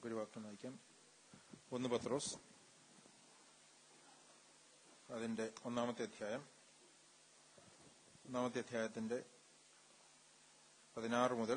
നമുക്കൊരു വാക്യം വായിക്കാം ഒന്ന് പത്രോസ് അതിന്റെ ഒന്നാമത്തെ അധ്യായം ഒന്നാമത്തെ അധ്യായത്തിന്റെ പതിനാറ് മുതൽ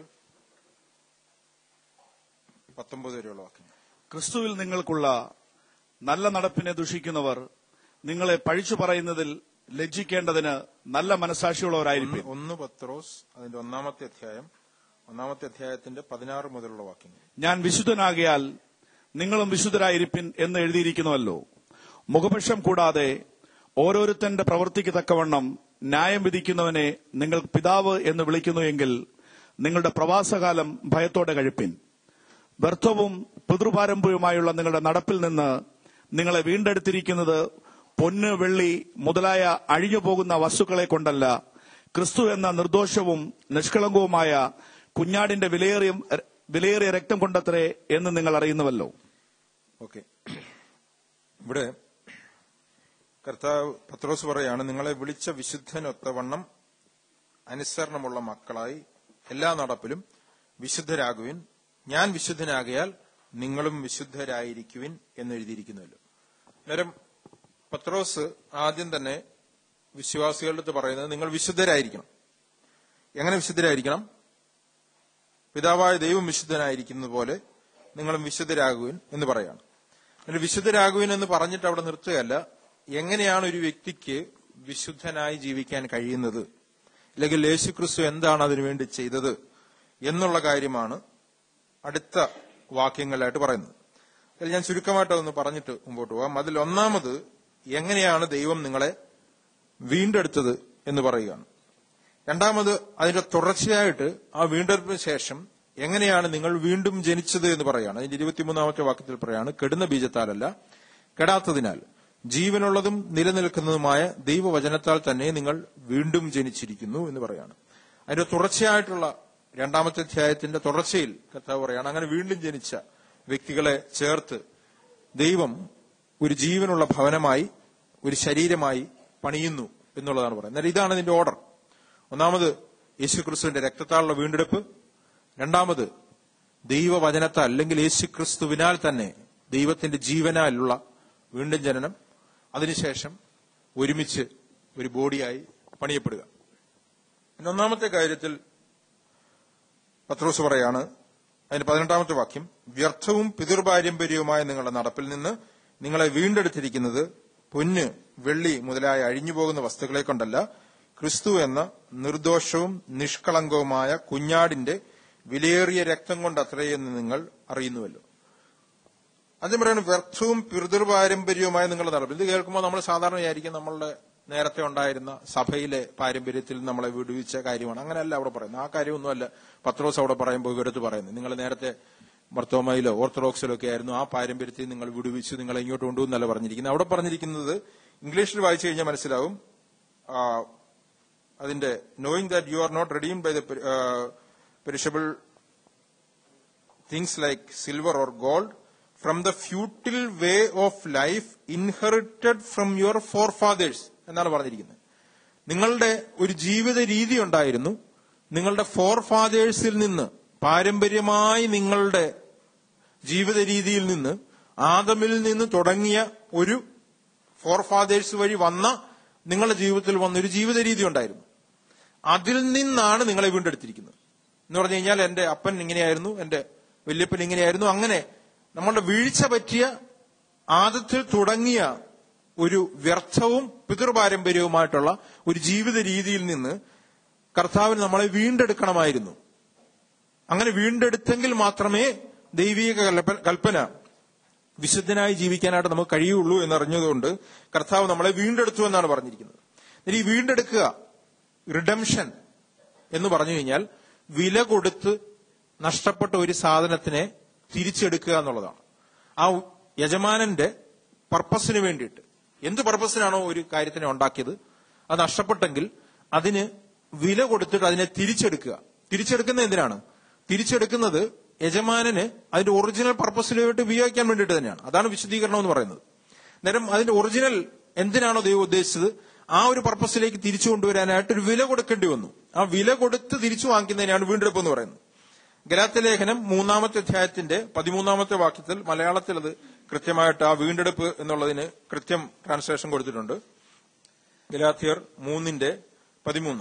പത്തൊമ്പത് വരെയുള്ള വാക്യങ്ങൾ ക്രിസ്തുവിൽ നിങ്ങൾക്കുള്ള നല്ല നടപ്പിനെ ദുഷിക്കുന്നവർ നിങ്ങളെ പഴിച്ചു പറയുന്നതിൽ ലജ്ജിക്കേണ്ടതിന് നല്ല മനസാക്ഷിയുള്ളവരായിരിക്കും ഒന്ന് ഒന്ന് പത്രോസ് അതിന്റെ ഒന്നാമത്തെ അധ്യായം ഒന്നാമത്തെ അധ്യായത്തിന്റെ പതിനാറ് മുതലുള്ള വാക്യങ്ങൾ ഞാൻ വിശുദ്ധനാകിയാൽ നിങ്ങളും വിശുദ്ധരായിരിപ്പിൻ എന്ന് എഴുതിയിരിക്കുന്നുവല്ലോ മുഖപക്ഷം കൂടാതെ ഓരോരുത്തന്റെ പ്രവൃത്തിക്ക് തക്കവണ്ണം ന്യായം വിധിക്കുന്നവനെ നിങ്ങൾ പിതാവ് എന്ന് വിളിക്കുന്നു എങ്കിൽ നിങ്ങളുടെ പ്രവാസകാലം ഭയത്തോടെ കഴിപ്പിൻ വ്യർത്ഥവും പിതൃപാരമ്പര്യവുമായുള്ള നിങ്ങളുടെ നടപ്പിൽ നിന്ന് നിങ്ങളെ വീണ്ടെടുത്തിരിക്കുന്നത് പൊന്ന് വെള്ളി മുതലായ അഴിഞ്ഞുപോകുന്ന വസ്തുക്കളെ കൊണ്ടല്ല ക്രിസ്തു എന്ന നിർദോഷവും നിഷ്കളങ്കവുമായ കുഞ്ഞാടിന്റെ വിലയേറിയ വിലയേറിയ രക്തം കൊണ്ടത്രേ എന്ന് നിങ്ങൾ അറിയുന്നുവല്ലോ ഓക്കെ ഇവിടെ കർത്താവ് പത്രോസ് പറയാണ് നിങ്ങളെ വിളിച്ച വിശുദ്ധനൊത്തവണ്ണം അനുസരണമുള്ള മക്കളായി എല്ലാ നടപ്പിലും വിശുദ്ധരാകുവിൻ ഞാൻ വിശുദ്ധനാകിയാൽ നിങ്ങളും വിശുദ്ധരായിരിക്കുവിൻ എന്ന് എഴുതിയിരിക്കുന്നുവല്ലോ അന്നേരം പത്രോസ് ആദ്യം തന്നെ വിശ്വാസികളുടെ അടുത്ത് പറയുന്നത് നിങ്ങൾ വിശുദ്ധരായിരിക്കണം എങ്ങനെ വിശുദ്ധരായിരിക്കണം പിതാവായ ദൈവം വിശുദ്ധനായിരിക്കുന്നത് പോലെ നിങ്ങളും വിശുദ്ധരാകുവിൻ എന്ന് പറയാണ് എന്നിട്ട് വിശുദ്ധരാകുവിൻ എന്ന് പറഞ്ഞിട്ട് അവിടെ നിർത്തുകയല്ല എങ്ങനെയാണ് ഒരു വ്യക്തിക്ക് വിശുദ്ധനായി ജീവിക്കാൻ കഴിയുന്നത് അല്ലെങ്കിൽ യേശു ക്രിസ്തു എന്താണ് അതിനുവേണ്ടി ചെയ്തത് എന്നുള്ള കാര്യമാണ് അടുത്ത വാക്യങ്ങളിലായിട്ട് പറയുന്നത് അതിൽ ഞാൻ ചുരുക്കമായിട്ട് അതൊന്ന് പറഞ്ഞിട്ട് മുമ്പോട്ട് പോകാം അതിൽ ഒന്നാമത് എങ്ങനെയാണ് ദൈവം നിങ്ങളെ വീണ്ടെടുത്തത് എന്ന് പറയുകയാണ് രണ്ടാമത് അതിന്റെ തുടർച്ചയായിട്ട് ആ വീണ്ടെടുപ്പിന് ശേഷം എങ്ങനെയാണ് നിങ്ങൾ വീണ്ടും ജനിച്ചത് എന്ന് പറയാണ് അതിന്റെ ഇരുപത്തിമൂന്നാമത്തെ വാക്യത്തിൽ പറയാണ് കെടുന്ന ബീജത്താലല്ല കെടാത്തതിനാൽ ജീവനുള്ളതും നിലനിൽക്കുന്നതുമായ ദൈവവചനത്താൽ തന്നെ നിങ്ങൾ വീണ്ടും ജനിച്ചിരിക്കുന്നു എന്ന് പറയാണ് അതിന്റെ തുടർച്ചയായിട്ടുള്ള രണ്ടാമത്തെ അധ്യായത്തിന്റെ തുടർച്ചയിൽ കർത്താവ് പറയാണ് അങ്ങനെ വീണ്ടും ജനിച്ച വ്യക്തികളെ ചേർത്ത് ദൈവം ഒരു ജീവനുള്ള ഭവനമായി ഒരു ശരീരമായി പണിയുന്നു എന്നുള്ളതാണ് പറയുന്നത് എന്നാൽ ഇതാണ് ഇതിന്റെ ഓർഡർ ഒന്നാമത് യേശുക്രിസ്തുവിന്റെ രക്തത്താലുള്ള വീണ്ടെടുപ്പ് രണ്ടാമത് ദൈവവചനത്താൽ അല്ലെങ്കിൽ യേശുക്രിസ്തുവിനാൽ തന്നെ ദൈവത്തിന്റെ ജീവനാലുള്ള വീണ്ടും ജനനം അതിനുശേഷം ഒരുമിച്ച് ഒരു ബോഡിയായി പണിയപ്പെടുക പിന്നെ ഒന്നാമത്തെ കാര്യത്തിൽ പത്രോസ് പറയാണ് അതിന്റെ പതിനെട്ടാമത്തെ വാക്യം വ്യർത്ഥവും പിതൃപാരമ്പര്യവുമായ നിങ്ങളുടെ നടപ്പിൽ നിന്ന് നിങ്ങളെ വീണ്ടെടുത്തിരിക്കുന്നത് പൊന്ന് വെള്ളി മുതലായ അഴിഞ്ഞുപോകുന്ന വസ്തുക്കളെ കൊണ്ടല്ല ക്രിസ്തു എന്ന നിർദോഷവും നിഷ്കളങ്കവുമായ കുഞ്ഞാടിന്റെ വിലയേറിയ രക്തം കൊണ്ട് അത്രയെന്ന് നിങ്ങൾ അറിയുന്നുവല്ലോ ആദ്യം പറയുന്നത് വ്യർത്ഥവും പിതൃപാരമ്പര്യവുമായ നിങ്ങളുടെ നടപ്പിൽ ഇത് കേൾക്കുമ്പോൾ നമ്മൾ സാധാരണ വിചാരിക്കും നമ്മളുടെ നേരത്തെ ഉണ്ടായിരുന്ന സഭയിലെ പാരമ്പര്യത്തിൽ നമ്മളെ വിടുവിച്ച കാര്യമാണ് അങ്ങനെയല്ല അവിടെ പറയുന്നത് ആ കാര്യമൊന്നുമല്ല പത്രോസ് അവിടെ പറയുമ്പോൾ ഇവരത്ത് പറയുന്നത് നിങ്ങൾ നേരത്തെ മർത്തോമയിലോ ഓർത്തഡോക്സിലോ ഒക്കെ ആയിരുന്നു ആ പാരമ്പര്യത്തിൽ നിങ്ങൾ വിടുവിച്ച് നിങ്ങളെ ഇങ്ങോട്ട് കൊണ്ടുവന്നല്ല പറഞ്ഞിരിക്കുന്നത് അവിടെ പറഞ്ഞിരിക്കുന്നത് ഇംഗ്ലീഷിൽ വായിച്ചു കഴിഞ്ഞാൽ മനസ്സിലാവും ആ, അതിന്റെ knowing that you are not redeem by the perishable things like silver or gold from the futile way of life inherited from your forefathers എന്നാണ് പറഞ്ഞിരിക്കുന്നത് നിങ്ങളുടെ ഒരു ജീവിത രീതി ഉണ്ടായിരുന്നു നിങ്ങളുടെ ഫോർ ഫാദേഴ്സിൽ നിന്ന് പാരമ്പര്യമായി നിങ്ങളുടെ ജീവിത രീതിയിൽ നിന്ന് ആദമിൽ നിന്ന് തുടങ്ങിയ ഒരു ഫോർ ഫാദേഴ്സ് വഴി വന്ന നിങ്ങളുടെ ജീവിതത്തിൽ വന്ന ഒരു ജീവിത രീതി ഉണ്ടായിരുന്നു അതിൽ നിന്നാണ് നിങ്ങളെ വീണ്ടെടുത്തിരിക്കുന്നത് എന്ന് പറഞ്ഞു കഴിഞ്ഞാൽ എന്റെ അപ്പൻ ഇങ്ങനെയായിരുന്നു എന്റെ വല്യപ്പൻ ഇങ്ങനെയായിരുന്നു അങ്ങനെ നമ്മളുടെ വീഴ്ച പറ്റിയ ആദത്തിൽ തുടങ്ങിയ ഒരു വ്യർത്ഥവും പിതൃപാരമ്പര്യവുമായിട്ടുള്ള ഒരു ജീവിത രീതിയിൽ നിന്ന് കർത്താവിന് നമ്മളെ വീണ്ടെടുക്കണമായിരുന്നു അങ്ങനെ വീണ്ടെടുത്തെങ്കിൽ മാത്രമേ ദൈവിക കൽപ്പ- കൽപ്പന വിശുദ്ധനായി ജീവിക്കാനായിട്ട് നമുക്ക് കഴിയുള്ളൂ എന്നറിഞ്ഞതുകൊണ്ട് കർത്താവ് നമ്മളെ വീണ്ടെടുത്തു എന്നാണ് പറഞ്ഞിരിക്കുന്നത് എന്നിട്ട് ഈ വീണ്ടെടുക്കുക റിഡംഷൻ എന്ന് പറഞ്ഞു കഴിഞ്ഞാൽ വില കൊടുത്ത് നഷ്ടപ്പെട്ട ഒരു സാധനത്തിനെ തിരിച്ചെടുക്കുക എന്നുള്ളതാണ് ആ യജമാനന്റെ പർപ്പസിന് വേണ്ടിയിട്ട് എന്ത് പർപ്പസിനാണോ ഒരു കാര്യത്തിനെ ഉണ്ടാക്കിയത് അത് നഷ്ടപ്പെട്ടെങ്കിൽ അതിന് വില കൊടുത്തിട്ട് അതിനെ തിരിച്ചെടുക്കുക തിരിച്ചെടുക്കുന്നത് എന്തിനാണ് തിരിച്ചെടുക്കുന്നത് യജമാനന് അതിന്റെ ഒറിജിനൽ പർപ്പസിലോട്ട് ഉപയോഗിക്കാൻ വേണ്ടിയിട്ട് തന്നെയാണ് അതാണ് വിശദീകരണം എന്ന് പറയുന്നത് നേരം അതിന്റെ ഒറിജിനൽ എന്തിനാണോ ദൈവം ഉദ്ദേശിച്ചത് ആ ഒരു പർപ്പസിലേക്ക് തിരിച്ചു കൊണ്ടുവരാനായിട്ട് ഒരു വില കൊടുക്കേണ്ടി വന്നു ആ വില കൊടുത്ത് തിരിച്ചു വാങ്ങിക്കുന്നതിനാണ് വീണ്ടെടുപ്പ് എന്ന് പറയുന്നത് ഗലാത്യ ലേഖനം മൂന്നാമത്തെ അധ്യായത്തിന്റെ പതിമൂന്നാമത്തെ വാക്യത്തിൽ മലയാളത്തിൽ അത് കൃത്യമായിട്ട് ആ വീണ്ടെടുപ്പ് എന്നുള്ളതിന് കൃത്യം ട്രാൻസ്ലേഷൻ കൊടുത്തിട്ടുണ്ട് ഗലാത്തിയർ മൂന്നിന്റെ പതിമൂന്ന്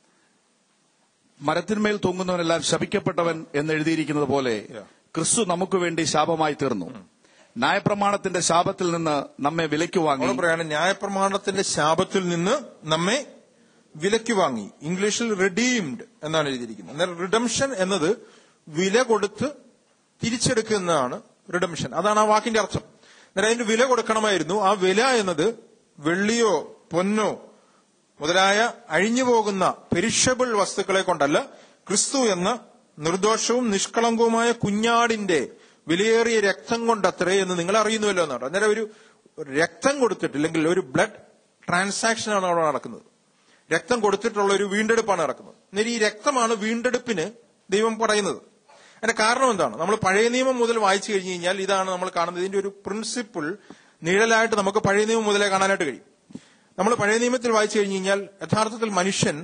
മരത്തിന്മേൽ തൂങ്ങുന്നവനെല്ലാം ശപിക്കപ്പെട്ടവൻ എന്ന് എഴുതിയിരിക്കുന്നത് പോലെ Yeah. ക്രിസ്തു നമുക്ക് വേണ്ടി ശാപമായി തീർന്നു ന്യായപ്രമാണത്തിന്റെ ശാപത്തിൽ നിന്ന് നമ്മെ വിലയ്ക്ക് വാങ്ങി അവിടെ പറയാണ് ന്യായപ്രമാണത്തിന്റെ ശാപത്തിൽ നിന്ന് നമ്മെ വിലയ്ക്ക് വാങ്ങി ഇംഗ്ലീഷിൽ റിഡീംഡ് എന്നാണ് എഴുതിയിരിക്കുന്നത് എന്നാൽ റിഡംഷൻ എന്നത് വില കൊടുത്ത് തിരിച്ചെടുക്കുന്നതാണ് റിഡംഷൻ അതാണ് ആ വാക്കിന്റെ അർത്ഥം എന്നാൽ അതിന് വില കൊടുക്കണമായിരുന്നു ആ വില എന്നത് വെള്ളിയോ പൊന്നോ മുതലായ അഴിഞ്ഞു പോകുന്ന പെരിഷബിൾ വസ്തുക്കളെ കൊണ്ടല്ല ക്രിസ്തു എന്ന നിർദോഷവും നിഷ്കളങ്കവുമായ കുഞ്ഞാടിന്റെ വിലയേറിയ രക്തം കൊണ്ടത്രേ എന്ന് നിങ്ങൾ അറിയുന്നുവല്ലോ എന്നാണ് അന്നേരം ഒരു ഒരു രക്തം കൊടുത്തിട്ട് അല്ലെങ്കിൽ ഒരു ബ്ലഡ് ട്രാൻസാക്ഷനാണ് അവിടെ നടക്കുന്നത് രക്തം കൊടുത്തിട്ടുള്ള ഒരു വീണ്ടെടുപ്പാണ് നടക്കുന്നത് എന്നാൽ ഈ രക്തമാണ് വീണ്ടെടുപ്പിന് ദൈവം പറയുന്നത് അതിന്റെ കാരണം എന്താണ് നമ്മൾ പഴയ നിയമം മുതൽ വായിച്ചു കഴിഞ്ഞു കഴിഞ്ഞാൽ ഇതാണ് നമ്മൾ കാണുന്നത് ഇതിന്റെ ഒരു പ്രിൻസിപ്പിൾ നിഴലായിട്ട് നമുക്ക് പഴയ നിയമം മുതലേ കാണാനായിട്ട് കഴിയും നമ്മൾ പഴയ നിയമത്തിൽ വായിച്ചു കഴിഞ്ഞു കഴിഞ്ഞാൽ യഥാർത്ഥത്തിൽ മനുഷ്യൻ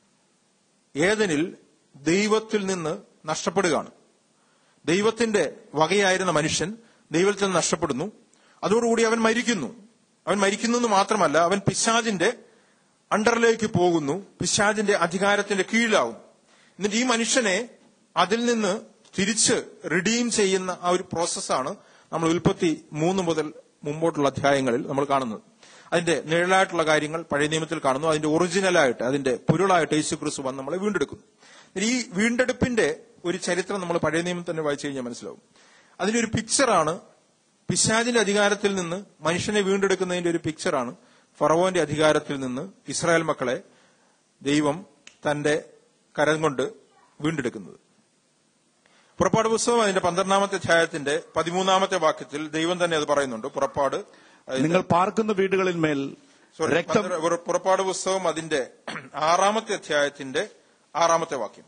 ഏതനിൽ ദൈവത്തിൽ നിന്ന് നഷ്ടപ്പെടുകയാണ് ദൈവത്തിന്റെ വകയായിരുന്ന മനുഷ്യൻ ദൈവത്തിൽ നിന്ന് നഷ്ടപ്പെടുന്നു അതോടുകൂടി അവൻ മരിക്കുന്നു അവൻ മരിക്കുന്നു എന്ന് മാത്രമല്ല അവൻ പിശാജിന്റെ അണ്ടറിലേക്ക് പോകുന്നു പിശാജിന്റെ അധികാരത്തിന്റെ കീഴിലാവും എന്നിട്ട് ഈ മനുഷ്യനെ അതിൽ നിന്ന് തിരിച്ച് റിഡീം ചെയ്യുന്ന ആ ഒരു പ്രോസസ്സാണ് നമ്മൾ ഉൽപ്പത്തി മൂന്ന് മുതൽ മുമ്പോട്ടുള്ള അധ്യായങ്ങളിൽ നമ്മൾ കാണുന്നത് അതിന്റെ നിഴലായിട്ടുള്ള കാര്യങ്ങൾ പഴയ നിയമത്തിൽ കാണുന്നു അതിന്റെ ഒറിജിനലായിട്ട് അതിന്റെ പൊരുളായിട്ട് യേശു ക്രിസ്തു വന്ന് നമ്മളെ വീണ്ടെടുക്കുന്നു ഈ വീണ്ടെടുപ്പിന്റെ ഒരു ചരിത്രം നമ്മൾ പഴയ നിയമം തന്നെ വായിച്ചു കഴിഞ്ഞാൽ മനസ്സിലാവും അതിന്റെ ഒരു പിക്ചറാണ് പിശാജിന്റെ അധികാരത്തിൽ നിന്ന് മനുഷ്യനെ വീണ്ടെടുക്കുന്നതിന്റെ ഒരു പിക്ചറാണ് ഫറവോന്റെ അധികാരത്തിൽ നിന്ന് ഇസ്രായേൽ മക്കളെ ദൈവം തന്റെ കരം കൊണ്ട് വീണ്ടെടുക്കുന്നത് പുറപ്പാട് പുസ്തകം അതിന്റെ പന്ത്രണ്ടാമത്തെ അധ്യായത്തിന്റെ പതിമൂന്നാമത്തെ വാക്യത്തിൽ ദൈവം തന്നെ അത് പറയുന്നുണ്ട് പുറപ്പാട് അതിന്റെ- നിങ്ങൾ പാർക്കുന്ന വീടുകളിന്മേൽ Sorry, രക്തം പന്ത്ര- പുറ- പുറപ്പാട് പുസ്തകം അതിന്റെ ആറാമത്തെ അധ്യായത്തിന്റെ ആറാമത്തെ വാക്യം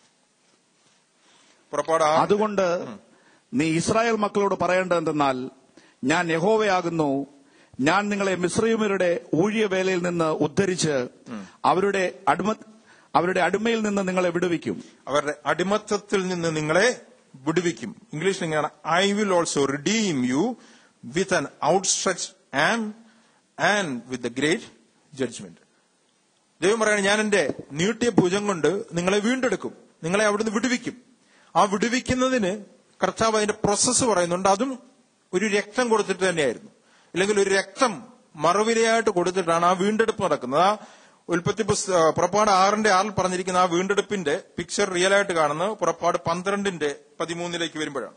പുറപ്പാട് ആറ് അതുകൊണ്ട് നീ ഇസ്രായേൽ മക്കളോട് പറയേണ്ടത് എന്തെന്നാൽ ഞാൻ യഹോവയാകുന്നു ഞാൻ നിങ്ങളെ മിശ്രീമരുടെ ഊഴിയവേലയിൽ നിന്ന് ഉദ്ധരിച്ച് അവരുടെ അടിമ അവരുടെ അടിമയിൽ നിന്ന് നിങ്ങളെ വിടുവിക്കും അവരുടെ അടിമത്തത്തിൽ നിന്ന് നിങ്ങളെ വിടുവിക്കും ഇംഗ്ലീഷിൽ ഇങ്ങനെയാണ് I will also redeem you with an outstretch and and with the great judgement ദൈവം പറയാണ് ഞാൻ എന്റെ നീട്ടിയ ഭുജം കൊണ്ട് നിങ്ങളെ വീണ്ടെടുക്കും നിങ്ങളെ അവിടുന്ന് വിടുവിക്കും ആ വിടുവിക്കുന്നതിന് കർത്താവ് അതിന്റെ പ്രോസസ്സ് പറയുന്നുണ്ട് അതും ഒരു രക്തം കൊടുത്തിട്ട് തന്നെയായിരുന്നു അല്ലെങ്കിൽ ഒരു രക്തം മറുവിലയായിട്ട് കൊടുത്തിട്ടാണ് ആ വീണ്ടെടുപ്പ് നടക്കുന്നത് ആ ഉൽപ്പത്തി പുസ്ത പുറപ്പാട് ആറിന്റെ ആറിൽ പറഞ്ഞിരിക്കുന്ന ആ വീണ്ടെടുപ്പിന്റെ പിക്ചർ റിയൽ ആയിട്ട് കാണുന്നത് പുറപ്പാട് പന്ത്രണ്ടിന്റെ പതിമൂന്നിലേക്ക് വരുമ്പോഴാണ്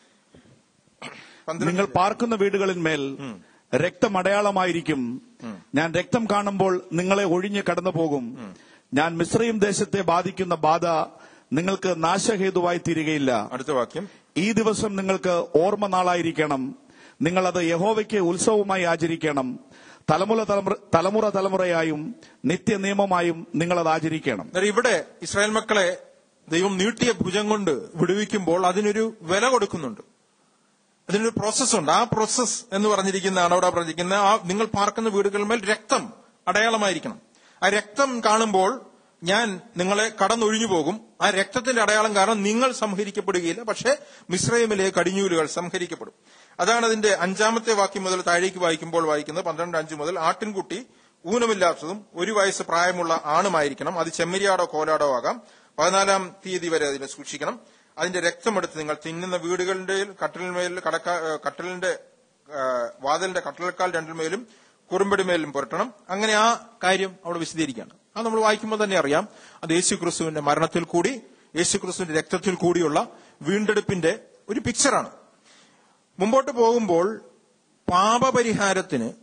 പന്ത്രണ്ട് നിങ്ങൾ പാർക്കുന്ന വീടുകളിന്മേൽ രക്തം അടയാളമായിരിക്കും ഞാൻ രക്തം കാണുമ്പോൾ നിങ്ങളെ ഒഴിഞ്ഞ് കടന്നു പോകും ഞാൻ മിശ്രയും ദേശത്തെ ബാധിക്കുന്ന ബാധ നിങ്ങൾക്ക് നാശഹേതുവായി തീരുകയില്ല അടുത്ത വാക്യം ഈ ദിവസം നിങ്ങൾക്ക് ഓർമ്മ നാളായിരിക്കണം നിങ്ങൾ അത് യഹോവയ്ക്ക് ഉത്സവമായി ആചരിക്കണം തലമുറ തലമുറ തലമുറ തലമുറയായും നിത്യ നിയമമായും നിങ്ങൾ അത് ആചരിക്കണം അന്നേരം ഇവിടെ ഇസ്രായേൽ മക്കളെ ദൈവം നീട്ടിയ ഭുജം കൊണ്ട് വിടുവിക്കുമ്പോൾ അതിനൊരു വില കൊടുക്കുന്നുണ്ട് അതിനൊരു പ്രോസസ് ഉണ്ട് ആ പ്രോസസ് എന്ന് പറഞ്ഞിരിക്കുന്നതാണ് അവിടെ പറഞ്ഞിരിക്കുന്നത് ആ നിങ്ങൾ പാർക്കുന്ന വീടുകളിന്മേൽ രക്തം അടയാളമായിരിക്കണം ആ രക്തം കാണുമ്പോൾ ഞാൻ നിങ്ങളെ കടന്നൊഴിഞ്ഞു പോകും ആ രക്തത്തിന്റെ അടയാളം കാരണം നിങ്ങൾ സംഹരിക്കപ്പെടുകയില്ല പക്ഷേ മിശ്രൈമിലെ കടിഞ്ഞൂലുകൾ സംഹരിക്കപ്പെടും അതാണ് അതിന്റെ അഞ്ചാമത്തെ വാക്യം മുതൽ താഴേക്ക് വായിക്കുമ്പോൾ വായിക്കുന്നത് പന്ത്രണ്ട് അഞ്ച് മുതൽ ആട്ടിൻകുട്ടി ഊനമില്ലാത്തതും ഒരു വയസ്സ് പ്രായമുള്ള ആണുമായിരിക്കണം അത് ചെമ്മരിയാടോ കോലാടോ ആകാം പതിനാലാം തീയതി വരെ അതിനെ സൂക്ഷിക്കണം അതിന്റെ രക്തമെടുത്ത് നിങ്ങൾ തിന്നുന്ന വീടുകളുടെ കട്ടിലിന്മേൽ കടക്ക ഏഹ് കട്ടിലിന്റെ ഏഹ് വാതിലിന്റെ കട്ടിലേക്കാൾ രണ്ടിന്മേലും കുറുമ്പടിമേലും പുരട്ടണം അങ്ങനെ ആ കാര്യം അവിടെ വിശദീകരിക്കുകയാണ് അത് നമ്മൾ വായിക്കുമ്പോൾ തന്നെ അറിയാം അത് യേശു ക്രിസ്തുവിന്റെ മരണത്തിൽ കൂടി യേശു ക്രിസ്തുവിന്റെ രക്തത്തിൽ കൂടിയുള്ള വീണ്ടെടുപ്പിന്റെ ഒരു പിക്ചറാണ് മുമ്പോട്ട് പോകുമ്പോൾ പാപപരിഹാരത്തിന്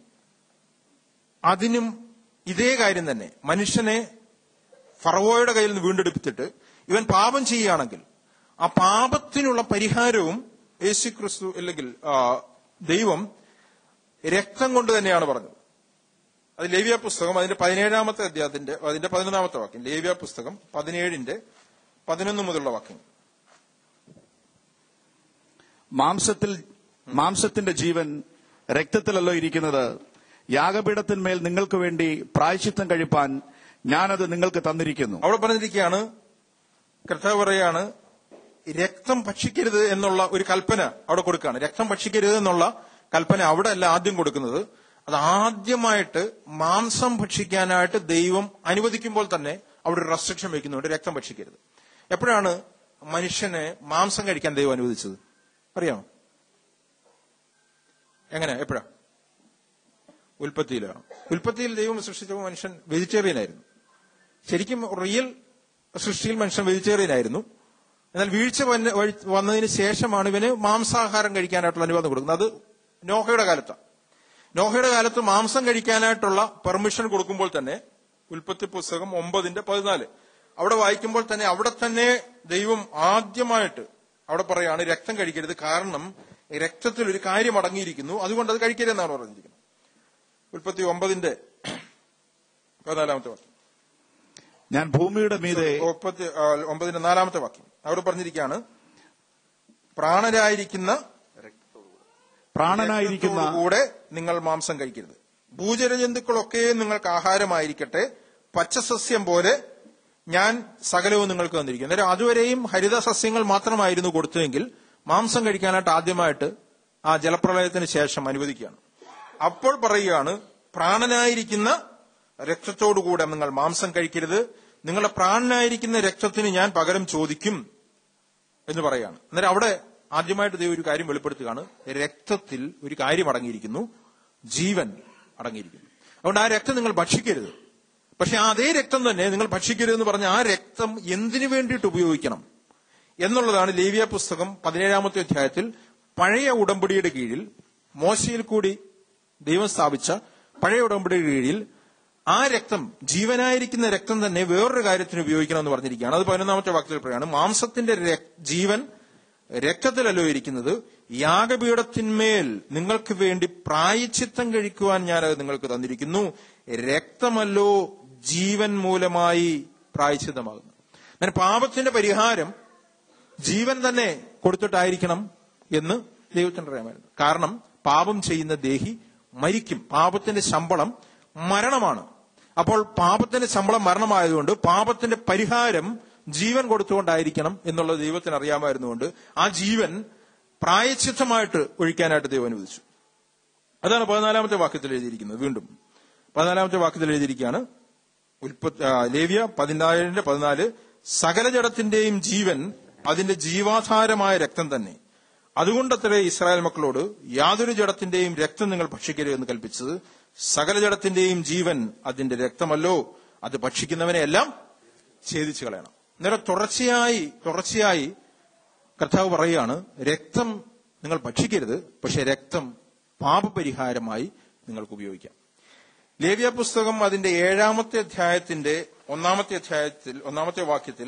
അതിനും ഇതേ കാര്യം തന്നെ മനുഷ്യനെ ഫറവോയുടെ കയ്യിൽ നിന്ന് വീണ്ടെടുപ്പിച്ചിട്ട് ഇവൻ പാപം ചെയ്യുകയാണെങ്കിൽ ആ പാപത്തിനുള്ള പരിഹാരവും യേശു ക്രിസ്തു അല്ലെങ്കിൽ ആ, ദൈവം രക്തം കൊണ്ട് തന്നെയാണ് പറഞ്ഞത് അത് ലേവ്യ പുസ്തകം അതിന്റെ പതിനേഴാമത്തെ അധ്യായത്തിന്റെ അതിന്റെ പതിനൊന്നാമത്തെ വാക്യം ലേവ്യ പുസ്തകം പതിനേഴിന്റെ പതിനൊന്ന് മുതലുള്ള വാക്യം മാംസത്തിൽ മാംസത്തിന്റെ ജീവൻ രക്തത്തിലല്ലോ ഇരിക്കുന്നത് യാഗപീഠത്തിന്മേൽ നിങ്ങൾക്ക് വേണ്ടി പ്രായശ്ചിത്തം കഴിപ്പാൻ ഞാനത് നിങ്ങൾക്ക് തന്നിരിക്കുന്നു അവിടെ പറഞ്ഞിരിക്കുകയാണ് കർത്താവ് പറയാണ് രക്തം ഭക്ഷിക്കരുത് എന്നുള്ള ഒരു കൽപ്പന അവിടെ കൊടുക്കുകയാണ് രക്തം ഭക്ഷിക്കരുത് എന്നുള്ള കൽപ്പന അവിടെ അല്ല ആദ്യം കൊടുക്കുന്നത് അത് ആദ്യമായിട്ട് മാംസം ഭക്ഷിക്കാനായിട്ട് ദൈവം അനുവദിക്കുമ്പോൾ തന്നെ അവിടെ ഒരു റെസ്ട്രിക്ഷൻ വെക്കുന്നുണ്ട് രക്തം ഭക്ഷിക്കരുത് എപ്പോഴാണ് മനുഷ്യനെ മാംസം കഴിക്കാൻ ദൈവം അനുവദിച്ചത് അറിയാമോ എങ്ങനെ എപ്പോഴാ ഉൽപ്പത്തിയിലാണ് ഉൽപ്പത്തിയിൽ ദൈവം സൃഷ്ടിച്ചപ്പോൾ മനുഷ്യൻ വെജിറ്റേറിയൻ ആയിരുന്നു ശരിക്കും റിയൽ സൃഷ്ടിയിൽ മനുഷ്യൻ വെജിറ്റേറിയൻ ആയിരുന്നു എന്നാൽ വീഴ്ച വന്ന- വഴി- വന്നതിന് ശേഷമാണ് ഇവന് മാംസാഹാരം കഴിക്കാനായിട്ടുള്ള അനുവാദം കൊടുക്കുന്നത് അത് നോഹയുടെ കാലത്താണ് നോഹയുടെ കാലത്ത് മാംസം കഴിക്കാനായിട്ടുള്ള പെർമിഷൻ കൊടുക്കുമ്പോൾ തന്നെ ഉൽപ്പത്തി പുസ്തകം ഒമ്പതിന്റെ പതിനാല് അവിടെ വായിക്കുമ്പോൾ തന്നെ അവിടെ തന്നെ ദൈവം ആദ്യമായിട്ട് അവിടെ പറയാണ് രക്തം കഴിക്കരുത് കാരണം രക്തത്തിൽ ഒരു കാര്യം അടങ്ങിയിരിക്കുന്നു അതുകൊണ്ട് അത് കഴിക്കരുതെന്നാണ് പറഞ്ഞിരിക്കുന്നത് ഉൽപ്പത്തി ഒമ്പതിന്റെ പതിനാലാമത്തെ വാക്യം ഞാൻ ഭൂമിയുടെ മീതെ മുപ്പത്തി ആ, ഒമ്പതിന്റെ നാലാമത്തെ വാക്യം അവിടെ പറഞ്ഞിരിക്കുകയാണ് പ്രാണരായിരിക്കുന്ന പ്രാണനായിരിക്കുന്ന കൂടെ നിങ്ങൾ മാംസം കഴിക്കരുത് ഭൂചരജന്തുക്കളൊക്കെ നിങ്ങൾക്ക് ആഹാരമായിരിക്കട്ടെ പച്ചസസ്യം പോലെ ഞാൻ സകലവും നിങ്ങൾക്ക് തന്നിരിക്കുന്നു അന്നേരം അതുവരെയും ഹരിത സസ്യങ്ങൾ മാത്രമായിരുന്നു കൊടുത്തതെങ്കിൽ മാംസം കഴിക്കാനായിട്ട് ആദ്യമായിട്ട് ആ ജലപ്രളയത്തിന് ശേഷം അനുവദിക്കുകയാണ് അപ്പോൾ പറയുകയാണ് പ്രാണനായിരിക്കുന്ന രക്തത്തോടുകൂടെ നിങ്ങൾ മാംസം കഴിക്കരുത് നിങ്ങളുടെ പ്രാണനായിരിക്കുന്ന രക്തത്തിന് ഞാൻ പകരം ചോദിക്കും എന്ന് പറയാണ് അന്നേരം അവിടെ ആദ്യമായിട്ട് ദൈവം ഒരു കാര്യം വെളിപ്പെടുത്തുകയാണ് രക്തത്തിൽ ഒരു കാര്യം അടങ്ങിയിരിക്കുന്നു ജീവൻ അടങ്ങിയിരിക്കുന്നു അതുകൊണ്ട് ആ രക്തം നിങ്ങൾ ഭക്ഷിക്കരുത് പക്ഷെ ആ അതേ രക്തം തന്നെ നിങ്ങൾ ഭക്ഷിക്കരുത് എന്ന് പറഞ്ഞ ആ രക്തം എന്തിനു വേണ്ടിയിട്ട് ഉപയോഗിക്കണം എന്നുള്ളതാണ് ലേവിയ പുസ്തകം പതിനേഴാമത്തെ അധ്യായത്തിൽ പഴയ ഉടമ്പടിയുടെ കീഴിൽ മോശയിൽ കൂടി ദൈവം സ്ഥാപിച്ച പഴയ ഉടമ്പടിയുടെ കീഴിൽ ആ രക്തം ജീവനായിരിക്കുന്ന രക്തം തന്നെ വേറൊരു കാര്യത്തിന് ഉപയോഗിക്കണം എന്ന് പറഞ്ഞിരിക്കുകയാണ് അത് പതിനൊന്നാമത്തെ വാക്യത്തിൽ പറയാണ് മാംസത്തിന്റെ രക്- ജീവൻ രക്തത്തിലല്ലോ ഇരിക്കുന്നത് യാഗപീഠത്തിന്മേൽ നിങ്ങൾക്ക് വേണ്ടി പ്രായച്ചിത്തം കഴിക്കുവാൻ ഞാനത് നിങ്ങൾക്ക് തന്നിരിക്കുന്നു രക്തമല്ലോ ജീവൻ മൂലമായി പ്രായച്ചിത്തമാകുന്നു അങ്ങനെ പാപത്തിന്റെ പരിഹാരം ജീവൻ തന്നെ കൊടുത്തിട്ടായിരിക്കണം എന്ന് ദൈവത്തിന് അറിയാമായിരുന്നു കാരണം പാപം ചെയ്യുന്ന ദേഹി മരിക്കും പാപത്തിന്റെ ശമ്പളം മരണമാണ് അപ്പോൾ പാപത്തിന്റെ ശമ്പളം മരണമായതുകൊണ്ട് പാപത്തിന്റെ പരിഹാരം ജീവൻ കൊടുത്തുകൊണ്ടായിരിക്കണം എന്നുള്ളത് ദൈവത്തിന് അറിയാമായിരുന്നുകൊണ്ട് ആ ജീവൻ പ്രായച്ചിത്തമായിട്ട് ഒഴിക്കാനായിട്ട് ദൈവം അനുവദിച്ചു അതാണ് പതിനാലാമത്തെ വാക്യത്തിൽ എഴുതിയിരിക്കുന്നത് വീണ്ടും പതിനാലാമത്തെ വാക്യത്തിൽ എഴുതിയിരിക്കുകയാണ് ഉൽപ്പത്തി ആ, ലേവ്യ പതിനാലിന്റെ പതിനാല് സകല ജഡത്തിന്റെയും ജീവൻ അതിന്റെ ജീവാധാരമായ രക്തം തന്നെ അതുകൊണ്ടത്രേ ഇസ്രായേൽ മക്കളോട് യാതൊരു ജഡത്തിന്റെയും രക്തം നിങ്ങൾ ഭക്ഷിക്കരുത് എന്ന് കൽപ്പിച്ചത് സകല ജഡത്തിന്റെയും ജീവൻ അതിന്റെ രക്തമല്ലോ അത് ഭക്ഷിക്കുന്നവനെ എല്ലാം ഛേദിച്ചു കളയണം അന്നേരം തുടർച്ചയായി തുടർച്ചയായി കർത്താവ് പറയുകയാണ് രക്തം നിങ്ങൾ ഭക്ഷിക്കരുത് പക്ഷെ രക്തം പാപപരിഹാരമായി നിങ്ങൾക്ക് ഉപയോഗിക്കാം ലേവ്യ പുസ്തകം അതിന്റെ ഏഴാമത്തെ അധ്യായത്തിന്റെ ഒന്നാമത്തെ അധ്യായത്തിൽ ഒന്നാമത്തെ വാക്യത്തിൽ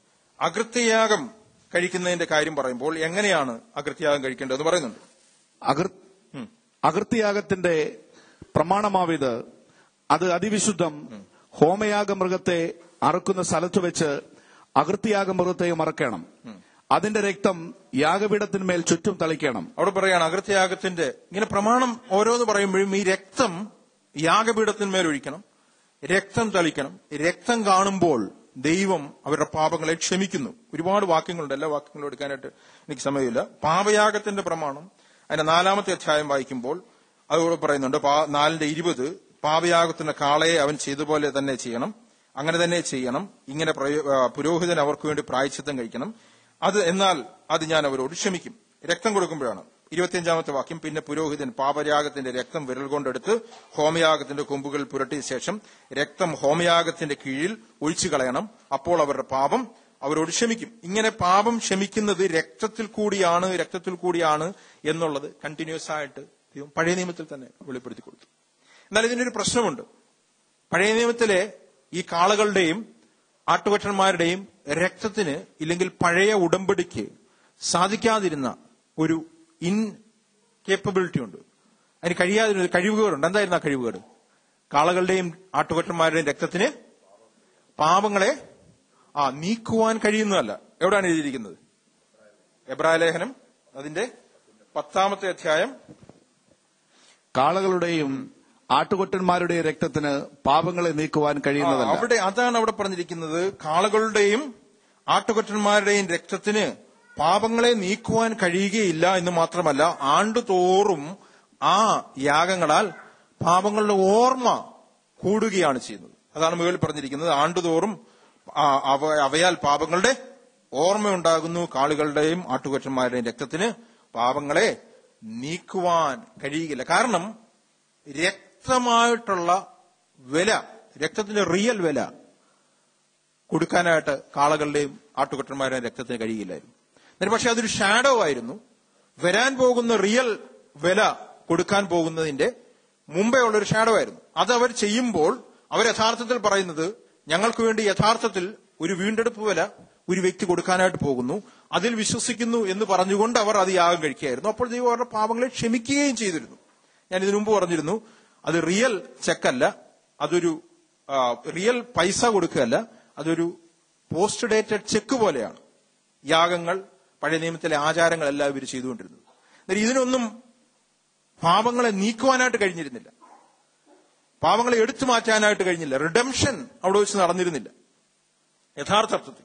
അകൃത്യയാഗം കഴിക്കുന്നതിന്റെ കാര്യം പറയുമ്പോൾ എങ്ങനെയാണ് അകൃത്യയാഗം കഴിക്കേണ്ടതെന്ന് പറയുന്നുണ്ട് അകൃ അകൃത്യയാഗത്തിന്റെ പ്രമാണമാവിത് അത് അതിവിശുദ്ധം ഹോമയാഗ മൃഗത്തെ അറുക്കുന്ന സ്ഥലത്ത് വെച്ച് അകൃത്യയാഗ മൃഗത്തെയും അറക്കണം അതിന്റെ രക്തം യാഗപീഠത്തിന്മേൽ ചുറ്റും തളിക്കണം അവിടെ പറയാണ് അകൃത്യയാഗത്തിന്റെ ഇങ്ങനെ പ്രമാണം ഓരോന്ന് പറയുമ്പോഴും ഈ രക്തം യാഗപീഠത്തിന്മേൽ ഒഴിക്കണം രക്തം തളിക്കണം രക്തം കാണുമ്പോൾ ദൈവം അവരുടെ പാപങ്ങളെ ക്ഷമിക്കുന്നു ഒരുപാട് വാക്യങ്ങളുണ്ട് എല്ലാ വാക്യങ്ങളും എടുക്കാനായിട്ട് എനിക്ക് സമയമില്ല പാപയാഗത്തിന്റെ പ്രമാണം അതിന്റെ നാലാമത്തെ അധ്യായം വായിക്കുമ്പോൾ അതുകൂടെ പറയുന്നുണ്ട് പാ- നാലിന്റെ ഇരുപത് പാപയാഗത്തിന്റെ കാളയെ അവൻ ചെയ്ത പോലെ തന്നെ ചെയ്യണം അങ്ങനെ തന്നെ ചെയ്യണം ഇങ്ങനെ പ്രയോ- ആ, പുരോഹിതൻ അവർക്ക് വേണ്ടി പ്രായച്ചിത്തം കഴിക്കണം അത് എന്നാൽ അത് ഞാൻ അവരോട് ക്ഷമിക്കും രക്തം കൊടുക്കുമ്പോഴാണ് ഇരുപത്തിയഞ്ചാമത്തെ വാക്യം പിന്നെ പുരോഹിതൻ പാപയാഗത്തിന്റെ രക്തം വിരൽ കൊണ്ടെടുത്ത് ഹോമയാഗത്തിന്റെ കൊമ്പുകൾ പുരട്ടിയ ശേഷം രക്തം ഹോമയാഗത്തിന്റെ കീഴിൽ ഒഴിച്ചു കളയണം അപ്പോൾ അവരുടെ പാപം അവരോട് ക്ഷമിക്കും ഇങ്ങനെ പാപം ക്ഷമിക്കുന്നത് രക്തത്തിൽ കൂടിയാണ് രക്തത്തിൽ കൂടിയാണ് എന്നുള്ളത് കണ്ടിന്യൂസ് ആയിട്ട് ദൈവം പഴയ നിയമത്തിൽ തന്നെ വെളിപ്പെടുത്തി കൊടുത്തു എന്നാൽ ഇതിനൊരു പ്രശ്നമുണ്ട് പഴയ നിയമത്തിലെ ഈ കാളകളുടെയും ആട്ടുകൊറ്റന്മാരുടെയും രക്തത്തിന് ഇല്ലെങ്കിൽ പഴയ ഉടമ്പടിക്ക് സാധിക്കാതിരുന്ന ഒരു ഇൻകേപ്പബിലിറ്റി ഉണ്ട് അതിന് കഴിയാതിരുന്ന ഒരു കഴിവുകേടുണ്ട് എന്തായിരുന്നു ആ കഴിവുകേട് കാളകളുടെയും ആട്ടുകൊറ്റന്മാരുടെയും രക്തത്തിന് പാപങ്ങളെ ആ നീക്കുവാൻ കഴിയുന്നതല്ല എവിടെയാണ് എഴുതിയിരിക്കുന്നത് എബ്രായ ലേഖനം അതിന്റെ പത്താമത്തെ അധ്യായം കാളകളുടെയും ആട്ടുകൊറ്റന്മാരുടെയും രക്തത്തിന് പാപങ്ങളെ നീക്കുവാൻ ആ, കഴിയുന്നതല്ല അവിടെ അതാണ് അവിടെ പറഞ്ഞിരിക്കുന്നത് കാളകളുടെയും ആട്ടുകൊറ്റന്മാരുടെയും രക്തത്തിന് പാപങ്ങളെ നീക്കുവാൻ കഴിയുകയില്ല എന്ന് മാത്രമല്ല ആണ്ടുതോറും ആ യാഗങ്ങളാൽ പാപങ്ങളുടെ ഓർമ്മ കൂടുകയാണ് ചെയ്യുന്നത് അതാണ് മുകളിൽ പറഞ്ഞിരിക്കുന്നത് ആണ്ടുതോറും ആ, അവ- അവയാൽ പാപങ്ങളുടെ ഓർമ്മയുണ്ടാകുന്നു കാളുകളുടെയും ആട്ടുകൊറ്റന്മാരുടെയും രക്തത്തിന് പാപങ്ങളെ നീക്കുവാൻ കഴിയുകയില്ല കാരണം രക്തമായിട്ടുള്ള വില രക്തത്തിന്റെ റിയൽ വില കൊടുക്കാനായിട്ട് കാളകളുടെയും ആട്ടുകൊറ്റന്മാരുടെയും രക്തത്തിന് കഴിയില്ലായിരുന്നു എന്നിട്ട് പക്ഷെ അതൊരു ഷാഡോ ആയിരുന്നു വരാൻ പോകുന്ന റിയൽ വില കൊടുക്കാൻ പോകുന്നതിന്റെ മുമ്പേ ഉള്ള ഒരു ഷാഡോ ആയിരുന്നു അത് അവർ ചെയ്യുമ്പോൾ അവർ യഥാർത്ഥത്തിൽ പറയുന്നത് ഞങ്ങൾക്ക് വേണ്ടി യഥാർത്ഥത്തിൽ ഒരു വീണ്ടെടുപ്പ് വില ഒരു വ്യക്തി കൊടുക്കാനായിട്ട് പോകുന്നു അതിൽ വിശ്വസിക്കുന്നു എന്ന് പറഞ്ഞുകൊണ്ട് അവർ അത് യാഗം കഴിക്കുകയായിരുന്നു അപ്പോൾ ദൈവം അവരുടെ പാപങ്ങളെ ക്ഷമിക്കുകയും ചെയ്തിരുന്നു ഞാൻ ഇതിനു മുമ്പ് പറഞ്ഞിരുന്നു അത് റിയൽ ചെക്കല്ല അതൊരു ആ, റിയൽ പൈസ കൊടുക്കുകയല്ല അതൊരു പോസ്റ്റ് ഡേറ്റഡ് ചെക്ക് പോലെയാണ് യാഗങ്ങൾ പഴയ നിയമത്തിലെ ആചാരങ്ങളെല്ലാം ഇവർ ചെയ്തുകൊണ്ടിരുന്നത് എന്നാൽ ഇതിനൊന്നും പാപങ്ങളെ നീക്കുവാനായിട്ട് കഴിഞ്ഞിരുന്നില്ല പാപങ്ങളെ എടുത്തു മാറ്റാനായിട്ട് കഴിഞ്ഞില്ല റിഡംഷൻ അവിടെ വെച്ച് നടന്നിരുന്നില്ല യഥാർത്ഥത്തിൽ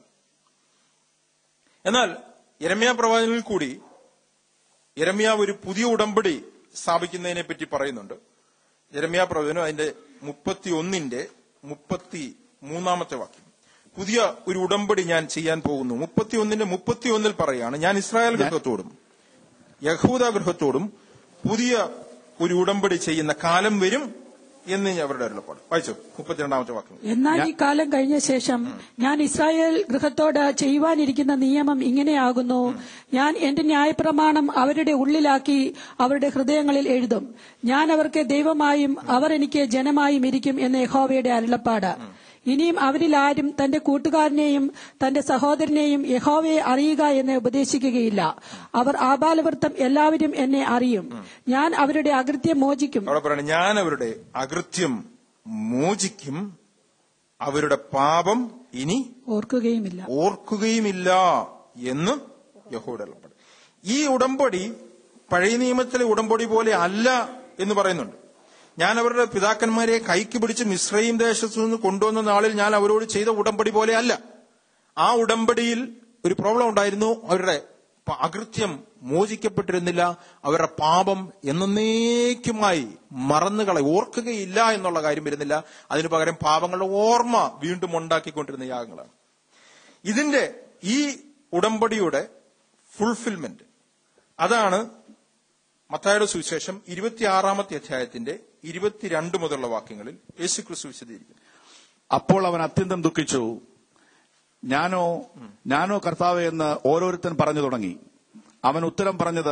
എന്നാൽ യരമ്യ പ്രവാചകനിൽ കൂടി യരമ്യ ഒരു പുതിയ ഉടമ്പടി സ്ഥാപിക്കുന്നതിനെ പറ്റി പറയുന്നുണ്ട് യരമ്യ പ്രവചനം അതിന്റെ മുപ്പത്തി ഒന്നിന്റെ മുപ്പത്തി മൂന്നാമത്തെ വാക്യം പുതിയ ഒരു ഉടമ്പടി ഞാൻ ചെയ്യാൻ പോകുന്നു മുപ്പത്തി ഒന്നിന്റെ മുപ്പത്തി ഒന്നിൽ പറയാണ് ഞാൻ ഇസ്രായേൽ ഗൃഹത്തോടും യഹൂദ ഗൃഹത്തോടും പുതിയ ഒരു ഉടമ്പടി ചെയ്യുന്ന കാലം വരും എന്ന് അവരുടെ അരുളപ്പാട് വായിച്ചു മുപ്പത്തിരണ്ടാമത്തെ വാക്യം എന്നാൽ ഈ കാലം കഴിഞ്ഞ ശേഷം ഞാൻ ഇസ്രായേൽ ഗൃഹത്തോട് ചെയ്യുവാനിരിക്കുന്ന നിയമം ഇങ്ങനെയാകുന്നു ഞാൻ എന്റെ ന്യായപ്രമാണം അവരുടെ ഉള്ളിലാക്കി അവരുടെ ഹൃദയങ്ങളിൽ എഴുതും ഞാൻ അവർക്ക് ദൈവമായും അവർ എനിക്ക് ജനമായും ഇരിക്കും എന്ന് യഹോവയുടെ അരുളപ്പാട് ഇനിയും അവരിൽ ആരും തന്റെ കൂട്ടുകാരനെയും തന്റെ സഹോദരനെയും യഹോവയെ അറിയുക എന്ന് ഉപദേശിക്കുകയില്ല അവർ ആബാലവൃത്തം എല്ലാവരും എന്നെ അറിയും ഞാൻ അവരുടെ അകൃത്യം മോചിക്കും അവിടെ പറയണം ഞാൻ അവരുടെ അകൃത്യം മോചിക്കും അവരുടെ പാപം ഇനി ഓർക്കുകയുമില്ല ഓർക്കുകയുമില്ല എന്ന് യഹോയുടെ അരുളപ്പാട് ഈ ഉടമ്പടി പഴയ നിയമത്തിലെ ഉടമ്പടി പോലെ അല്ല എന്ന് പറയുന്നുണ്ട് ഞാൻ അവരുടെ പിതാക്കന്മാരെ കൈക്ക് പിടിച്ച് മിശ്രയും ദേശത്തു നിന്ന് കൊണ്ടുവന്ന നാളിൽ ഞാൻ അവരോട് ചെയ്ത ഉടമ്പടി പോലെ അല്ല ആ ഉടമ്പടിയിൽ ഒരു പ്രോബ്ലം ഉണ്ടായിരുന്നു അവരുടെ പ- അകൃത്യം മോചിക്കപ്പെട്ടിരുന്നില്ല അവരുടെ പാപം എന്നേക്കുമായി മറന്നുകളെ ഓർക്കുകയില്ല എന്നുള്ള കാര്യം വരുന്നില്ല അതിനു പകരം പാപങ്ങളുടെ ഓർമ്മ വീണ്ടും ഉണ്ടാക്കിക്കൊണ്ടിരുന്ന യാഗങ്ങളാണ് ഇതിന്റെ ഈ ഉടമ്പടിയുടെ ഫുൾഫിൽമെന്റ് അതാണ് മത്തായുടെ സുവിശേഷം ഇരുപത്തിയാറാമത്തെ അധ്യായത്തിന്റെ ഇരുപത്തിരണ്ട് മുതലുള്ള വാക്യങ്ങളിൽ യേശു ക്രിസ്തു വിശദീകരിക്കുന്നു അപ്പോൾ അവൻ അത്യന്തം ദുഃഖിച്ചു ഞാനോ ഞാനോ കർത്താവേ എന്ന് ഓരോരുത്തൻ പറഞ്ഞു തുടങ്ങി അവൻ ഉത്തരം പറഞ്ഞത്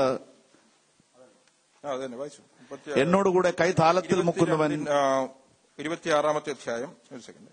ആ, അതന്നെ വായിച്ചു മുപ്പത്തി- എന്നോടുകൂടെ കൈ താലത്തിൽ മുക്കുന്നവൻ ഇരുപത്തിരണ്ടിൻ, ആ, ഇരുപത്തിയാറാമത്തെ അധ്യായം ഒരു സെക്കൻഡ്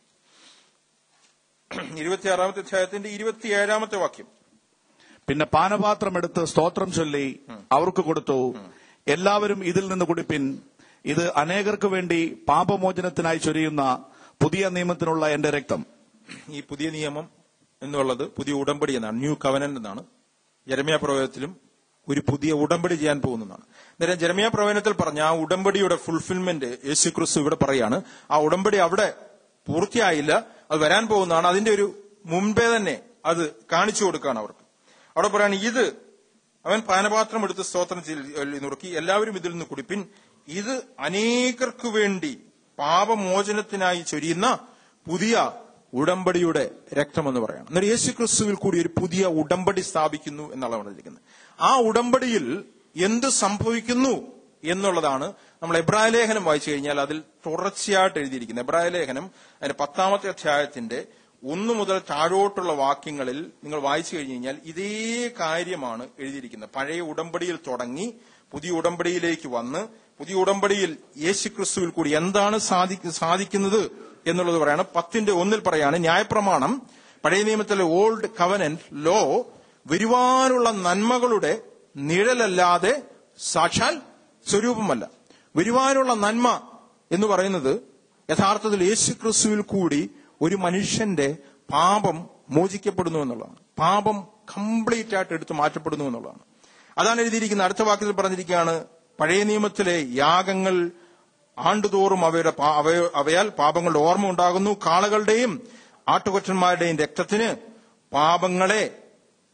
ഇരുപത്തിയാറാമത്തെ അധ്യായത്തിന്റെ ഇരുപത്തിയേഴാമത്തെ വാക്യം പിന്നെ പാനപാത്രം എടുത്ത് സ്തോത്രം ചൊല്ലി അവർക്ക് കൊടുത്തു എല്ലാവരും ഇതിൽ നിന്ന് കുടിപ്പിൻ ഇത് അനേകർക്ക് വേണ്ടി പാപമോചനത്തിനായി ചൊരിയുന്ന പുതിയ നിയമത്തിനുള്ള എന്റെ രക്തം ഈ പുതിയ നിയമം എന്നുള്ളത് പുതിയ ഉടമ്പടി എന്നാണ് ന്യൂ കവനന്റ് എന്നാണ് ജരമിയ പ്രവചനത്തിലും ഒരു പുതിയ ഉടമ്പടി ചെയ്യാൻ പോകുന്നതാണ് നേരം ജരമിയ പ്രവചനത്തിൽ പറഞ്ഞ ആ ഉടമ്പടിയുടെ ഫുൾഫിൽമെന്റ് യേശു ക്രിസ്തു ഇവിടെ പറയാണ് ആ ഉടമ്പടി അവിടെ പൂർത്തിയായില്ല അത് വരാൻ പോകുന്നതാണ് അതിന്റെ ഒരു മുൻപേ തന്നെ അത് കാണിച്ചു കൊടുക്കുകയാണ് അവർക്ക് അവിടെ പറയാണ് ഇത് അവൻ പാനപാത്രം എടുത്ത് സ്തോത്രം ചെയ്ത് നുറുക്കി എല്ലാവരും ഇതിൽ നിന്ന് കുടിപ്പിൻ ഇത് അനേകർക്ക് വേണ്ടി പാപമോചനത്തിനായി ചൊരിയുന്ന പുതിയ ഉടമ്പടിയുടെ രക്തമെന്ന് പറയണം എന്നാൽ യേശു ക്രിസ്തുവിൽ കൂടി ഒരു പുതിയ ഉടമ്പടി സ്ഥാപിക്കുന്നു എന്നാണ് പറഞ്ഞിരിക്കുന്നത് ആ ഉടമ്പടിയിൽ എന്ത് സംഭവിക്കുന്നു എന്നുള്ളതാണ് നമ്മൾ എബ്രായ ലേഖനം വായിച്ചു കഴിഞ്ഞാൽ അതിൽ തുടർച്ചയായിട്ട് എഴുതിയിരിക്കുന്നത് എബ്രായ ലേഖനം അതിന്റെ പത്താമത്തെ അധ്യായത്തിന്റെ ഒന്ന് മുതൽ താഴോട്ടുള്ള വാക്യങ്ങളിൽ നിങ്ങൾ വായിച്ചു കഴിഞ്ഞു കഴിഞ്ഞാൽ ഇതേ കാര്യമാണ് എഴുതിയിരിക്കുന്നത് പഴയ ഉടമ്പടിയിൽ തുടങ്ങി പുതിയ ഉടമ്പടിയിലേക്ക് വന്ന് പുതിയ ഉടമ്പടിയിൽ യേശു ക്രിസ്തുവിൽ കൂടി എന്താണ് സാധി- സാധിക്കുന്നത് എന്നുള്ളത് പറയാണ് പത്തിന്റെ ഒന്നിൽ പറയാണ് ന്യായപ്രമാണം പഴയ നിയമത്തിലെ ഓൾഡ് കവനന്റ് ലോ വരുവാനുള്ള നന്മകളുടെ നിഴലല്ലാതെ സാക്ഷാൽ സ്വരൂപമല്ല വരുവാനുള്ള നന്മ എന്ന് പറയുന്നത് യഥാർത്ഥത്തിൽ യേശു ക്രിസ്തുവിൽ കൂടി ഒരു മനുഷ്യന്റെ പാപം മോചിക്കപ്പെടുന്നു എന്നുള്ളതാണ് പാപം കംപ്ലീറ്റ് ആയിട്ട് എടുത്ത് മാറ്റപ്പെടുന്നു എന്നുള്ളതാണ് അതാണ് എഴുതിയിരിക്കുന്നത് അടുത്ത വാക്യത്തിൽ പറഞ്ഞിരിക്കുകയാണ് പഴയ നിയമത്തിലെ യാഗങ്ങൾ ആണ്ടുതോറും അവയുടെ പാ- അവയ- അവയാൽ പാപങ്ങളുടെ ഓർമ്മ ഉണ്ടാകുന്നു കാളകളുടെയും ആട്ടുകൊറ്റന്മാരുടെയും രക്തത്തിന് പാപങ്ങളെ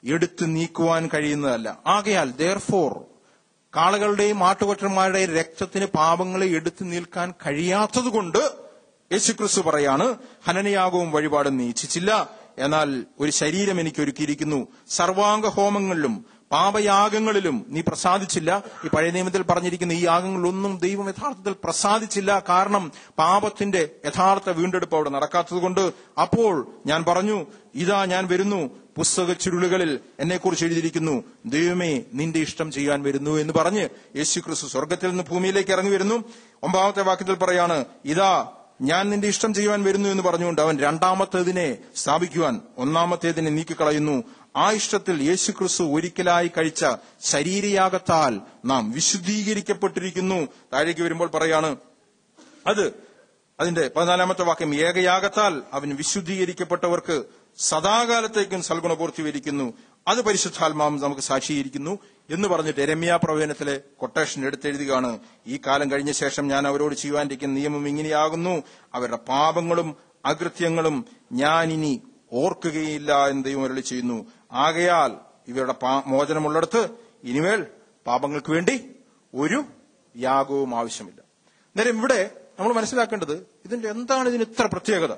എടുത്തു നീക്കുവാൻ കഴിയുന്നതല്ല ആകയാൽ ദെയർഫോർ കാളകളുടെയും ആട്ടുകൊറ്റന്മാരുടെയും രക്തത്തിന് പാപങ്ങളെ എടുത്തു നിൽക്കാൻ കഴിയാത്തതുകൊണ്ട് യേശുക്രിസ്തു പറയാണ് ഹനനയാഗവും വഴിപാടും നീ ഇച്ഛിച്ചില്ല എന്നാൽ ഒരു ശരീരം എനിക്ക് ഒരുക്കിയിരിക്കുന്നു സർവാംഗ ഹോമങ്ങളിലും പാപയാഗങ്ങളിലും നീ പ്രസാദിച്ചില്ല ഈ പഴയ നിയമത്തിൽ പറഞ്ഞിരിക്കുന്ന ഈ യാഗങ്ങളിലൊന്നും ദൈവം യഥാർത്ഥത്തിൽ പ്രസാദിച്ചില്ല കാരണം പാപത്തിന്റെ യഥാർത്ഥ വീണ്ടെടുപ്പ് അവിടെ നടക്കാത്തതുകൊണ്ട് അപ്പോൾ ഞാൻ പറഞ്ഞു ഇതാ ഞാൻ വരുന്നു പുസ്തക ചുരുളുകളിൽ എന്നെക്കുറിച്ച് എഴുതിയിരിക്കുന്നു ദൈവമേ നിന്റെ ഇഷ്ടം ചെയ്യാൻ വരുന്നു എന്ന് പറഞ്ഞ് യേശു ക്രിസ്തു സ്വർഗത്തിൽ നിന്ന് ഭൂമിയിലേക്ക് ഇറങ്ങി വരുന്നു ഒമ്പതാമത്തെ വാക്യത്തിൽ പറയാണ് ഇതാ ഞാൻ നിന്റെ ഇഷ്ടം ചെയ്യുവാൻ വരുന്നു എന്ന് പറഞ്ഞുകൊണ്ട് അവൻ രണ്ടാമത്തേതിനെ സ്ഥാപിക്കുവാൻ ഒന്നാമത്തേതിനെ നീക്കിക്കളയുന്നു ആ ഇഷ്ടത്തിൽ യേശു ക്രിസ്തു ഒരിക്കലായി കഴിച്ച ശരീരയാഗത്താൽ നാം വിശുദ്ധീകരിക്കപ്പെട്ടിരിക്കുന്നു താഴേക്ക് വരുമ്പോൾ പറയാണ് അത് അതിന്റെ പതിനാലാമത്തെ വാക്യം ഏകയാഗത്താൽ അവൻ വിശുദ്ധീകരിക്കപ്പെട്ടവർക്ക് സദാകാലത്തേക്കും സൽഗുണപൂർത്തി വരിക്കുന്നു അത് പരിശുദ്ധാത്മാവും നമുക്ക് സാക്ഷീകരിക്കുന്നു എന്ന് പറഞ്ഞിട്ട് രമ്യ പ്രവചനത്തിലെ കൊട്ടേഷൻ എടുത്തെഴുതുകയാണ് ഈ കാലം കഴിഞ്ഞ ശേഷം ഞാൻ അവരോട് ചെയ്യുവാനിരിക്കുന്ന നിയമം ഇങ്ങനെയാകുന്നു അവരുടെ പാപങ്ങളും അകൃത്യങ്ങളും ഞാൻ ഇനി ഓർക്കുകയില്ല എന്ന് ദൈവം അരുളി ചെയ്യുന്നു ആകയാൽ ഇവരുടെ പാ- മോചനമുള്ളിടത്ത് ഇനിമേൽ പാപങ്ങൾക്ക് വേണ്ടി ഒരു യാഗവും ആവശ്യമില്ല നേരം ഇവിടെ നമ്മൾ മനസ്സിലാക്കേണ്ടത് ഇതിന്റെ എന്താണ് ഇതിന് ഇത്ര പ്രത്യേകത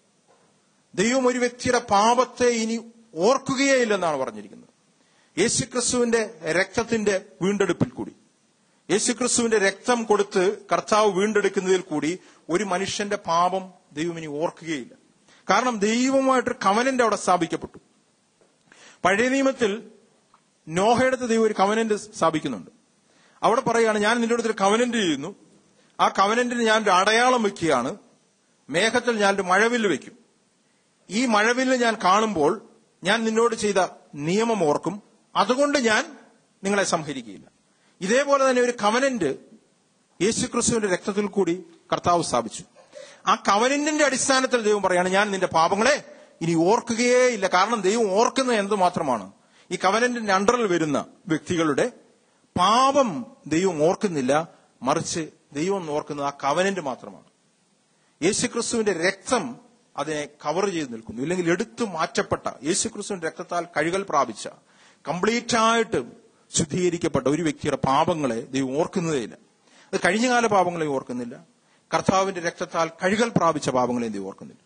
ദൈവം ഒരു വ്യക്തിയുടെ പാപത്തെ ഇനി ഓർക്കുകയേ ഇല്ലെന്നാണ് പറഞ്ഞിരിക്കുന്നത് യേശുക്രിസ്തുവിന്റെ രക്തത്തിന്റെ വീണ്ടെടുപ്പിൽ കൂടി യേശുക്രിസ്തുവിന്റെ രക്തം കൊടുത്ത് കർത്താവ് വീണ്ടെടുക്കുന്നതിൽ കൂടി ഒരു മനുഷ്യന്റെ പാപം ദൈവം ഇനി ഓർക്കുകയില്ല കാരണം ദൈവമായിട്ടൊരു കവനന്റ് അവിടെ സ്ഥാപിക്കപ്പെട്ടു പഴയ നിയമത്തിൽ നോഹയുടെ ദൈവം ഒരു കവനന്റ് സ്ഥാപിക്കുന്നുണ്ട് അവിടെ പറയുകയാണ് ഞാൻ നിന്റെ അടുത്തൊരു കവനന്റ് ചെയ്യുന്നു ആ കവനന്റിന് ഞാൻ ഒരു അടയാളം വെക്കുകയാണ് മേഘത്തിൽ ഞാൻ ഒരു മഴവില്ല് വെക്കും ഈ മഴവില്ല് ഞാൻ കാണുമ്പോൾ ഞാൻ നിന്നോട് ചെയ്ത നിയമം ഓർക്കും അതുകൊണ്ട് ഞാൻ നിങ്ങളെ സംഹരിക്കുകയില്ല ഇതേപോലെ തന്നെ ഒരു കവനന്റ് യേശുക്രിസ്തുവിന്റെ രക്തത്തിൽ കൂടി കർത്താവ് സ്ഥാപിച്ചു ആ കവനന്റിന്റെ അടിസ്ഥാനത്തിൽ ദൈവം പറയാണ് ഞാൻ നിന്റെ പാപങ്ങളെ ഇനി ഓർക്കുകയേ ഇല്ല കാരണം ദൈവം ഓർക്കുന്നത് എന്ത് മാത്രമാണ് ഈ കവനന്റിന്റെ അണ്ടറിൽ വരുന്ന വ്യക്തികളുടെ പാപം ദൈവം ഓർക്കുന്നില്ല മറിച്ച് ദൈവം ഓർക്കുന്നത് ആ കവനന്റ് മാത്രമാണ് യേശുക്രിസ്തുവിന്റെ രക്തം അതിനെ കവർ ചെയ്ത് നിൽക്കുന്നു ഇല്ലെങ്കിൽ എടുത്തു മാറ്റപ്പെട്ട യേശുക്രിസ്തുവിന്റെ രക്തത്താൽ കഴുകൽ പ്രാപിച്ച കംപ്ലീറ്റ് ആയിട്ട് ശുദ്ധീകരിക്കപ്പെട്ട ഒരു വ്യക്തിയുടെ പാപങ്ങളെ ദൈവം ഓർക്കുന്നതേയില്ല അത് കഴിഞ്ഞകാല പാപങ്ങളെ ഓർക്കുന്നില്ല കർത്താവിന്റെ രക്തത്താൽ കഴുകൽ പ്രാപിച്ച പാപങ്ങളെ ദൈവം ഓർക്കുന്നില്ല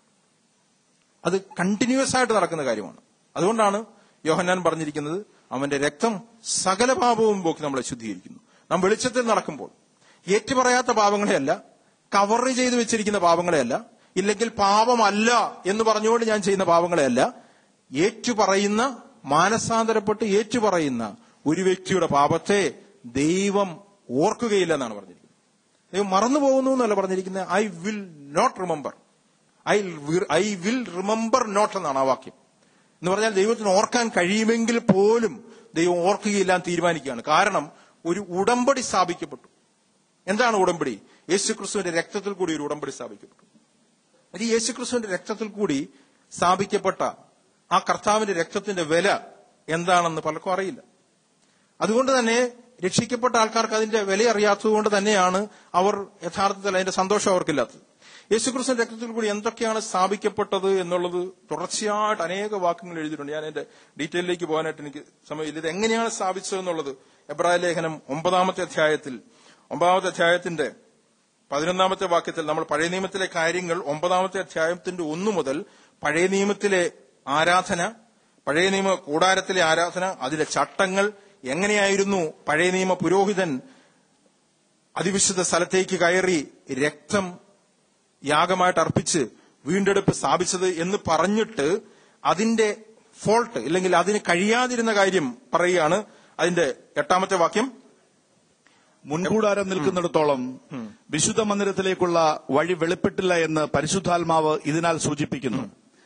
അത് കണ്ടിന്യൂസ് ആയിട്ട് നടക്കുന്ന കാര്യമാണ് അതുകൊണ്ടാണ് യോഹന്നാൻ പറഞ്ഞിരിക്കുന്നത് അവന്റെ രക്തം സകല പാപവും പോക്കി നമ്മളെ ശുദ്ധീകരിക്കുന്നു നാം വെളിച്ചത്തിൽ നടക്കുമ്പോൾ ഏറ്റുപറയാത്ത പാപങ്ങളെയല്ല കവർ ചെയ്ത് വെച്ചിരിക്കുന്ന പാപങ്ങളെയല്ല ഇല്ലെങ്കിൽ പാപമല്ല എന്ന് പറഞ്ഞുകൊണ്ട് ഞാൻ ചെയ്യുന്ന പാപങ്ങളെയല്ല ഏറ്റുപറയുന്ന മാനസാന്തരപ്പെട്ട് ഏറ്റുപറയുന്ന ഒരു വ്യക്തിയുടെ പാപത്തെ ദൈവം ഓർക്കുകയില്ല എന്നാണ് പറഞ്ഞിരിക്കുന്നത് ദൈവം മറന്നു പോകുന്നു എന്നല്ല പറഞ്ഞിരിക്കുന്നത് I will not remember I I will remember not എന്നാണ് ആ വാക്യം എന്ന് പറഞ്ഞാൽ ദൈവത്തിന് ഓർക്കാൻ കഴിയുമെങ്കിൽ പോലും ദൈവം ഓർക്കുകയില്ല എന്ന് തീരുമാനിക്കുകയാണ് കാരണം ഒരു ഉടമ്പടി സ്ഥാപിക്കപ്പെട്ടു എന്താണ് ഉടമ്പടി യേശുക്രിസ്തുവിന്റെ രക്തത്തിൽ കൂടി ഒരു ഉടമ്പടി സ്ഥാപിക്കപ്പെട്ടു അത് ഈ യേശുക്രിസ്തുവിന്റെ രക്തത്തിൽ കൂടി സ്ഥാപിക്കപ്പെട്ട ആ കർത്താവിന്റെ രക്തത്തിന്റെ വില എന്താണെന്ന് പലർക്കും അറിയില്ല അതുകൊണ്ട് തന്നെ രക്ഷിക്കപ്പെട്ട ആൾക്കാർക്ക് അതിന്റെ വില അറിയാത്തതുകൊണ്ട് തന്നെയാണ് അവർ യഥാർത്ഥത്തിൽ അതിന്റെ സന്തോഷം അവർക്കില്ലാത്തത് യേശുക്രിസ്തുവിന്റെ രക്തത്തിൽ കൂടി എന്തൊക്കെയാണ് സ്ഥാപിക്കപ്പെട്ടത് എന്നുള്ളത് തുടർച്ചയായിട്ട് അനേക വാക്യങ്ങൾ എഴുതിയിട്ടുണ്ട് ഞാൻ എന്റെ ഡീറ്റെയിലേക്ക് പോകാനായിട്ട് എനിക്ക് സമയമില്ല ഇത് എങ്ങനെയാണ് സ്ഥാപിച്ചത് എന്നുള്ളത് എബ്രായ ലേഖനം ഒമ്പതാമത്തെ അധ്യായത്തിൽ ഒമ്പതാമത്തെ അധ്യായത്തിന്റെ പതിനൊന്നാമത്തെ വാക്യത്തിൽ നമ്മൾ പഴയ നിയമത്തിലെ കാര്യങ്ങൾ ഒമ്പതാമത്തെ അധ്യായത്തിന്റെ ഒന്നു മുതൽ പഴയ നിയമത്തിലെ ആരാധന പഴയ നിയമ കൂടാരത്തിലെ ആരാധന അതിലെ ചട്ടങ്ങൾ എങ്ങനെയായിരുന്നു പഴയ നിയമ പുരോഹിതൻ അതിവിശുദ്ധ സ്ഥലത്തേക്ക് കയറി രക്തം യാഗമായിട്ട് അർപ്പിച്ച് വീണ്ടെടുപ്പ് സ്ഥാപിച്ചത് എന്ന് പറഞ്ഞിട്ട് അതിന്റെ ഫോൾട്ട് ഇല്ലെങ്കിൽ അതിന് കഴിയാതിരുന്ന കാര്യം പറയുകയാണ് അതിന്റെ എട്ടാമത്തെ വാക്യം മുൻകൂടാരം നിൽക്കുന്നിടത്തോളം വിശുദ്ധ മന്ദിരത്തിലേക്കുള്ള വഴി വെളിപ്പെട്ടില്ല എന്ന് പരിശുദ്ധാത്മാവ് ഇതിനാൽ സൂചിപ്പിക്കുന്നു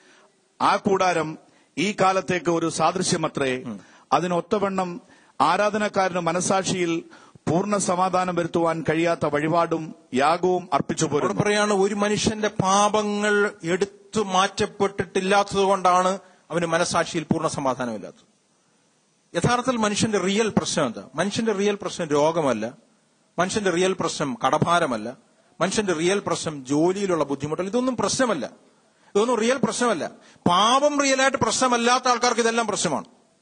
ആ കൂടാരം ഈ കാലത്തേക്ക് ഒരു സാദൃശ്യമത്രേ അതിനൊത്തവണ്ണം ആരാധനക്കാരന് മനസാക്ഷിയിൽ പൂർണ്ണ സമാധാനം വരുത്തുവാൻ കഴിയാത്ത വഴിപാടും യാഗവും അർപ്പിച്ചു അവിടെ പോരുന്നു പറയാണ് ഒരു മനുഷ്യന്റെ പാപങ്ങൾ എടുത്തു മാറ്റപ്പെട്ടിട്ടില്ലാത്തത് കൊണ്ടാണ് അവന് മനസാക്ഷിയിൽ പൂർണ്ണ സമാധാനമില്ലാത്തത് യഥാർത്ഥത്തിൽ മനുഷ്യന്റെ റിയൽ പ്രശ്നം എന്താ മനുഷ്യന്റെ റിയൽ പ്രശ്നം രോഗമല്ല മനുഷ്യന്റെ റിയൽ പ്രശ്നം കടഭാരമല്ല മനുഷ്യന്റെ റിയൽ പ്രശ്നം ജോലിയിലുള്ള ബുദ്ധിമുട്ടൽ ഇതൊന്നും പ്രശ്നമല്ല ഇതൊന്നും റിയൽ പ്രശ്നമല്ല പാപം റിയലായിട്ട് പ്രശ്നമല്ലാത്ത ആൾക്കാർക്ക് ഇതെല്ലാം പ്രശ്നമാണ്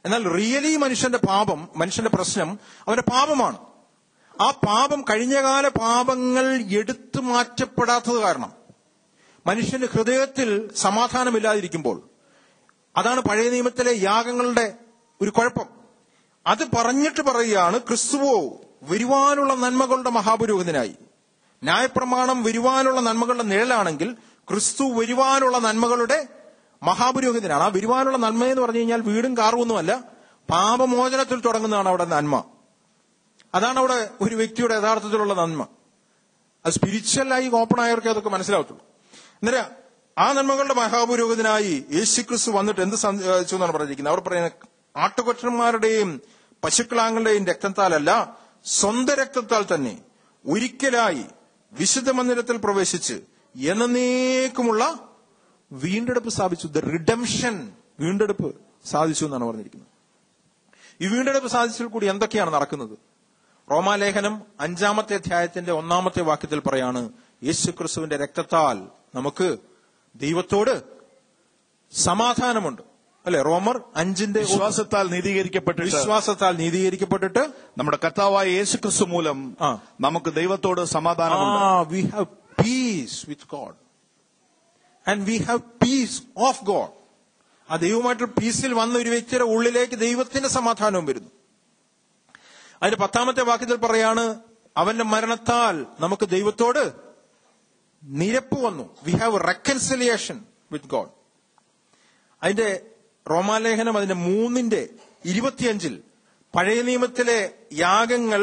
എന്നാൽ റിയലി മനുഷ്യന്റെ പാപം മനുഷ്യന്റെ പ്രശ്നം അവന്റെ പാപമാണ് ആ പാപം കഴിഞ്ഞകാല പാപങ്ങൾ എടുത്തു മാറ്റപ്പെടാത്തത് കാരണം മനുഷ്യന്റെ ഹൃദയത്തിൽ സമാധാനമില്ലാതിരിക്കുമ്പോൾ അതാണ് പഴയ നിയമത്തിലെ യാഗങ്ങളുടെ ഒരു കുഴപ്പം അത് പറഞ്ഞിട്ട് പറയുകയാണ് ക്രിസ്തുവോ വരുവാനുള്ള നന്മകളുടെ മഹാപുരോഹിതനായി ന്യായപ്രമാണം വരുവാനുള്ള നന്മകളുടെ നിഴലാണെങ്കിൽ ക്രിസ്തു വരുവാനുള്ള നന്മകളുടെ മഹാപുരോഹിതനാണ് ആ വരുവാനുള്ള നന്മ എന്ന് പറഞ്ഞു കഴിഞ്ഞാൽ വീടും കാറും ഒന്നുമല്ല പാപമോചനത്തിൽ തുടങ്ങുന്നതാണ് അവിടെ നന്മ അതാണ് അവിടെ ഒരു വ്യക്തിയുടെ യഥാർത്ഥത്തിലുള്ള നന്മ അത് സ്പിരിച്വലായി ഓപ്പൺ ആയവർക്ക് അതൊക്കെ മനസ്സിലാവത്തുള്ളൂ അന്നേരം ആ നന്മകളുടെ മഹാപുരോഹിതനായി യേശുക്രിസ്തു വന്നിട്ട് എന്ത് സംഭവിച്ചു എന്നാണ് പറഞ്ഞിരിക്കുന്നത് അവർ പറയുന്നത് ആട്ടുകൊറ്റന്മാരുടെയും പശുക്കളാങ്ങളുടെയും രക്തത്താലല്ല സ്വന്തം രക്തത്താൽ തന്നെ ഒരിക്കലായി വിശുദ്ധ മന്ദിരത്തിൽ പ്രവേശിച്ച് എന്നേക്കുമുള്ള വീണ്ടെടുപ്പ് സ്ഥാപിച്ചു ദ റിഡംഷൻ വീണ്ടെടുപ്പ് സാധിച്ചു എന്നാണ് പറഞ്ഞിരിക്കുന്നത് ഈ വീണ്ടെടുപ്പ് സാധിച്ചതിൽ കൂടി എന്തൊക്കെയാണ് നടക്കുന്നത് റോമാലേഖനം അഞ്ചാമത്തെ അധ്യായത്തിന്റെ ഒന്നാമത്തെ വാക്യത്തിൽ പറയാണ് യേശുക്രിസ്തുവിന്റെ രക്തത്താൽ നമുക്ക് ദൈവത്തോട് സമാധാനമുണ്ട് അല്ലെ റോമർ അഞ്ചിന്റെ ഒന്ന്. വിശ്വാസത്താൽ നീതീകരിക്കപ്പെട്ടിട്ട് വിശ്വാസത്താൽ നീതീകരിക്കപ്പെട്ടിട്ട് നമ്മുടെ കർത്താവായ യേശുക്രിസ്തു മൂലം ആ. നമുക്ക് ദൈവത്തോട് സമാധാനമുണ്ട് Ah, we have peace with God. And we have peace of God. ആ ദൈവമായിട്ട് പീസിൽ വന്ന ഒരു വ്യക്തിയുടെ ഉള്ളിലേക്ക് ദൈവത്തിന്റെ സമാധാനവും വരുന്നു അതിന്റെ പത്താമത്തെ വാക്യത്തിൽ പറയാണ് അവന്റെ മരണത്താൽ നമുക്ക് ദൈവത്തോട് നിരപ്പ് വന്നു we have reconciliation with God അതിന്റെ റോമാലേഖനം അതിന്റെ മൂന്നിന്റെ ഇരുപത്തിയഞ്ചിൽ പഴയ നിയമത്തിലെ യാഗങ്ങൾ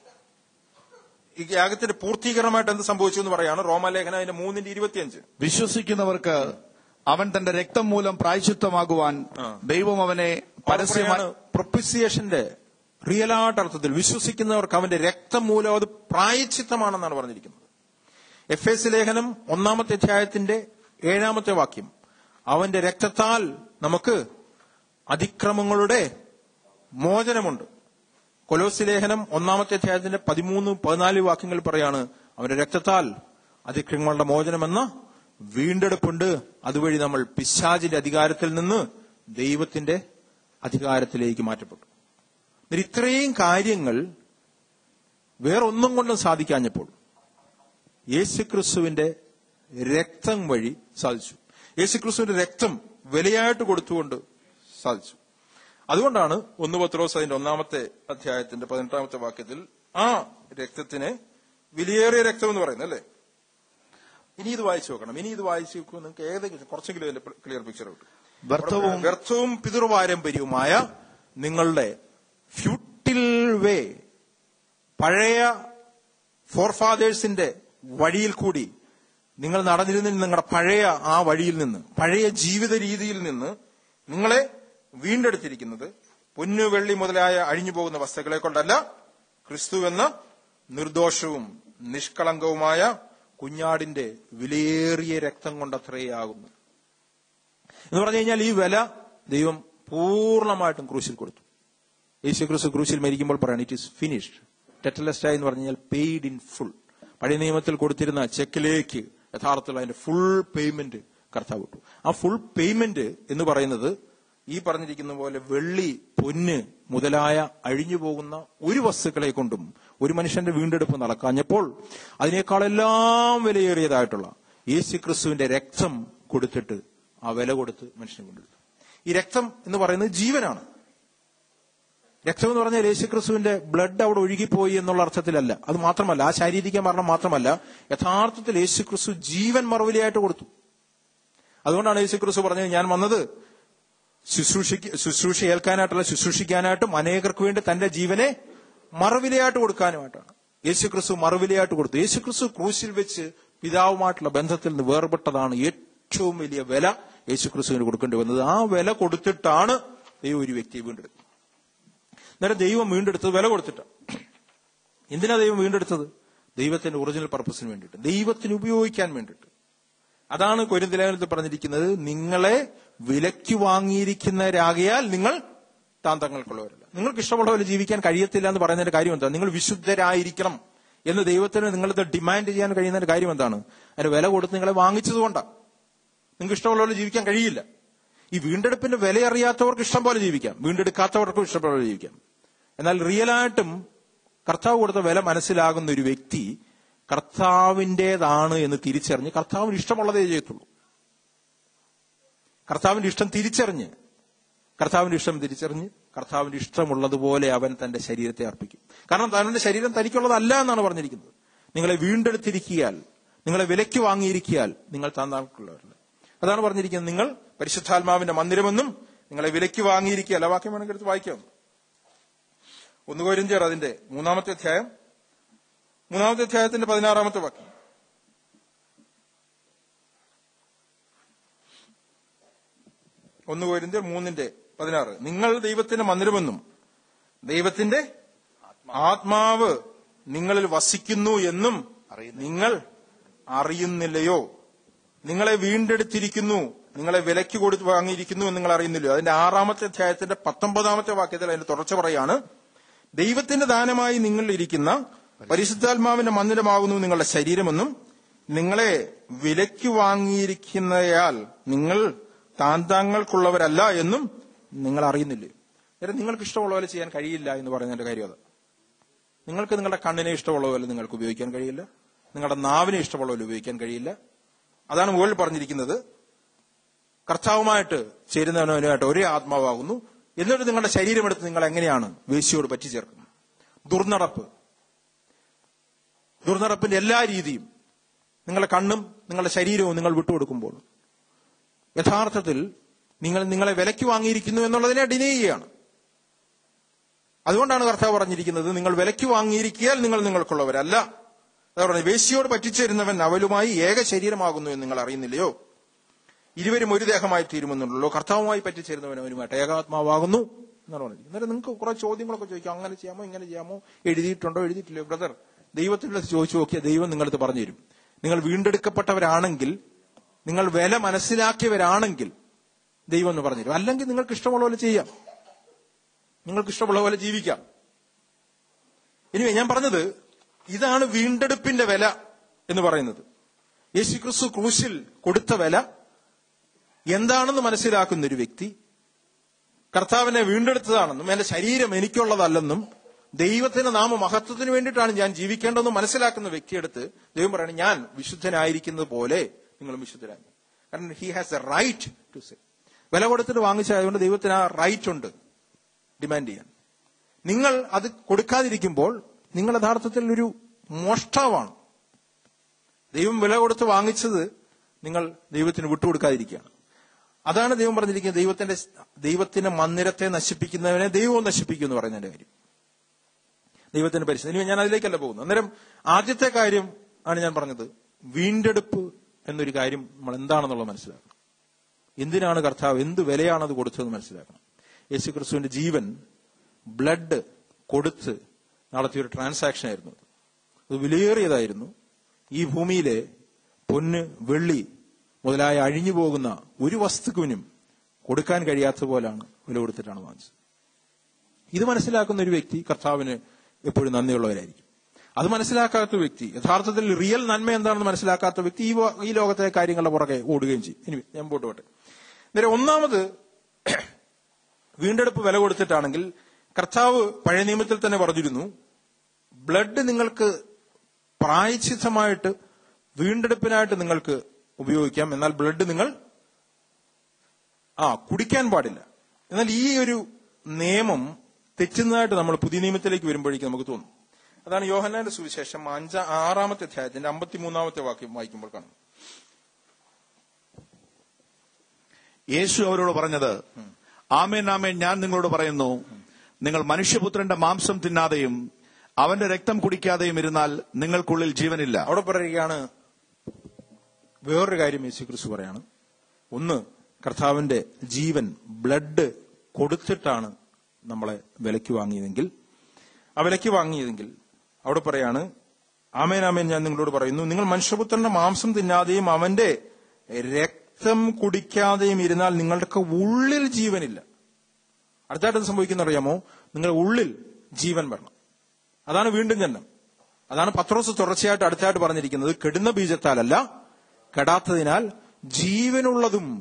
ഈ യാഗത്തിന്റെ പൂർത്തീകരണമായിട്ട് എന്ത് സംഭവിച്ചു എന്ന് പറയാണ് റോമാലേഖനം അതിന്റെ മൂന്നിന്റെ ഇരുപത്തിയഞ്ച് വിശ്വസിക്കുന്നവർക്ക് അവൻ തന്റെ രക്തം മൂലം പ്രായശിത്വമാകുവാൻ ആ. ദൈവം അവനെ പരസ്യമായി പ്രൊപ്പിസിയേഷന്റെ റിയലായിട്ട് അർത്ഥത്തിൽ വിശ്വസിക്കുന്നവർക്ക് അവന്റെ രക്തം മൂലം അത് പ്രായച്ചിത്തമാണെന്നാണ് പറഞ്ഞിരിക്കുന്നത് എഫ് എസ് ലേഖനം ഒന്നാമത്തെ അധ്യായത്തിന്റെ ഏഴാമത്തെ വാക്യം അവന്റെ രക്തത്താൽ നമുക്ക് അതിക്രമങ്ങളുടെ മോചനമുണ്ട് കൊലോസി ലേഖനം ഒന്നാമത്തെ അധ്യായത്തിന്റെ പതിമൂന്ന് പതിനാല് വാക്യങ്ങൾ പറയാണ് അവന്റെ രക്തത്താൽ അതിക്രമങ്ങളുടെ മോചനമെന്ന വീണ്ടെടുപ്പുണ്ട് അതുവഴി നമ്മൾ പിശാചിന്റെ അധികാരത്തിൽ നിന്ന് ദൈവത്തിന്റെ അധികാരത്തിലേക്ക് മാറ്റപ്പെട്ടു എന്നിട്ട് ഇത്രയും കാര്യങ്ങൾ വേറൊന്നും കൊണ്ടും സാധിക്കാഞ്ഞപ്പോൾ യേശുക്രിസ്തുവിന്റെ രക്തം വഴി സാധിച്ചു യേശുക്രിസ്തുവിന്റെ രക്തം വിലയായിട്ട് കൊടുത്തുകൊണ്ട് സാധിച്ചു അതുകൊണ്ടാണ് ഒന്ന് പത്രോസ് അതിന്റെ ഒന്നാമത്തെ അധ്യായത്തിന്റെ പതിനെട്ടാമത്തെ വാക്യത്തിൽ ആ രക്തത്തിന് വിലയേറിയ രക്തം എന്ന് പറയുന്നത് അല്ലേ ഇനി ഇത് വായിച്ചു നോക്കണം ഇനി ഇത് വായിച്ചു നോക്കുമ്പോൾ നിങ്ങൾക്ക് ഏതെങ്കിലും കുറച്ചെങ്കിലും അതിന്റെ ക്ലിയർ പിക്ചർ കിട്ടും വ്യർത്ഥവും വ്യർത്ഥവും പിതൃപാരമ്പര്യവുമായ നിങ്ങളുടെ ഫ്യൂട്ടിൽ വേ പഴയ ഫോർഫാദേഴ്സിന്റെ വഴിയിൽ കൂടി നിങ്ങൾ നടന്നിരുന്ന നിങ്ങളുടെ പഴയ ആ വഴിയിൽ നിന്ന് പഴയ ജീവിത രീതിയിൽ നിന്ന് നിങ്ങളെ വീണ്ടെടുത്തിരിക്കുന്നത് പൊന്നു വെള്ളി മുതലായ അഴിഞ്ഞു പോകുന്ന വസ്തുക്കളെ കൊണ്ടല്ല ക്രിസ്തു എന്ന നിർദോഷവും നിഷ്കളങ്കവുമായ കുഞ്ഞാടിന്റെ വിലയേറിയ രക്തം കൊണ്ടത്രേ ആകുന്നു എന്ന് പറഞ്ഞു കഴിഞ്ഞാൽ ഈ വില ദൈവം പൂർണ്ണമായിട്ടും ക്രൂശിൽ കൊടുത്തു യേശു ക്രിസ്തു ക്രൂശിൽ മരിക്കുമ്പോൾ പറയാണ് ഇറ്റ് ഇസ് ഫിനിഷ്ഡ് ടെറ്റലസ്റ്റായി എന്ന് പറഞ്ഞു കഴിഞ്ഞാൽ പെയ്ഡ് ഇൻ ഫുൾ പഴയ നിയമത്തിൽ കൊടുത്തിരുന്ന ചെക്കിലേക്ക് യഥാർത്ഥത്തിൽ അതിന്റെ ഫുൾ പേയ്മെന്റ് കർത്താവ് വിട്ടു ആ ഫുൾ പേയ്മെന്റ് എന്ന് പറയുന്നത് ഈ പറഞ്ഞിരിക്കുന്ന പോലെ വെള്ളി പൊന്ന് മുതലായ അഴിഞ്ഞു പോകുന്ന ഒരു വസ്തുക്കളെ കൊണ്ടും ഒരു മനുഷ്യന്റെ വീണ്ടെടുപ്പ് നടക്കാഞ്ഞപ്പോൾ അതിനേക്കാളെല്ലാം വിലയേറിയതായിട്ടുള്ള യേശു ക്രിസ്തുവിന്റെ രക്തം കൊടുത്തിട്ട് ആ വില കൊടുത്ത് മനുഷ്യനെ വീണ്ടെടുത്തു ഈ രക്തം എന്ന് പറയുന്നത് ജീവനാണ് രക്തം എന്ന് പറഞ്ഞാൽ യേശുക്രിസ്തുവിന്റെ ബ്ലഡ് അവിടെ ഒഴുകിപ്പോയി എന്നുള്ള അർത്ഥത്തിലല്ല അത് മാത്രമല്ല ആ ശാരീരിക മരണം മാത്രമല്ല യഥാർത്ഥത്തിൽ യേശുക്രിസ്തു ജീവൻ മറുവിലയായിട്ട് കൊടുത്തു അതുകൊണ്ടാണ് യേശുക്രിസ്തു പറഞ്ഞത് ഞാൻ വന്നത് ശുശ്രൂഷിക്ക് ശുശ്രൂഷ ഏൽക്കാനായിട്ടല്ല ശുശ്രൂഷിക്കാനായിട്ടും അനേകർക്ക് വേണ്ടി തന്റെ ജീവനെ മറുവിലയായിട്ട് കൊടുക്കാനുമായിട്ടാണ് യേശുക്രിസ്തു മറുവിലയായിട്ട് കൊടുത്തു യേശുക്രിസ്തു ക്രൂശിൽ വെച്ച് പിതാവുമായിട്ടുള്ള ബന്ധത്തിൽ നിന്ന് വേർപെട്ടതാണ് ഏറ്റവും വലിയ വില യേശുക്രിസ്തുവിന് കൊടുക്കേണ്ടി വന്നത് ആ വില കൊടുത്തിട്ടാണ് ദൈവം ഒരു വ്യക്തിയെ വീണ്ടെടുത്തത് അന്നേരം ദൈവം വീണ്ടെടുത്തത് വില കൊടുത്തിട്ടാണ് എന്തിനാ ദൈവം വീണ്ടെടുത്തത് ദൈവത്തിന്റെ ഒറിജിനൽ പർപ്പസിന് വേണ്ടിയിട്ട് ദൈവത്തിന് ഉപയോഗിക്കാൻ വേണ്ടിയിട്ട് അതാണ് കൊരിന്തലേഖനത്തിൽ പറഞ്ഞിരിക്കുന്നത് നിങ്ങളെ വിലയ്ക്ക് വാങ്ങിയിരിക്കുന്നവരാകിയാൽ നിങ്ങൾ താന്തങ്ങൾക്കുള്ളവരല്ല നിങ്ങൾക്ക് ഇഷ്ടമുള്ള പോലെ ജീവിക്കാൻ കഴിയത്തില്ല എന്ന് പറയുന്നതിന്റെ കാര്യം എന്താണ് നിങ്ങൾ വിശുദ്ധരായിരിക്കണം എന്ന് ദൈവത്തിന് നിങ്ങളിത് ഡിമാൻഡ് ചെയ്യാൻ കഴിയുന്നതിന്റെ കാര്യം എന്താണ് അതിന് വില കൊടുത്ത് നിങ്ങളെ വാങ്ങിച്ചതുകൊണ്ടാണ് നിങ്ങൾക്ക് ഇഷ്ടമുള്ള പോലെ ജീവിക്കാൻ കഴിയില്ല ഈ വീണ്ടെടുപ്പിന്റെ വില അറിയാത്തവർക്ക് ഇഷ്ടം പോലെ ജീവിക്കാം വീണ്ടെടുക്കാത്തവർക്കും ഇഷ്ടം പോലെ ജീവിക്കാം എന്നാൽ റിയലായിട്ടും കർത്താവ് കൊടുത്ത വില മനസ്സിലാകുന്ന ഒരു വ്യക്തി കർത്താവിൻ്റെതാണ് എന്ന് തിരിച്ചറിഞ്ഞ് കർത്താവിന് ഇഷ്ടമുള്ളതേ ചെയ്യത്തുള്ളൂ കർത്താവിന്റെ ഇഷ്ടം തിരിച്ചറിഞ്ഞ് കർത്താവിന്റെ ഇഷ്ടം തിരിച്ചറിഞ്ഞ് കർത്താവിന്റെ ഇഷ്ടമുള്ളതുപോലെ അവൻ തന്റെ ശരീരത്തെ അർപ്പിക്കും കാരണം തന്റെ ശരീരം തനിക്കുള്ളതല്ല എന്നാണ് പറഞ്ഞിരിക്കുന്നത് നിങ്ങളെ വീണ്ടെടുത്തിരിക്കിയാൽ നിങ്ങളെ വിലയ്ക്ക് വാങ്ങിയിരിക്കിയാൽ നിങ്ങൾ താന്താൾക്കുള്ളവരല്ല അതാണ് പറഞ്ഞിരിക്കുന്നത് നിങ്ങൾ പരിശുദ്ധാത്മാവിന്റെ മന്ദിരമെന്നും നിങ്ങളെ വിലയ്ക്ക് വാങ്ങിയിരിക്കിയാൽ ആ വാക്യം വേണമെങ്കിൽ എടുത്ത് വായിക്കാം ഒന്ന് കോരിഞ്ചർ അതിന്റെ മൂന്നാമത്തെ അധ്യായം മൂന്നാമത്തെ അധ്യായത്തിന്റെ പതിനാറാമത്തെ വാക്യം ഒന്ന് കോരിന്ത്യർ മൂന്നിന്റെ പതിനാറ് നിങ്ങൾ ദൈവത്തിന്റെ മന്ദിരമെന്നും ദൈവത്തിന്റെ ആത്മാവ് നിങ്ങളിൽ വസിക്കുന്നു എന്നും നിങ്ങൾ അറിയുന്നില്ലയോ നിങ്ങളെ വീണ്ടെടുത്തിരിക്കുന്നു നിങ്ങളെ വിലയ്ക്ക് കൊടുത്ത് വാങ്ങിയിരിക്കുന്നു എന്ന് നിങ്ങൾ അറിയുന്നില്ലയോ അതിന്റെ ആറാമത്തെ അധ്യായത്തിന്റെ പത്തൊമ്പതാമത്തെ വാക്യത്തിൽ അതിന്റെ തുടർച്ച പറയാണ് ദൈവത്തിന്റെ ദാനമായി നിങ്ങൾ ഇരിക്കുന്ന പരിശുദ്ധാത്മാവിന്റെ മന്ദിരമാകുന്നു നിങ്ങളുടെ ശരീരമെന്നും നിങ്ങളെ വിലയ്ക്ക് വാങ്ങിയിരിക്കുന്നയാൽ നിങ്ങൾ താന്താങ്ങൾക്കുള്ളവരല്ല എന്നും നിങ്ങൾ അറിയുന്നില്ലേ അന്നേരം നിങ്ങൾക്ക് ഇഷ്ടമുള്ള പോലെ ചെയ്യാൻ കഴിയില്ല എന്ന് പറയുന്നതിന്റെ കാര്യം അത് നിങ്ങൾക്ക് നിങ്ങളുടെ കണ്ണിനെ ഇഷ്ടമുള്ള പോലെ നിങ്ങൾക്ക് ഉപയോഗിക്കാൻ കഴിയില്ല നിങ്ങളുടെ നാവിനെ ഇഷ്ടമുള്ള പോലെ ഉപയോഗിക്കാൻ കഴിയില്ല അതാണ് മുകളിൽ പറഞ്ഞിരിക്കുന്നത് കർത്താവുമായിട്ട് ചേരുന്നവനുമായിട്ട് ഒരേ ആത്മാവാകുന്നു എന്നിട്ട് നിങ്ങളുടെ ശരീരമെടുത്ത് നിങ്ങൾ എങ്ങനെയാണ് വേശിയോട് പറ്റിച്ചേർക്കുന്നത് ദുർനടപ്പ് ദുർനടപ്പിന്റെ എല്ലാ രീതിയും നിങ്ങളുടെ കണ്ണും നിങ്ങളുടെ ശരീരവും നിങ്ങൾ വിട്ടുകൊടുക്കുമ്പോൾ യഥാർത്ഥത്തിൽ നിങ്ങൾ നിങ്ങളെ വിലയ്ക്ക് വാങ്ങിയിരിക്കുന്നു എന്നുള്ളതിനെ ഡിനേ ചെയ്യുകയാണ് അതുകൊണ്ടാണ് കർത്താവ് പറഞ്ഞിരിക്കുന്നത് നിങ്ങൾ വിലയ്ക്ക് വാങ്ങിയിരിക്കിയാൽ നിങ്ങൾ നിങ്ങൾക്കുള്ളവരല്ല അതാ പറഞ്ഞത് വേശിയോട് പറ്റിച്ചേരുന്നവൻ അവലുമായി ഏക ശരീരമാകുന്നു എന്ന് നിങ്ങൾ അറിയുന്നില്ലയോ ഇരുവരും ഒരു ദേഹമായി തീരുമെന്നുള്ളൂ കർത്താവുമായി പറ്റിച്ചേരുന്നവൻ അവനുമായിട്ട് ഏകാത്മാവാകുന്നു എന്നാണ് പറഞ്ഞത് അന്നേരം നിങ്ങൾക്ക് കുറെ ചോദ്യങ്ങളൊക്കെ ചോദിക്കാം അങ്ങനെ ചെയ്യാമോ ഇങ്ങനെ ചെയ്യാമോ എഴുതിയിട്ടുണ്ടോ എഴുതിയിട്ടില്ലയോ ബ്രദർ ദൈവത്തിന്റെ അടുത്ത് ചോദിച്ചു നോക്കിയാൽ ദൈവം നിങ്ങളടുത്ത് പറഞ്ഞു തരും നിങ്ങൾ വീണ്ടെടുക്കപ്പെട്ടവരാണെങ്കിൽ നിങ്ങൾ വില മനസ്സിലാക്കിയവരാണെങ്കിൽ ദൈവം എന്ന് പറഞ്ഞു തരും അല്ലെങ്കിൽ നിങ്ങൾക്ക് ഇഷ്ടമുള്ള പോലെ ചെയ്യാം നിങ്ങൾക്ക് ഇഷ്ടമുള്ള പോലെ ജീവിക്കാം ഇനി ഞാൻ പറഞ്ഞത് ഇതാണ് വീണ്ടെടുപ്പിന്റെ വില എന്ന് പറയുന്നത് യേശു ക്രിസ്തു ക്രൂശിൽ കൊടുത്ത വില എന്താണെന്ന് മനസ്സിലാക്കുന്ന ഒരു വ്യക്തി കർത്താവിനെ വീണ്ടെടുത്തതാണെന്നും എന്റെ ശരീരം എനിക്കുള്ളതല്ലെന്നും ദൈവത്തിന്റെ നാമ മഹത്വത്തിന് വേണ്ടിയിട്ടാണ് ഞാൻ ജീവിക്കേണ്ടതെന്ന് മനസ്സിലാക്കുന്ന വ്യക്തിയെടുത്ത് ദൈവം പറയുന്നത് ഞാൻ വിശുദ്ധനായിരിക്കുന്നത് പോലെ നിങ്ങളും വിശുദ്ധരായി കാരണം he has a right to say വില കൊടുത്തിട്ട് വാങ്ങിച്ചതുകൊണ്ട് ദൈവത്തിന് ആ റൈറ്റ് ഉണ്ട് ഡിമാൻഡ് ചെയ്യാൻ നിങ്ങൾ അത് കൊടുക്കാതിരിക്കുമ്പോൾ നിങ്ങൾ യഥാർത്ഥത്തിൽ ഒരു മോഷ്ടാവാണ് ദൈവം വില കൊടുത്ത് വാങ്ങിച്ചത് നിങ്ങൾ ദൈവത്തിന് വിട്ടുകൊടുക്കാതിരിക്കുകയാണ് അതാണ് ദൈവം പറഞ്ഞിരിക്കുന്നത് ദൈവത്തിന്റെ ദൈവത്തിന്റെ മന്ദിരത്തെ നശിപ്പിക്കുന്നവനെ ദൈവവും നശിപ്പിക്കും എന്ന് പറയുന്നതിന്റെ കാര്യം ദൈവത്തിന്റെ പരിസ്ഥിതി ഇനി ഞാൻ അതിലേക്കല്ല പോകുന്നു അന്നേരം ആദ്യത്തെ കാര്യം ആണ് ഞാൻ പറഞ്ഞത് വീണ്ടെടുപ്പ് എന്നൊരു കാര്യം നമ്മൾ എന്താണെന്നുള്ളത് മനസ്സിലാക്കണം എന്തിനാണ് കർത്താവ് എന്ത് വിലയാണ് അത് കൊടുത്തതെന്ന് മനസ്സിലാക്കണം യേശു ക്രിസ്തുവിന്റെ ജീവൻ ബ്ലഡ് കൊടുത്ത് നടത്തിയ ഒരു ട്രാൻസാക്ഷൻ ആയിരുന്നു അത്. അത് വിലയേറിയതായിരുന്നു ഈ ഭൂമിയിലെ പൊന്ന് വെള്ളി മുതലായ അഴിഞ്ഞു പോകുന്ന ഒരു വസ്തുവിനും കൊടുക്കാൻ കഴിയാത്ത പോലാണ് വില കൊടുത്തിട്ടാണ് വാങ്ങിച്ചത് ഇത് മനസ്സിലാക്കുന്ന ഒരു വ്യക്തി കർത്താവിന് എപ്പോഴും നന്ദിയുള്ളവരായിരിക്കും അത് മനസ്സിലാക്കാത്ത വ്യക്തി യഥാർത്ഥത്തിൽ റിയൽ നന്മ എന്താണെന്ന് മനസ്സിലാക്കാത്ത വ്യക്തി ഈ വ- ഈ ലോകത്തെ കാര്യങ്ങളുടെ പുറകെ ഓടുകയും ചെയ്യും ഇനി ഞാൻ മുമ്പോട്ട് പോട്ടെ അന്നേരം ഒന്നാമത് വീണ്ടെടുപ്പ് വില കൊടുത്തിട്ടാണെങ്കിൽ കർത്താവ് പഴയ നിയമത്തിൽ തന്നെ പറഞ്ഞിരുന്നു ബ്ലഡ് നിങ്ങൾക്ക് പ്രായച്ചിത്തമായിട്ട് വീണ്ടെടുപ്പിനായിട്ട് നിങ്ങൾക്ക് ഉപയോഗിക്കാം എന്നാൽ ബ്ലഡ് നിങ്ങൾ ആ കുടിക്കാൻ പാടില്ല എന്നാൽ ഈ ഒരു നിയമം തെറ്റുന്നതായിട്ട് നമ്മൾ പുതിയ നിയമത്തിലേക്ക് വരുമ്പോഴേക്കും നമുക്ക് തോന്നും അതാണ് യോഹന്നാന്റെ സുവിശേഷം അഞ്ച ആറാമത്തെ അധ്യായത്തിന്റെ അമ്പത്തിമൂന്നാമത്തെ വാക്യം വായിക്കുമ്പോൾ കാണും യേശു അവരോട് പറഞ്ഞത് ആമേൻ ആമേൻ ഞാൻ നിങ്ങളോട് പറയുന്നു നിങ്ങൾ മനുഷ്യപുത്രന്റെ മാംസം തിന്നാതെയും അവന്റെ രക്തം കുടിക്കാതെയും ഇരുന്നാൽ നിങ്ങൾക്കുള്ളിൽ ജീവനില്ല അവിടെ പറയുകയാണ് വേറൊരു കാര്യം യേശു ക്രിസ്തു പറയാണ് ഒന്ന് കർത്താവിന്റെ ജീവൻ ബ്ലഡ് കൊടുത്തിട്ടാണ് നമ്മളെ വിലയ്ക്ക് വാങ്ങിയതെങ്കിൽ ആ വിലയ്ക്ക് വാങ്ങിയതെങ്കിൽ അവിടെ പറയാണ് ആമേൻ ആമേൻ ഞാൻ നിങ്ങളോട് പറയുന്നു നിങ്ങൾ മനുഷ്യപുത്രന്റെ മാംസം തിന്നാതെയും അവന്റെ രക്തം കുടിക്കാതെയും ഇരുന്നാൽ നിങ്ങളുടെ ഉള്ളിൽ ജീവനില്ല അടുത്തായിട്ട് എന്ത് സംഭവിക്കുന്ന അറിയാമോ നിങ്ങളുടെ ഉള്ളിൽ ജീവൻ വരണം അതാണ് വീണ്ടും ജന്മം അതാണ് പത്രോസ് തുടർച്ചയായിട്ട് അടുത്തായിട്ട് പറഞ്ഞിരിക്കുന്നത് കെടുന്ന ബീജത്താലല്ല കെടാത്തതിനാൽ ജീവനുള്ളതും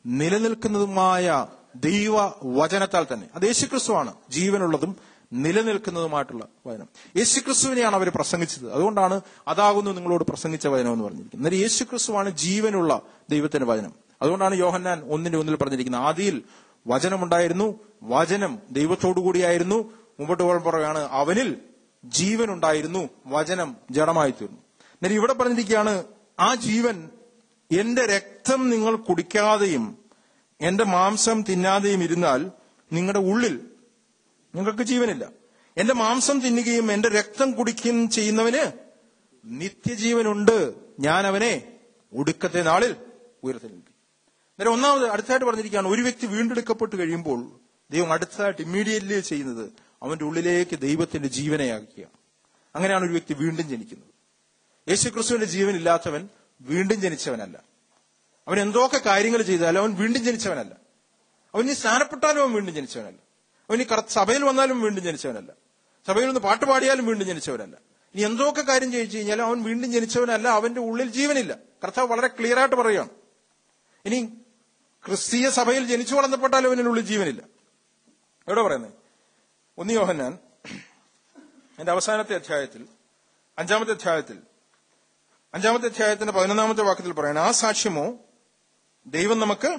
നിലനിൽക്കുന്നതുമായ ദൈവ വചനത്താൽ തന്നെ അത് യേശുക്രിസ്തുവാണ് ജീവനുള്ളതും നിലനിൽക്കുന്നതുമായിട്ടുള്ള വചനം യേശുക്രിസ്തുവിനെയാണ് അവർ പ്രസംഗിച്ചത് അതുകൊണ്ടാണ് അതാകുന്നു നിങ്ങളോട് പ്രസംഗിച്ച വചനം എന്ന് പറഞ്ഞിരിക്കുന്നത് എന്നാൽ യേശുക്രിസ്തുവാണ് ജീവനുള്ള ദൈവത്തിന്റെ വചനം അതുകൊണ്ടാണ് യോഹന്നാൻ ഒന്നിന്റെ ഒന്നിൽ പറഞ്ഞിരിക്കുന്നത് ആദിയിൽ വചനമുണ്ടായിരുന്നു വചനം ദൈവത്തോടു കൂടിയായിരുന്നു മുമ്പോട്ട് പറയുകയാണ് അവനിൽ ജീവനുണ്ടായിരുന്നു വചനം ജഡമായി തീർന്നു എന്നാൽ ഇവിടെ പറഞ്ഞിരിക്കുകയാണ് ആ ജീവൻ എന്റെ രക്തം നിങ്ങൾ കുടിക്കാതെയും എന്റെ മാംസം തിന്നാതെയും ഇരുന്നാൽ നിങ്ങളുടെ ഉള്ളിൽ നിങ്ങൾക്ക് ജീവനില്ല എന്റെ മാംസം തിന്നുകയും എന്റെ രക്തം കുടിക്കുകയും ചെയ്യുന്നവന് നിത്യജീവനുണ്ട് ഞാൻ അവനെ ഒടുക്കത്തെ നാളിൽ ഉയർത്തി നിൽക്കും അന്നേരം ഒന്നാമത് അടുത്തായിട്ട് പറഞ്ഞിരിക്കുകയാണ് ഒരു വ്യക്തി വീണ്ടെടുക്കപ്പെട്ട് കഴിയുമ്പോൾ ദൈവം അടുത്തതായിട്ട് ഇമ്മീഡിയറ്റ്ലി ചെയ്യുന്നത് അവന്റെ ഉള്ളിലേക്ക് ദൈവത്തിന്റെ ജീവനെ ആക്കുക അങ്ങനെയാണ് ഒരു വ്യക്തി വീണ്ടും ജനിക്കുന്നത് യേശുക്രിസ്തുവിന്റെ ജീവനില്ലാത്തവൻ വീണ്ടും ജനിച്ചവനല്ല അവൻ എന്തൊക്കെ കാര്യങ്ങൾ ചെയ്താലും അവൻ വീണ്ടും ജനിച്ചവനല്ല അവൻ ഇനി സ്ഥാനപ്പെട്ടാലും അവൻ വീണ്ടും ജനിച്ചവനല്ല അവൻ ഈ കറ- സഭയിൽ വന്നാലും വീണ്ടും ജനിച്ചവനല്ല സഭയിൽ നിന്ന് പാട്ട് പാടിയാലും വീണ്ടും ജനിച്ചവനല്ല ഇനി എന്തൊക്കെ കാര്യം ചെയ്യിച്ചു കഴിഞ്ഞാലും അവൻ വീണ്ടും ജനിച്ചവനല്ല അവന്റെ ഉള്ളിൽ ജീവനില്ല കർത്താവ് വളരെ ക്ലിയർ ആയിട്ട് പറയുകയാണ് ഇനി ക്രിസ്തീയ സഭയിൽ ജനിച്ചു വളർന്നപ്പെട്ടാലും അവന്റെ ഉള്ളിൽ ജീവനില്ല എവിടെ പറയുന്നത് ഒന്ന് യോഹന്നാൻ എന്റെ അവസാനത്തെ അധ്യായത്തിൽ അഞ്ചാമത്തെ അധ്യായത്തിൽ അഞ്ചാമത്തെ അധ്യായത്തിന്റെ പതിനൊന്നാമത്തെ വാക്യത്തിൽ പറയണം ആ സാക്ഷ്യമോ ദൈവം നമുക്ക്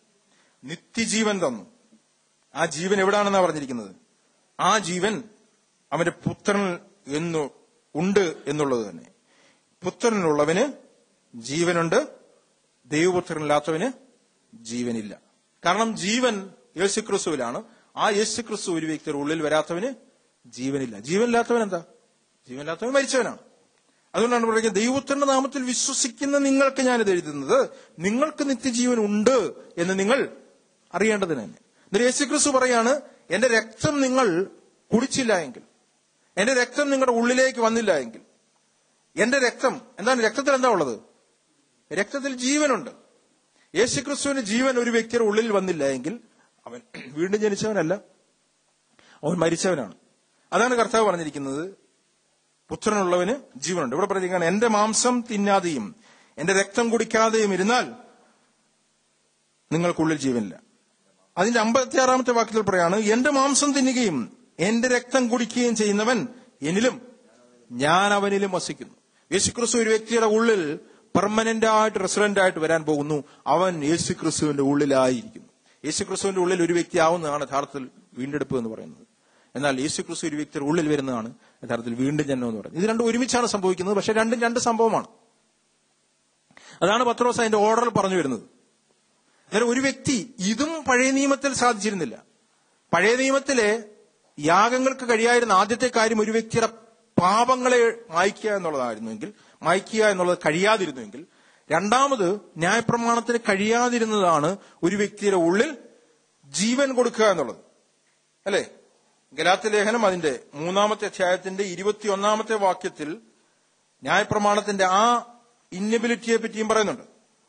നിത്യജീവൻ തന്നു ആ ജീവൻ എവിടാണെന്നാ പറഞ്ഞിരിക്കുന്നത് ആ ജീവൻ അവന്റെ പുത്രൻ എന്നു ഉണ്ട് എന്നുള്ളത് തന്നെ പുത്രനുള്ളവന് ജീവനുണ്ട് ദൈവപുത്രനില്ലാത്തവന് ജീവനില്ല കാരണം ജീവൻ യേശുക്രിസ്തുവിലാണ് ആ യേശുക്രിസ്തു ഒരു വ്യക്തിയുടെ ഉള്ളിൽ വരാത്തവന് ജീവനില്ല ജീവനില്ലാത്തവൻ എന്താ ജീവനില്ലാത്തവൻ മരിച്ചവനാണ് അതുകൊണ്ടാണ് പറയുന്നത് ദൈവത്തിന്റെ നാമത്തിൽ വിശ്വസിക്കുന്ന നിങ്ങൾക്ക് ഞാനിത് എഴുതുന്നത് നിങ്ങൾക്ക് നിത്യജീവൻ ഉണ്ട് എന്ന് നിങ്ങൾ അറിയേണ്ടതിന് തന്നെ എന്നിട്ട് യേശുക്രിസ്തു പറയാണ് എന്റെ രക്തം നിങ്ങൾ കുടിച്ചില്ല എങ്കിൽ എന്റെ രക്തം നിങ്ങളുടെ ഉള്ളിലേക്ക് വന്നില്ല എങ്കിൽ എന്റെ രക്തം എന്താണ് രക്തത്തിൽ എന്താ ഉള്ളത് രക്തത്തിൽ ജീവനുണ്ട് യേശുക്രിസ്തുവിന് ജീവൻ ഒരു വ്യക്തിയുടെ ഉള്ളിൽ വന്നില്ല എങ്കിൽ അവൻ വീണ്ടും ജനിച്ചവനല്ല അവൻ മരിച്ചവനാണ് അതാണ് കർത്താവ് പറഞ്ഞിരിക്കുന്നത് പുത്രനുള്ളവന് ജീവനുണ്ട് ഇവിടെ പറഞ്ഞിരിക്കുകയാണ് എന്റെ മാംസം തിന്നാതെയും എന്റെ രക്തം കുടിക്കാതെയും ഇരുന്നാൽ നിങ്ങൾക്കുള്ളിൽ ജീവനില്ല അതിന്റെ അമ്പത്തിയാറാമത്തെ വാക്യത്തിൽ പറയാണ് എന്റെ മാംസം തിന്നുകയും എന്റെ രക്തം കുടിക്കുകയും ചെയ്യുന്നവൻ എന്നിലും ഞാൻ അവനിലും വസിക്കുന്നു യേശുക്രിസ്തു ഒരു വ്യക്തിയുടെ ഉള്ളിൽ പെർമനന്റ് ആയിട്ട് റെസിഡന്റ് ആയിട്ട് വരാൻ പോകുന്നു അവൻ യേശുക്രിസ്തുവിന്റെ ഉള്ളിലായിരിക്കുന്നു യേശുക്രിസ്തുവിന്റെ ഉള്ളിൽ ഒരു വ്യക്തി ആവുന്നതാണ് യഥാർത്ഥത്തിൽ വീണ്ടെടുപ്പ് എന്ന് പറയുന്നത് എന്നാൽ യേശുക്രിസ്തു ഒരു വ്യക്തിയുടെ ഉള്ളിൽ വരുന്നതാണ് യഥാർത്ഥത്തിൽ വീണ്ടും ജന്മം എന്ന് പറയുന്നത് ഇത് രണ്ടും ഒരുമിച്ചാണ് സംഭവിക്കുന്നത് പക്ഷെ രണ്ടും രണ്ട് സംഭവമാണ് അതാണ് പത്രോസ് അതിന്റെ ഓർഡറിൽ പറഞ്ഞു വരുന്നത് അന്നേരം ഒരു വ്യക്തി ഇതും പഴയ നിയമത്തിൽ സാധിച്ചിരുന്നില്ല പഴയ നിയമത്തിലെ യാഗങ്ങൾക്ക് കഴിയായിരുന്ന ആദ്യത്തെ കാര്യം ഒരു വ്യക്തിയുടെ പാപങ്ങളെ മായ്ക്കുക എന്നുള്ളതായിരുന്നുവെങ്കിൽ മായ്ക്കുക എന്നുള്ളത് കഴിയാതിരുന്നുവെങ്കിൽ രണ്ടാമത് ന്യായപ്രമാണത്തിന് കഴിയാതിരുന്നതാണ് ഒരു വ്യക്തിയുടെ ഉള്ളിൽ ജീവൻ കൊടുക്കുക എന്നുള്ളത് അല്ലേ ഗലാത്ത ലേഖനം അതിന്റെ മൂന്നാമത്തെ അധ്യായത്തിന്റെ ഇരുപത്തിയൊന്നാമത്തെ വാക്യത്തിൽ ന്യായപ്രമാണത്തിന്റെ ആ ഇന്നബിലിറ്റിയെ പറ്റിയും പറയുന്നുണ്ട്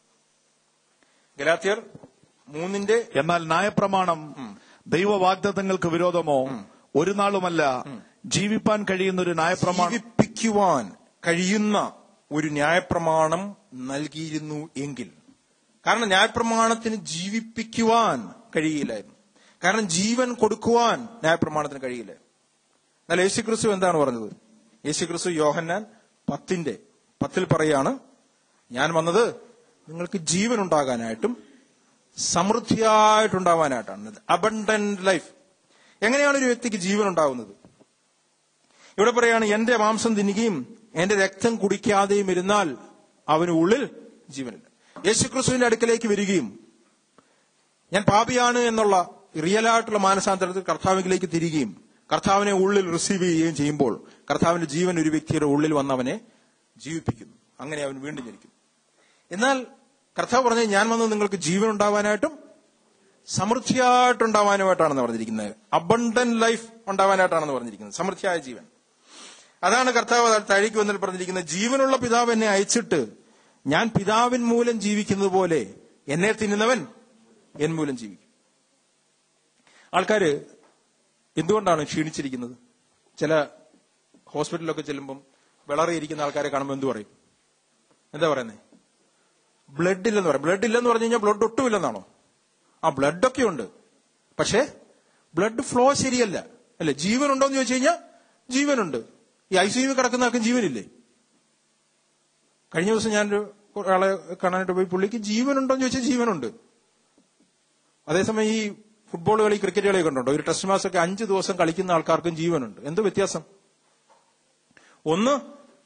ഗലാത്തിയർ മൂന്നിന്റെ എന്നാൽ ന്യായപ്രമാണം ദൈവവാഗ്ദത്തങ്ങൾക്ക് വിരോധമോ ഒരു നാളുമല്ല ജീവിപ്പാൻ കഴിയുന്ന ഒരു ന്യായപ്രമാണം ജീവിപ്പിക്കുവാൻ കഴിയുന്ന ഒരു ന്യായപ്രമാണം നൽകിയിരുന്നു എങ്കിൽ കാരണം ന്യായപ്രമാണത്തിന് ജീവിപ്പിക്കുവാൻ കഴിയില്ലായിരുന്നു കാരണം ജീവൻ കൊടുക്കുവാൻ ന്യായപ്രമാണത്തിന് കഴിയില്ല എന്നാൽ യേശുക്രിസ്തു എന്താണ് പറഞ്ഞത് യേശുക്രിസ്തു യോഹന്നാൻ പത്തിന്റെ പത്തിൽ പറയാണ് ഞാൻ വന്നത് നിങ്ങൾക്ക് ജീവൻ ഉണ്ടാകാനായിട്ടും സമൃദ്ധിയായിട്ടുണ്ടാവാനായിട്ടാണ് അബണ്ടന്റ് ലൈഫ് എങ്ങനെയാണ് ഒരു വ്യക്തിക്ക് ജീവൻ ഉണ്ടാകുന്നത് ഇവിടെ പറയാണ് എന്റെ മാംസം തിന്നുകയും എന്റെ രക്തം കുടിക്കാതെയും ഇരുന്നാൽ അവന് ഉള്ളിൽ ജീവനില്ല യേശുക്രിസ്തുവിന്റെ അടുക്കലേക്ക് വരികയും ഞാൻ പാപിയാണ് എന്നുള്ള റിയൽ ആയിട്ടുള്ള മാനസാന്തരത്തിൽ കർത്താവിലേക്ക് തിരികെയും കർത്താവിനെ ഉള്ളിൽ റിസീവ് ചെയ്യുകയും ചെയ്യുമ്പോൾ കർത്താവിന്റെ ജീവൻ ഒരു വ്യക്തിയുടെ ഉള്ളിൽ വന്നവനെ ജീവിപ്പിക്കുന്നു അങ്ങനെ അവൻ വീണ്ടും ജനിക്കും എന്നാൽ കർത്താവ് പറഞ്ഞ ഞാൻ വന്ന് നിങ്ങൾക്ക് ജീവൻ ഉണ്ടാവാനായിട്ടും സമൃദ്ധിയായിട്ടുണ്ടാവാനുമായിട്ടാണെന്ന് പറഞ്ഞിരിക്കുന്നത് അബണ്ടൻ ലൈഫ് ഉണ്ടാവാനായിട്ടാണെന്ന് പറഞ്ഞിരിക്കുന്നത് സമൃദ്ധിയായ ജീവൻ അതാണ് കർത്താവ് താഴേക്ക് വന്നിൽ പറഞ്ഞിരിക്കുന്നത് ജീവനുള്ള പിതാവ് എന്നെ അയച്ചിട്ട് ഞാൻ പിതാവിൻ മൂലം ജീവിക്കുന്നത് പോലെ എന്നെ തിന്നുന്നവൻ എൻ മൂലം ജീവിക്കും ആൾക്കാര് എന്തുകൊണ്ടാണ് ക്ഷീണിച്ചിരിക്കുന്നത് ചില ഹോസ്പിറ്റലിലൊക്കെ ചെല്ലുമ്പം വിളറിയിരിക്കുന്ന ആൾക്കാരെ കാണുമ്പോൾ എന്തു പറയും എന്താ പറയുന്നത് ബ്ലഡ് ഇല്ലെന്ന് പറയും ബ്ലഡ് ഇല്ലെന്ന് പറഞ്ഞു കഴിഞ്ഞാൽ ബ്ലഡ് ഒട്ടുമില്ലെന്നാണോ ആ ബ്ലഡൊക്കെ ഉണ്ട് പക്ഷേ ബ്ലഡ് ഫ്ലോ ശരിയല്ല അല്ലെ ജീവനുണ്ടോ എന്ന് ചോദിച്ചു കഴിഞ്ഞാൽ ജീവനുണ്ട് ഈ ഐ സി യു കിടക്കുന്ന ആർക്കും ജീവനില്ലേ കഴിഞ്ഞ ദിവസം ഞാനൊരു ഒരാളെ കാണാനായിട്ട് പോയി പുള്ളിക്ക് ജീവനുണ്ടോ എന്ന് ചോദിച്ചാൽ ജീവനുണ്ട് അതേസമയം ഈ ഫുട്ബോൾ കളി ക്രിക്കറ്റ് കളി കണ്ടുണ്ടോ ഒരു ടെസ്റ്റ് മാച്ച് ഒക്കെ അഞ്ച് ദിവസം കളിക്കുന്ന ആൾക്കാർക്കും ജീവനുണ്ട് എന്ത് വ്യത്യാസം ഒന്ന്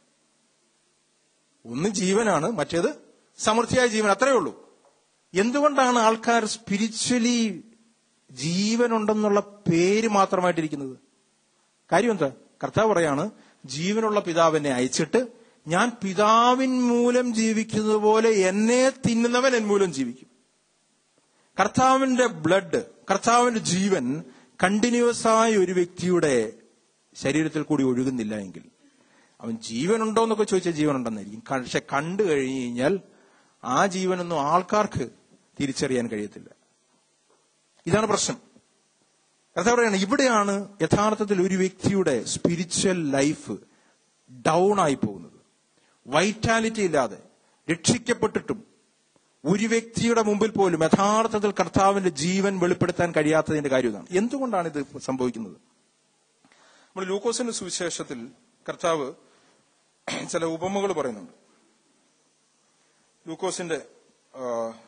ഒന്ന് ജീവനാണ് മറ്റേത് സമൃദ്ധിയായ ജീവൻ അത്രയേ ഉള്ളൂ എന്തുകൊണ്ടാണ് ആൾക്കാർ സ്പിരിച്വലി ജീവനുണ്ടെന്നുള്ള പേര് മാത്രമായിട്ടിരിക്കുന്നത് കാര്യം എന്താ കർത്താവ് പറയാണ് ജീവനുള്ള പിതാവിനെ അയച്ചിട്ട് ഞാൻ പിതാവിൻ മൂലം ജീവിക്കുന്നത് പോലെ എന്നെ തിന്നുന്നവൻ എൻ മൂലം ജീവിക്കും കർത്താവിന്റെ ബ്ലഡ് കർത്താവിന്റെ ജീവൻ കണ്ടിന്യൂസ് ആയ ഒരു വ്യക്തിയുടെ ശരീരത്തിൽ കൂടി ഒഴുകുന്നില്ല എങ്കിൽ അവൻ ജീവനുണ്ടോ എന്നൊക്കെ ചോദിച്ചാൽ ജീവനുണ്ടെന്നായിരിക്കും പക്ഷെ കണ്ടു കഴിഞ്ഞു കഴിഞ്ഞാൽ ആ ജീവനൊന്നും ആൾക്കാർക്ക് തിരിച്ചറിയാൻ കഴിയത്തില്ല ഇതാണ് പ്രശ്നം കർത്താവ് പറയാണ് ഇവിടെയാണ് യഥാർത്ഥത്തിൽ ഒരു വ്യക്തിയുടെ സ്പിരിച്വൽ ലൈഫ് ഡൗൺ ആയി പോകുന്നത് വൈറ്റാലിറ്റി ഇല്ലാതെ രക്ഷിക്കപ്പെട്ടിട്ടും ഒരു വ്യക്തിയുടെ മുമ്പിൽ പോലും യഥാർത്ഥത്തിൽ കർത്താവിന്റെ ജീവൻ വെളിപ്പെടുത്താൻ കഴിയാത്തതിന്റെ കാര്യം ഇതാണ് എന്തുകൊണ്ടാണ് ഇത് സംഭവിക്കുന്നത് നമ്മൾ ലൂക്കോസിന്റെ സുവിശേഷത്തിൽ കർത്താവ് ചില ഉപമകൾ പറയുന്നുണ്ട് ലൂക്കോസിന്റെ ആ,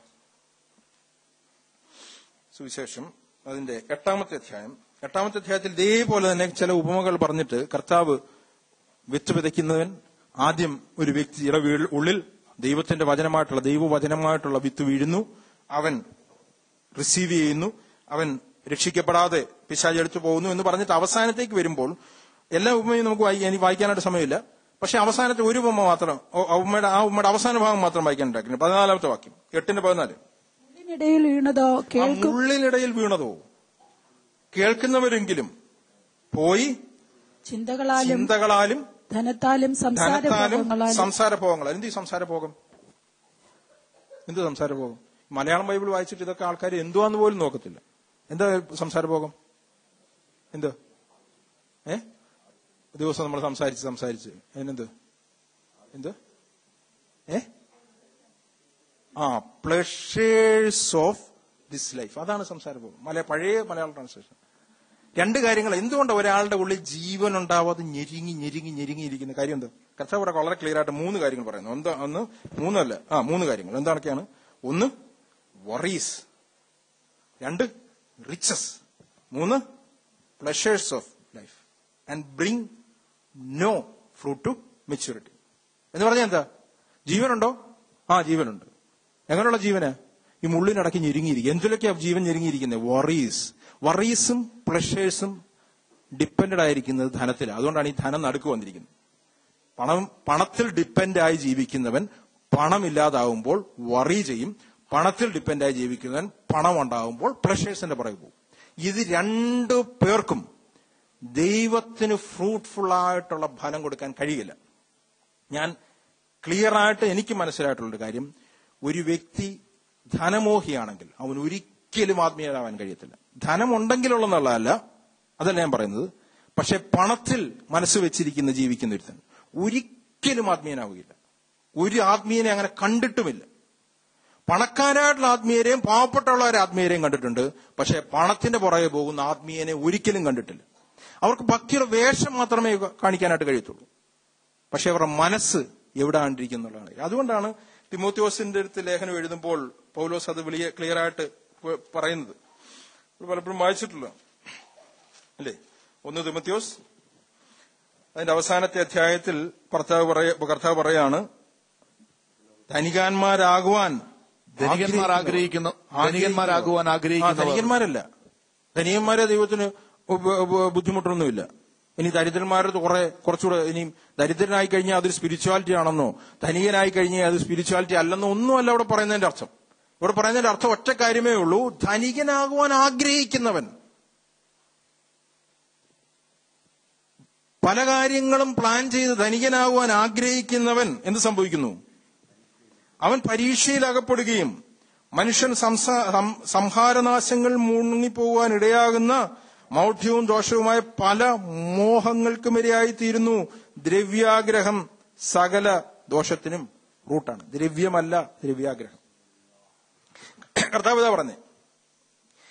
സുവിശേഷം അതിന്റെ എട്ടാമത്തെ അധ്യായം എട്ടാമത്തെ അധ്യായത്തിൽ ഇതേപോലെ തന്നെ ചില ഉപമകൾ പറഞ്ഞിട്ട് കർത്താവ് വിത്ത് വിതയ്ക്കുന്നവൻ ആദ്യം ഒരു വ്യക്തിയുടെ വീ- ഉള്ളിൽ ദൈവത്തിന്റെ വചനമായിട്ടുള്ള ദൈവവചനമായിട്ടുള്ള വിത്ത് വീഴുന്നു അവൻ റിസീവ് ചെയ്യുന്നു അവൻ രക്ഷിക്കപ്പെടാതെ പിശാച് എടുത്തു പോകുന്നു എന്ന് പറഞ്ഞിട്ട് അവസാനത്തേക്ക് വരുമ്പോൾ എല്ലാ ഉപമയും നമുക്ക് വായി- എനിക്ക് വായിക്കാനായിട്ട് സമയമില്ല പക്ഷെ അവസാനത്തെ ഒരു ഉപമ മാത്രം ഓ, ആ ഉമ്മയുടെ ആ ഉമ്മയുടെ അവസാന ഭാഗം മാത്രം വായിക്കാനുണ്ടാക്കുന്നു പതിനാലാമത്തെ വാക്യം എട്ടിന്റെ പതിനാല് ഉള്ളിനിടയിൽ വീണതോ ആ കേൾക്കും മുള്ളിനിടയിൽ വീണതോ കേൾക്കുന്നവരെങ്കിലും പോയി ചിന്തകളാലും ചിന്തകളാലും ധനത്താലും ധനത്താലും സംസാരഭോഗങ്ങളാലും സംസാരഭോഗങ്ങളാൽ എന്ത് ഈ സംസാരഭോഗം എന്ത് സംസാരഭോഗം മലയാളം ബൈബിൾ വായിച്ചിട്ട് ഇതൊക്കെ ആൾക്കാർ എന്തുവാന്ന് പോലും നോക്കത്തില്ല എന്താ സംസാരഭോഗം എന്ത് ഏ ഒരു ദിവസം നമ്മൾ സംസാരിച്ച് സംസാരിച്ച് അതിനെന്ത് എന്ത് ഏ ആ പ്ലഷേഴ്സ് ഓഫ് ദിസ് ലൈഫ് അതാണ് സംസാരഭോഗം മല പഴയ മലയാളം ട്രാൻസ്ലേഷൻ രണ്ട് കാര്യങ്ങൾ എന്തുകൊണ്ട് ഒരാളുടെ ഉള്ളിൽ ജീവൻ ഉണ്ടാവാതെ ഞെരുങ്ങി ഞെരുങ്ങി ഞെരുങ്ങി ഇരിക്കുന്ന കാര്യം എന്താ കർത്താവ് ഇവിടെ വളരെ ക്ലിയർ ആയിട്ട് മൂന്ന് കാര്യങ്ങൾ പറയുന്നു എന്താ ഒന്ന് മൂന്നല്ല ആ മൂന്ന് കാര്യങ്ങൾ എന്തൊക്കെയാണ് ഒന്ന് വറീസ് രണ്ട് റിച്ചസ് മൂന്ന് pleasures of life and bring no fruit to maturity എന്ന് പറഞ്ഞാൽ എന്താ ജീവനുണ്ടോ ആ ജീവനുണ്ട് എങ്ങനെയുള്ള ജീവന് ഈ മുള്ളിനടക്കി ഞെരുങ്ങിയിരിക്കും എന്തിലൊക്കെയാ ജീവൻ ഞെരുങ്ങിയിരിക്കുന്നത് വറീസ് വറീസും പ്ലഷേഴ്സും ഡിപ്പെൻഡഡ് ആയിരിക്കുന്നത് ധനത്തിലാണ് അതുകൊണ്ടാണ് ഈ ധനം നടുക്ക് വന്നിരിക്കുന്നത് പണം പണത്തിൽ ഡിപ്പെൻഡ് ആയി ജീവിക്കുന്നവൻ പണമില്ലാതാവുമ്പോൾ വറി ചെയ്യും പണത്തിൽ ഡിപ്പെൻഡ് ആയി ജീവിക്കുന്നവൻ പണം ഉണ്ടാവുമ്പോൾ പ്ലഷേഴ്സിന്റെ പുറകെ പോകും ഇത് രണ്ടു പേർക്കും ദൈവത്തിന് ഫ്രൂട്ട്ഫുൾ ആയിട്ടുള്ള ഫലം കൊടുക്കാൻ കഴിയില്ല ഞാൻ ക്ലിയർ ആയിട്ട് എനിക്ക് മനസ്സിലായിട്ടുള്ളൊരു കാര്യം ഒരു വ്യക്തി ധനമോഹിയാണെങ്കിൽ അവൻ ഒരിക്കലും ആത്മീയരാവാൻ കഴിയത്തില്ല ധനമുണ്ടെങ്കിലുള്ളതല്ല അതല്ല ഞാൻ പറയുന്നത് പക്ഷെ പണത്തിൽ മനസ്സ് വെച്ചിരിക്കുന്ന ജീവിക്കുന്ന ഒരുത്തൻ ഒരിക്കലും ആത്മീയനാവുകയില്ല ഒരു ആത്മീയനെ അങ്ങനെ കണ്ടിട്ടുമില്ല പണക്കാരായിട്ടുള്ള ആത്മീയരെയും പാവപ്പെട്ടുള്ളവരെ ആത്മീയരെയും കണ്ടിട്ടുണ്ട് പക്ഷെ പണത്തിന്റെ പുറകെ പോകുന്ന ആത്മീയനെ ഒരിക്കലും കണ്ടിട്ടില്ല അവർക്ക് ഭക്തിയുടെ വേഷം മാത്രമേ കാണിക്കാനായിട്ട് കഴിയത്തുള്ളൂ പക്ഷെ അവരുടെ മനസ്സ് എവിടെ ആണ്ടിരിക്കുന്നുള്ളതാണ് അതുകൊണ്ടാണ് തിമോത്യോസിന്റെ അടുത്ത് ലേഖനം എഴുതുമ്പോൾ പൗലോസ് അത് വലിയ ക്ലിയർ ആയിട്ട് പ- പറയുന്നത് ഇത് പലപ്പോഴും വായിച്ചിട്ടുള്ള അല്ലേ ഒന്ന് തിമത്യോസ് അതിന്റെ അവസാനത്തെ അധ്യായത്തിൽ കർത്താവ് പറയ കർത്താവ് പറയാണ് ധനികാന്മാരാകുവാൻ ധനികന്മാർ ആഗ്രഹിക്കുന്നു ധനികന്മാരാകുവാൻ ആ, ആഗ്രഹിക്കുന്നവർ ധനികന്മാരല്ല ധനികന്മാരെ ദൈവത്തിന് ഉപ- ഉപ- ബുദ്ധിമുട്ടൊന്നുമില്ല ഇനി ദരിദ്രന്മാരത് കുറെ കുറച്ചുകൂടെ ഇനിയും ദരിദ്രനായി കഴിഞ്ഞാൽ അതൊരു സ്പിരിച്വാലിറ്റി ആണെന്നോ ധനികനായി കഴിഞ്ഞാൽ അത് സ്പിരിച്വാലിറ്റി അല്ലെന്നോ ഒന്നുമല്ല ഇവിടെ പറയുന്നതിന്റെ അർത്ഥം ഇവിടെ പറയുന്നതിന്റെ അർത്ഥം ഒറ്റ കാര്യമേ ഉള്ളൂ ധനികനാകുവാൻ ആഗ്രഹിക്കുന്നവൻ പല കാര്യങ്ങളും പ്ലാൻ ചെയ്ത് ധനികനാകുവാൻ ആഗ്രഹിക്കുന്നവൻ എന്ത് സംഭവിക്കുന്നു അവൻ പരീക്ഷയിൽ അകപ്പെടുകയും മനുഷ്യൻ സംസ- സം- സംഹാരനാശങ്ങൾ മുങ്ങിപ്പോകുവാൻ ഇടയാകുന്ന മൗഢ്യവും ദോഷവുമായ പല മോഹങ്ങൾക്കും ഇരയായി തീരുന്നു ദ്രവ്യാഗ്രഹം സകല ദോഷത്തിനും റൂട്ടാണ് ദ്രവ്യമല്ല ദ്രവ്യാഗ്രഹം കർത്താവ് ഇതാ പറഞ്ഞേ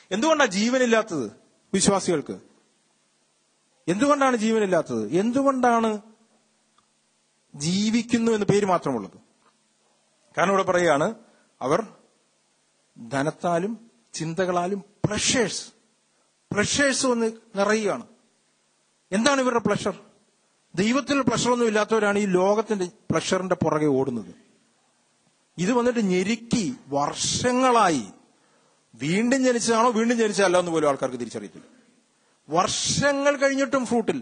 എന്തുകൊണ്ടാണ് ജീവനില്ലാത്തത് വിശ്വാസികൾക്ക് എന്തുകൊണ്ടാണ് ജീവനില്ലാത്തത് എന്തുകൊണ്ടാണ് ജീവിക്കുന്നു എന്ന പേര് മാത്രമുള്ളത് കാരണം ഇവിടെ പറയുകയാണ് അവർ ധനത്താലും ചിന്തകളാലും പ്രഷേഴ്സ് പ്രഷേഴ്സ് വന്ന് നിറയുകയാണ് എന്താണ് ഇവരുടെ പ്ലഷർ ദൈവത്തിൽ പ്ലഷറൊന്നും ഇല്ലാത്തവരാണ് ഈ ലോകത്തിന്റെ പ്ലഷറിന്റെ പുറകെ ഓടുന്നത് ഇത് വന്നിട്ട് ഞെരുക്കി വർഷങ്ങളായി വീണ്ടും ജനിച്ചതാണോ വീണ്ടും ജനിച്ചതല്ല എന്ന് പോലും ആൾക്കാർക്ക് തിരിച്ചറിയത്തില്ല വർഷങ്ങൾ കഴിഞ്ഞിട്ടും ഫ്രൂട്ടില്ല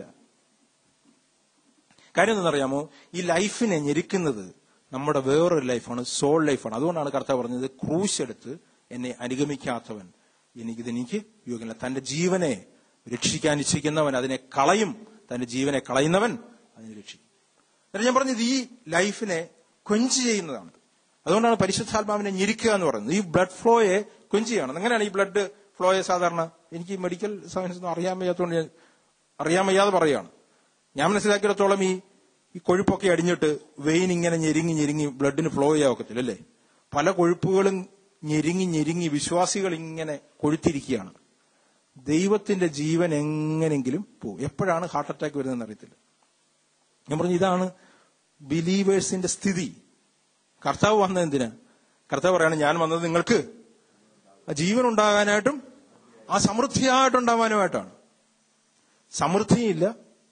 കാര്യം എന്താണെന്നറിയാമോ ഈ ലൈഫിനെ ഞെരുക്കുന്നത് നമ്മുടെ വേറൊരു ലൈഫാണ് സോൾ ലൈഫാണ് അതുകൊണ്ടാണ് കർത്താവ് പറഞ്ഞത് ക്രൂശ് എടുത്ത് എന്നെ അനുഗമിക്കാത്തവൻ എനിക്കിത് എനിക്ക് യോഗ്യല്ല തന്റെ ജീവനെ രക്ഷിക്കാൻ ഇച്ഛിക്കുന്നവൻ അതിനെ കളയും തന്റെ ജീവനെ കളയുന്നവൻ അതിനെ രക്ഷിക്കും എന്നിട്ട് ഞാൻ പറഞ്ഞത് ഈ ലൈഫിനെ കൊഞ്ച് ചെയ്യുന്നതാണ് അതുകൊണ്ടാണ് പരിശുദ്ധാത്മാവിനെ ഞെരിക്കുക എന്ന് പറയുന്നത് ഈ ബ്ലഡ് ഫ്ലോയെ കൊഞ്ച് ചെയ്യണം എങ്ങനെയാണ് ഈ ബ്ലഡ് ഫ്ലോയെ സാധാരണ എനിക്ക് ഈ മെഡിക്കൽ സയൻസ് ഒന്നും അറിയാൻ വയ്യാത്തതുകൊണ്ട് ഞാൻ അറിയാൻ വയ്യാതെ പറയുകയാണ് ഞാൻ മനസ്സിലാക്കിയിടത്തോളം ഈ ഈ കൊഴുപ്പൊക്കെ അടിഞ്ഞിട്ട് വെയിൻ ഇങ്ങനെ ഞെരുങ്ങി ഞെരുങ്ങി ബ്ലഡിന് ഫ്ലോ ചെയ്യാൻ ഒക്കത്തില്ല അല്ലേ പല കൊഴുപ്പുകളും ഞെരുങ്ങി ഞെരുങ്ങി വിശ്വാസികൾ ഇങ്ങനെ കൊഴുത്തിരിക്കുകയാണ് ദൈവത്തിന്റെ ജീവൻ എങ്ങനെങ്കിലും പോകും എപ്പോഴാണ് ഹാർട്ട് അറ്റാക്ക് വരുന്നതെന്ന് അറിയത്തില്ല ഞാൻ പറഞ്ഞു ഇതാണ് ബിലീവേഴ്സിന്റെ സ്ഥിതി കർത്താവ് വന്നത് എന്തിനാ കർത്താവ് പറയാണ് ഞാൻ വന്നത് നിങ്ങൾക്ക് ആ ജീവൻ ഉണ്ടാകാനായിട്ടും ആ സമൃദ്ധിയായിട്ടുണ്ടാവാനുമായിട്ടാണ് സമൃദ്ധിയില്ല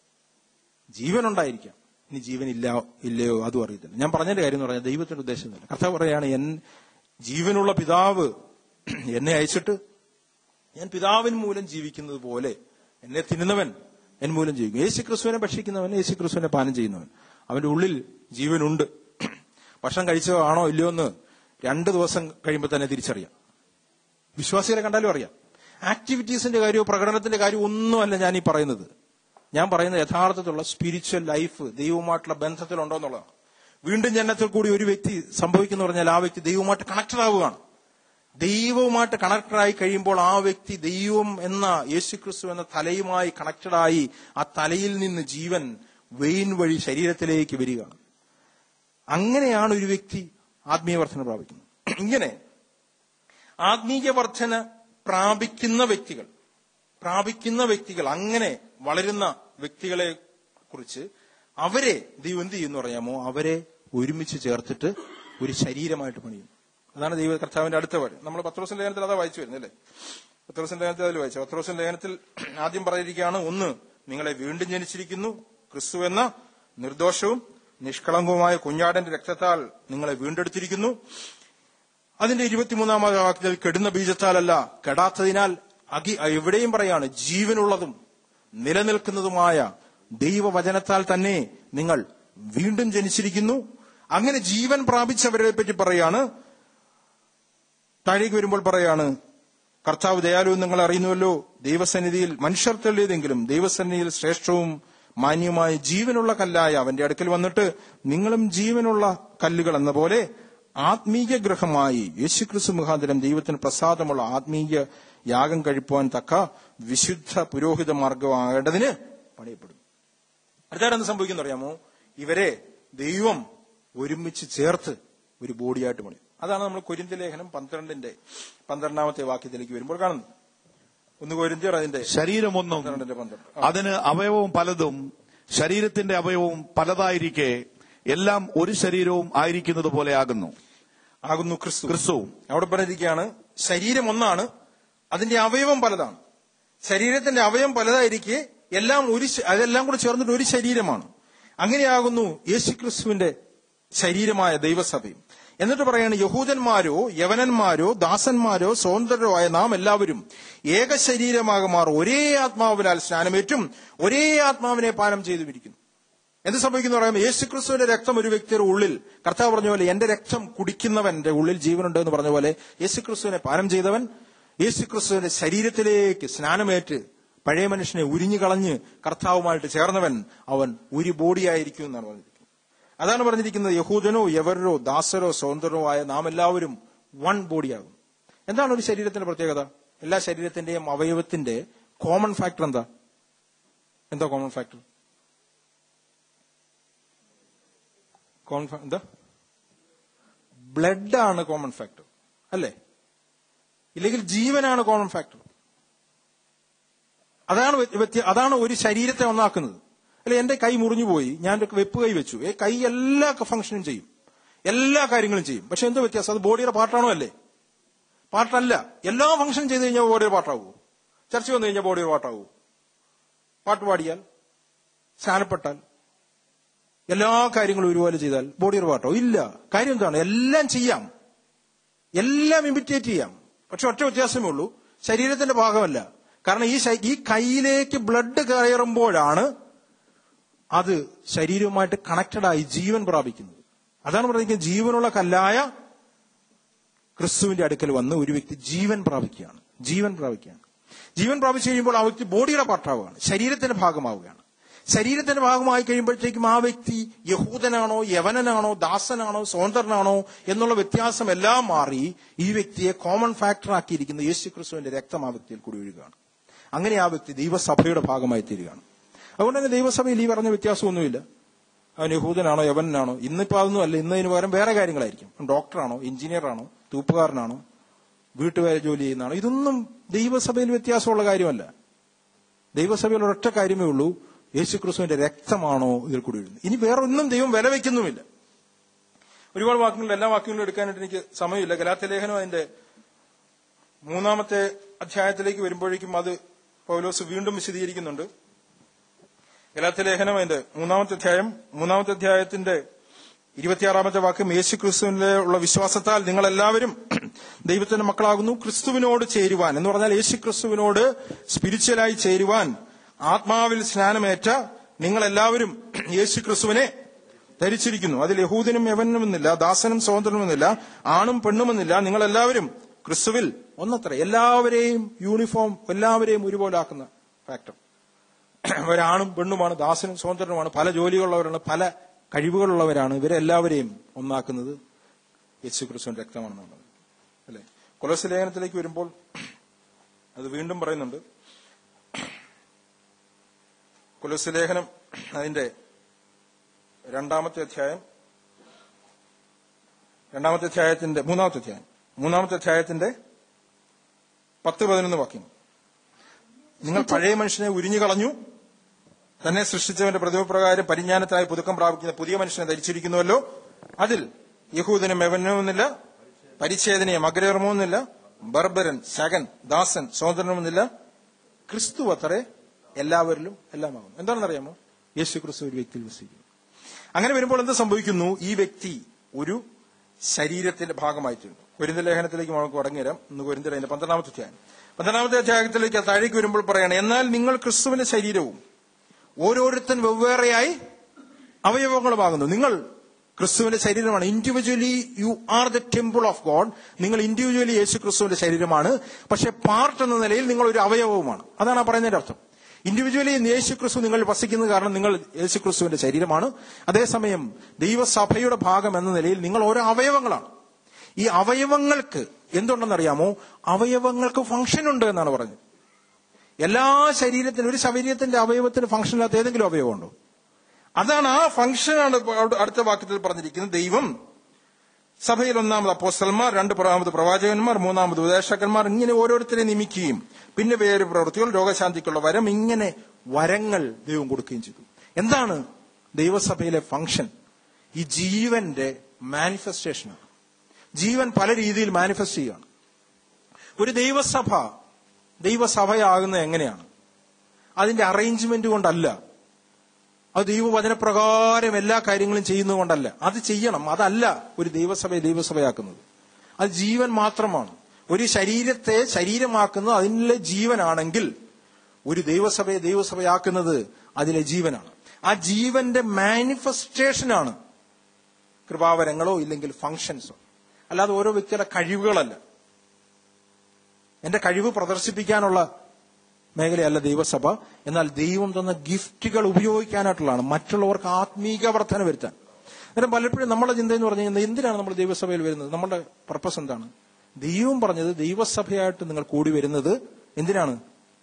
ജീവൻ ഉണ്ടായിരിക്കാം ഇനി ജീവൻ ഇല്ല ഇല്ലയോ അതും അറിയത്തില്ല ഞാൻ പറഞ്ഞതിന്റെ കാര്യം എന്ന് പറഞ്ഞാൽ ദൈവത്തിന്റെ ഉദ്ദേശം തന്നെ കർത്താവ് പറയാണ് എൻ ജീവനുള്ള പിതാവ് എന്നെ അയച്ചിട്ട് ഞാൻ പിതാവിൻ മൂലം ജീവിക്കുന്നത് പോലെ എന്നെ തിന്നുന്നവൻ എൻ മൂലം ജീവിക്കും യേശു ക്രിസ്തുവിനെ ഭക്ഷിക്കുന്നവൻ യേശു ക്രിസ്തുവിനെ പാനം ചെയ്യുന്നവൻ അവന്റെ ഉള്ളിൽ ജീവനുണ്ട് ഭക്ഷണം കഴിച്ചോ ആണോ ഇല്ലയോ എന്ന് രണ്ട് ദിവസം കഴിയുമ്പോൾ തന്നെ തിരിച്ചറിയാം വിശ്വാസികളെ കണ്ടാലും അറിയാം ആക്ടിവിറ്റീസിന്റെ കാര്യമോ പ്രകടനത്തിന്റെ കാര്യമോ ഒന്നുമല്ല ഞാൻ ഈ പറയുന്നത് ഞാൻ പറയുന്നത് യഥാർത്ഥത്തിലുള്ള സ്പിരിച്വൽ ലൈഫ് ദൈവവുമായിട്ടുള്ള ബന്ധത്തിലുണ്ടോ എന്നുള്ളതാണ് വീണ്ടും ജനനത്തിൽ കൂടി ഒരു വ്യക്തി സംഭവിക്കുന്ന പറഞ്ഞാൽ ആ വ്യക്തി ദൈവവുമായിട്ട് കണക്റ്റഡ് ആവുകയാണ് ദൈവവുമായിട്ട് കണക്റ്റഡ് ആയി കഴിയുമ്പോൾ ആ വ്യക്തി ദൈവം എന്ന യേശുക്രിസ്തു എന്ന തലയുമായി കണക്റ്റഡ് ആയി ആ തലയിൽ നിന്ന് ജീവൻ വെയിൻ വഴി ശരീരത്തിലേക്ക് വരികയാണ് അങ്ങനെയാണ് ഒരു വ്യക്തി ആത്മീയ വർധന പ്രാപിക്കുന്നത് ഇങ്ങനെ ആത്മീയ വർധന പ്രാപിക്കുന്ന വ്യക്തികൾ പ്രാപിക്കുന്ന വ്യക്തികൾ അങ്ങനെ വളരുന്ന വ്യക്തികളെ കുറിച്ച് അവരെ ദൈവം എന്ത് ചെയ്യുന്നു പറയാമോ അവരെ ഒരുമിച്ച് ചേർത്തിട്ട് ഒരു ശരീരമായിട്ട് പണിയും അതാണ് ദൈവ കർത്താവിന്റെ അടുത്ത വഴി നമ്മൾ പത്രോസിന്റെ ലേഖനത്തിൽ അതാ വായിച്ചു വരുന്നത് അല്ലേ പത്രോസിന്റെ ലേഖനത്തിൽ അതിൽ വായിച്ചു പത്രോസിന്റെ ലേഖനത്തിൽ ആദ്യം പറഞ്ഞിരിക്കുകയാണ് ഒന്ന് നിങ്ങളെ വീണ്ടും ജനിച്ചിരിക്കുന്നു ക്രിസ്തു എന്ന നിർദോഷവും നിഷ്കളങ്കവുമായ കുഞ്ഞാടന്റെ രക്തത്താൽ നിങ്ങളെ വീണ്ടെടുത്തിരിക്കുന്നു അതിന്റെ ഇരുപത്തിമൂന്നാമത് വാക്യത്തിൽ കെടുന്ന ബീജത്താലല്ല കെടാത്തതിനാൽ അകി എവിടെയും പറയാണ് ജീവനുള്ളതും നിലനിൽക്കുന്നതുമായ ദൈവവചനത്താൽ തന്നെ നിങ്ങൾ വീണ്ടും ജനിച്ചിരിക്കുന്നു അങ്ങനെ ജീവൻ പ്രാപിച്ചവരെ പറ്റി പറയാണ് താഴേക്ക് വരുമ്പോൾ പറയാണ് കർത്താവ് ദയാലു നിങ്ങൾ അറിയുന്നുവല്ലോ ദൈവസന്നിധിയിൽ മനുഷ്യർ തെളിയതെങ്കിലും ദൈവസന്നിധിയിൽ ശ്രേഷ്ഠവും മാന്യമായ ജീവനുള്ള കല്ലായ അവന്റെ അടുക്കൽ വന്നിട്ട് നിങ്ങളും ജീവനുള്ള കല്ലുകൾ എന്ന പോലെ ആത്മീയ ഗ്രഹമായി യേശുക്രിസ്തു മുഖാന്തരം ദൈവത്തിന് പ്രസാദമുള്ള ആത്മീയ യാഗം കഴിക്കുവാൻ തക്ക വിശുദ്ധ പുരോഹിത മാർഗമാകേണ്ടതിന് പണിയപ്പെടും അടുത്തായിട്ട് എന്ത് സംഭവിക്കുന്നു അറിയാമോ ഇവരെ ദൈവം ഒരുമിച്ച് ചേർത്ത് ഒരു ബോഡിയായിട്ട് പണിയും അതാണ് നമ്മൾ കൊരിന്ത ലേഖനം പന്ത്രണ്ടിന്റെ പന്ത്രണ്ടാമത്തെ വാക്യത്തിലേക്ക് വരുമ്പോൾ കാണുന്നത് ഒന്ന് കൊരിന്തിയർ അതിന്റെ ശരീരമൊന്നും പന്ത്രണ്ടിന്റെ പന്ത്രണ്ട് അതിന് അവയവവും പലതും ശരീരത്തിന്റെ അവയവവും പലതായിരിക്കെ എല്ലാം ഒരു ശരീരവും ആയിരിക്കുന്നത് പോലെ ആകുന്നു ആകുന്നു ക്രിസ്തു ക്രിസ്തുവും അവിടെ പറഞ്ഞിരിക്കുകയാണ് ശരീരം ഒന്നാണ് അതിന്റെ അവയവം പലതാണ് ശരീരത്തിന്റെ അവയവം പലതായിരിക്കെ എല്ലാം ഒരു ശ- അതെല്ലാം കൂടെ ചേർന്നിട്ട് ഒരു ശരീരമാണ് അങ്ങനെയാകുന്നു യേശുക്രിസ്തുവിന്റെ ശരീരമായ ദൈവസഭയും എന്നിട്ട് പറയാണ് യഹൂദന്മാരോ യവനന്മാരോ ദാസന്മാരോ സ്വതന്ത്രരോ ആയ നാം എല്ലാവരും ഏക ശരീരമാകുമാർ ഒരേ ആത്മാവിനാൽ സ്നാനമേറ്റും ഒരേ ആത്മാവിനെ പാനം ചെയ്തുമിരിക്കുന്നു എന്ത് സംഭവിക്കുന്നു പറയാം യേശുക്രിസ്തുവിന്റെ രക്തം ഒരു വ്യക്തിയുടെ ഉള്ളിൽ കർത്താവ് പറഞ്ഞ പോലെ എന്റെ രക്തം കുടിക്കുന്നവന്റെ ഉള്ളിൽ ജീവനുണ്ട് എന്ന് പറഞ്ഞ പോലെ യേശുക്രിസ്തുവിനെ പാനം ചെയ്തവൻ യേശുക്രിസ്തുവിന്റെ ശരീരത്തിലേക്ക് സ്നാനമേറ്റ് പഴയ മനുഷ്യനെ ഉരിഞ്ഞു കളഞ്ഞ് കർത്താവുമായിട്ട് ചേർന്നവൻ അവൻ ഒരു ബോഡിയായിരിക്കും എന്നാണ് പറഞ്ഞിരിക്കുന്നത് അതാണ് പറഞ്ഞിരിക്കുന്നത് യഹൂദനോ യവരോ ദാസരോ സ്വതന്ത്രരോ ആയ നാം എല്ലാവരും വൺ ബോഡിയാകും എന്താണ് ഒരു ശരീരത്തിന്റെ പ്രത്യേകത എല്ലാ ശരീരത്തിന്റെയും അവയവത്തിന്റെ കോമൺ ഫാക്ടർ എന്താ എന്താ കോമൺ ഫാക്ടർ കോമൺ ഫാ- എന്താ ബ്ലഡ് ആണ് കോമൺ ഫാക്ടർ അല്ലേ ഇല്ലെങ്കിൽ ജീവനാണ് കോമൺ ഫാക്ടർ അതാണ് വ്യ- വ്യത്യ- അതാണ് ഒരു ശരീരത്തെ ഒന്നാക്കുന്നത് അല്ലെ എന്റെ കൈ മുറിഞ്ഞു പോയി ഞാൻ ഒരു വെപ്പ് കൈ വെച്ചു ഏ കൈ എല്ലാ ഫംഗ്ഷനും ചെയ്യും എല്ലാ കാര്യങ്ങളും ചെയ്യും പക്ഷെ എന്തോ വ്യത്യാസം അത് ബോഡിയുടെ പാർട്ടാണോ അല്ലേ പാർട്ടല്ല എല്ലാ ഫംഗ്ഷനും ചെയ്ത് കഴിഞ്ഞാൽ ബോഡിയുടെ പാർട്ടാവൂ ചർച്ച വന്നു കഴിഞ്ഞാൽ ബോഡിയുടെ പാർട്ടാവൂ പാട്ട് പാടിയാൽ സ്നാനപ്പെട്ടാൽ എല്ലാ കാര്യങ്ങളും ഒരുപോലെ ചെയ്താൽ ബോഡിയുടെ പാട്ടോ ഇല്ല കാര്യം എന്താണ് എല്ലാം ചെയ്യാം എല്ലാം ഇമിറ്റേറ്റ് ചെയ്യാം പക്ഷെ ഒറ്റ വ്യത്യാസമേ ഉള്ളൂ ശരീരത്തിന്റെ ഭാഗമല്ല കാരണം ഈ ശ- ഈ കൈയിലേക്ക് ബ്ലഡ് കയറുമ്പോഴാണ് അത് ശരീരവുമായിട്ട് കണക്റ്റഡ് ആയി ജീവൻ പ്രാപിക്കുന്നത് അതാണ് പറയുന്നത് ജീവനുള്ള കല്ലായ ക്രിസ്തുവിന്റെ അടുക്കൽ വന്ന് ഒരു വ്യക്തി ജീവൻ പ്രാപിക്കുകയാണ് ജീവൻ പ്രാപിക്കുകയാണ് ജീവൻ പ്രാപിച്ചു കഴിയുമ്പോൾ ആ വ്യക്തി ബോഡിയുടെ പാർട്ടാവുകയാണ് ശരീരത്തിന്റെ ഭാഗമാവുകയാണ് ശരീരത്തിന്റെ ഭാഗമായി കഴിയുമ്പോഴത്തേക്കും ആ വ്യക്തി യഹൂദനാണോ യവനനാണോ ദാസനാണോ സ്വതന്ത്രനാണോ എന്നുള്ള വ്യത്യാസം എല്ലാം മാറി ഈ വ്യക്തിയെ കോമൺ ഫാക്ടർ ആക്കിയിരിക്കുന്ന യേശു ക്രിസ്തുവിന്റെ രക്തം ആ വ്യക്തിയിൽ കൂടി ഒഴുകുകയാണ് അങ്ങനെ ആ വ്യക്തി ദൈവസഭയുടെ ഭാഗമായി തീരുകയാണ് അതുകൊണ്ട് തന്നെ ദൈവസഭയിൽ ഈ പറഞ്ഞ വ്യത്യാസമൊന്നുമില്ല അവൻ യഹൂദനാണോ യവനാണോ ഇന്നിപ്പോ അതൊന്നും അല്ല ഇന്നതിന് പകരം വേറെ കാര്യങ്ങളായിരിക്കും ഡോക്ടറാണോ എഞ്ചിനീയറാണോ തൂപ്പുകാരനാണോ വീട്ടുകാരെ ജോലി ചെയ്യുന്നതാണോ ഇതൊന്നും ദൈവസഭയിൽ വ്യത്യാസമുള്ള കാര്യമല്ല ദൈവസഭയിൽ ഒരൊറ്റ കാര്യമേ ഉള്ളൂ യേശു ക്രിസ്തുവിന്റെ രക്തമാണോ ഇതിൽ കൂടി വരുന്നത് ഇനി വേറെ ഒന്നും ദൈവം വില വയ്ക്കുന്നുമില്ല ഒരുപാട് വാക്കുകൾ എല്ലാ വാക്കുകളും എടുക്കാനായിട്ട് എനിക്ക് സമയമില്ല ഗലാത്ത ലേഖനം അതിന്റെ മൂന്നാമത്തെ അധ്യായത്തിലേക്ക് വരുമ്പോഴേക്കും അത് പൗലോസ് വീണ്ടും വിശദീകരിക്കുന്നുണ്ട് ഗലാത്ത ലേഖനം അതിന്റെ മൂന്നാമത്തെ അധ്യായം മൂന്നാമത്തെ അധ്യായത്തിന്റെ ഇരുപത്തിയാറാമത്തെ വാക്യം യേശു ക്രിസ്തുവിന്റെ ഉള്ള വിശ്വാസത്താൽ നിങ്ങൾ എല്ലാവരും ദൈവത്തിന്റെ മക്കളാകുന്നു ക്രിസ്തുവിനോട് ചേരുവാൻ എന്ന് പറഞ്ഞാൽ യേശു ക്രിസ്തുവിനോട് സ്പിരിച്വലായി ചേരുവാൻ ആത്മാവിൽ സ്നാനമേറ്റ നിങ്ങൾ എല്ലാവരും യേശു ക്രിസ്തുവിനെ ധരിച്ചിരിക്കുന്നു അതിൽ യഹൂദനും യവനുമെന്നില്ല ദാസനും സ്വതന്ത്രനുമെന്നില്ല ആണും പെണ്ണുമെന്നില്ല നിങ്ങൾ എല്ലാവരും ക്രിസ്തുവിൽ ഒന്നത്ര എല്ലാവരെയും യൂണിഫോം എല്ലാവരെയും ഒരുപോലെ ആക്കുന്ന ഫാക്ടർ അവരാണും പെണ്ണുമാണ് ദാസനും സ്വതന്ത്രനുമാണ് പല ജോലികളുള്ളവരാണ് പല കഴിവുകളുള്ളവരാണ് ഇവരെല്ലാവരെയും ഒന്നാക്കുന്നത് യേശു ക്രിസ്തുവിന്റെ രക്തമാണെന്നുള്ളത് അല്ലെ കൊലസ് ലേഖനത്തിലേക്ക് വരുമ്പോൾ അത് വീണ്ടും പറയുന്നുണ്ട് കൊലസ് ലേഖനം അതിന്റെ രണ്ടാമത്തെ അധ്യായം രണ്ടാമത്തെ അധ്യായത്തിന്റെ മൂന്നാമത്തെ അധ്യായം മൂന്നാമത്തെ അധ്യായത്തിന്റെ പത്ത് പതിനൊന്ന് വാക്യം നിങ്ങൾ പഴയ മനുഷ്യനെ ഉരിഞ്ഞു കളഞ്ഞു തന്നെ സൃഷ്ടിച്ചവന്റെ പ്രതിമപ്രകാരം പരിജ്ഞാനത്തായി പുതുക്കം പ്രാപിക്കുന്ന പുതിയ മനുഷ്യനെ ധരിച്ചിരിക്കുന്നുവല്ലോ അതിൽ യഹൂദനും യവനുമെന്നില്ല പരിച്ഛേദനയും അഗ്രഹമൊന്നുമില്ല ബർബരൻ ശകൻ ദാസൻ സ്വതന്ത്രനുമെന്നില്ല ക്രിസ്തു അത്രേ എല്ലാവരിലും എല്ലാമാകും എന്താണെന്നറിയാമോ യേശു ക്രിസ്തു ഒരു വ്യക്തിയിൽ വസിക്കുന്നു അങ്ങനെ വരുമ്പോൾ എന്ത് സംഭവിക്കുന്നു ഈ വ്യക്തി ഒരു ശരീരത്തിന്റെ ഭാഗമായിട്ടുണ്ട് കുരിന്ത ലേഖനത്തിലേക്ക് നമുക്ക് മടങ്ങിവരാം ഇന്ന് കുരിന്ത ലേഖനം പന്ത്രണ്ടാമത്തെ അധ്യായം പന്ത്രണ്ടാമത്തെ അധ്യായത്തിലേക്ക് താഴേക്ക് വരുമ്പോൾ പറയണം എന്നാൽ നിങ്ങൾ ക്രിസ്തുവിന്റെ ശരീരവും ഓരോരുത്തൻ വെവ്വേറെയായി അവയവങ്ങളുമാകുന്നു നിങ്ങൾ ക്രിസ്തുവിന്റെ ശരീരമാണ് individually you are the temple of God നിങ്ങൾ ഇൻഡിവിജ്വലി യേശു ക്രിസ്തുവിന്റെ ശരീരമാണ് പക്ഷെ പാർട്ട് എന്ന നിലയിൽ നിങ്ങൾ ഒരു അവയവവുമാണ് അതാണ് ആ പറയുന്നതിന്റെ അർത്ഥം ഇൻഡിവിജ്വലി യേശു ക്രിസ്തു നിങ്ങൾ വസിക്കുന്നത് കാരണം നിങ്ങൾ യേശു ക്രിസ്തുവിന്റെ ശരീരമാണ് അതേസമയം ദൈവസഭയുടെ ഭാഗം എന്ന നിലയിൽ നിങ്ങൾ ഓരോ അവയവങ്ങളാണ് ഈ അവയവങ്ങൾക്ക് എന്തുണ്ടെന്നറിയാമോ അവയവങ്ങൾക്ക് ഫംഗ്ഷൻ ഉണ്ട് എന്നാണ് പറഞ്ഞത് എല്ലാ ശരീരത്തിനും ഒരു ശരീരത്തിന്റെ അവയവത്തിന് ഫംഗ്ഷൻ ഇല്ലാത്ത ഏതെങ്കിലും അവയവമുണ്ടോ അതാണ് ആ ഫംഗ്ഷനാണ് അവിടെ അടുത്ത വാക്യത്തിൽ പറഞ്ഞിരിക്കുന്നത് ദൈവം സഭയിൽ ഒന്നാമത് അപ്പോസ്റ്റൽമാർ രണ്ട് പ്രാമത് പ്രവാചകന്മാർ മൂന്നാമത് ഉപദേശകന്മാർ ഇങ്ങനെ ഓരോരുത്തരെ നിയമിക്കുകയും പിന്നെ വേറെ പ്രവൃത്തികൾ രോഗശാന്തിക്കുള്ള വരം ഇങ്ങനെ വരങ്ങൾ ദൈവം കൊടുക്കുകയും ചെയ്തു എന്താണ് ദൈവസഭയിലെ ഫംഗ്ഷൻ ഈ ജീവന്റെ മാനിഫെസ്റ്റേഷനാണ് ജീവൻ പല രീതിയിൽ മാനിഫെസ്റ്റ് ചെയ്യുകയാണ് ഒരു ദൈവസഭ ദൈവസഭയാകുന്നത് എങ്ങനെയാണ് അതിന്റെ അറേഞ്ച്മെന്റ് കൊണ്ടല്ല അത് ദൈവവചനപ്രകാരം എല്ലാ കാര്യങ്ങളും ചെയ്യുന്നതുകൊണ്ടല്ല അത് ചെയ്യണം അതല്ല ഒരു ദൈവസഭയെ ദൈവസഭയാക്കുന്നത് അത് ജീവൻ മാത്രമാണ് ഒരു ശരീരത്തെ ശരീരമാക്കുന്നത് അതിലെ ജീവനാണെങ്കിൽ ഒരു ദൈവസഭയെ ദൈവസഭയാക്കുന്നത് അതിലെ ജീവനാണ് ആ ജീവന്റെ മാനിഫെസ്റ്റേഷനാണ് കൃപാവരങ്ങളോ ഇല്ലെങ്കിൽ ഫങ്ഷൻസോ അല്ലാതെ ഓരോ വ്യക്തിയുടെ കഴിവുകളല്ല എന്റെ കഴിവ് പ്രദർശിപ്പിക്കാനുള്ള മേഖലയല്ല ദൈവസഭ എന്നാൽ ദൈവം തന്ന ഗിഫ്റ്റുകൾ ഉപയോഗിക്കാനായിട്ടുള്ളതാണ് മറ്റുള്ളവർക്ക് ആത്മീക വർധന വരുത്താൻ അന്നേരം പലപ്പോഴും നമ്മുടെ ചിന്ത എന്ന് പറഞ്ഞു കഴിഞ്ഞാൽ എന്തിനാണ് നമ്മൾ ദൈവസഭയിൽ വരുന്നത് നമ്മുടെ പർപ്പസ് എന്താണ് ദൈവം പറഞ്ഞത് ദൈവസഭയായിട്ട് നിങ്ങൾ കൂടി വരുന്നത് എന്തിനാണ്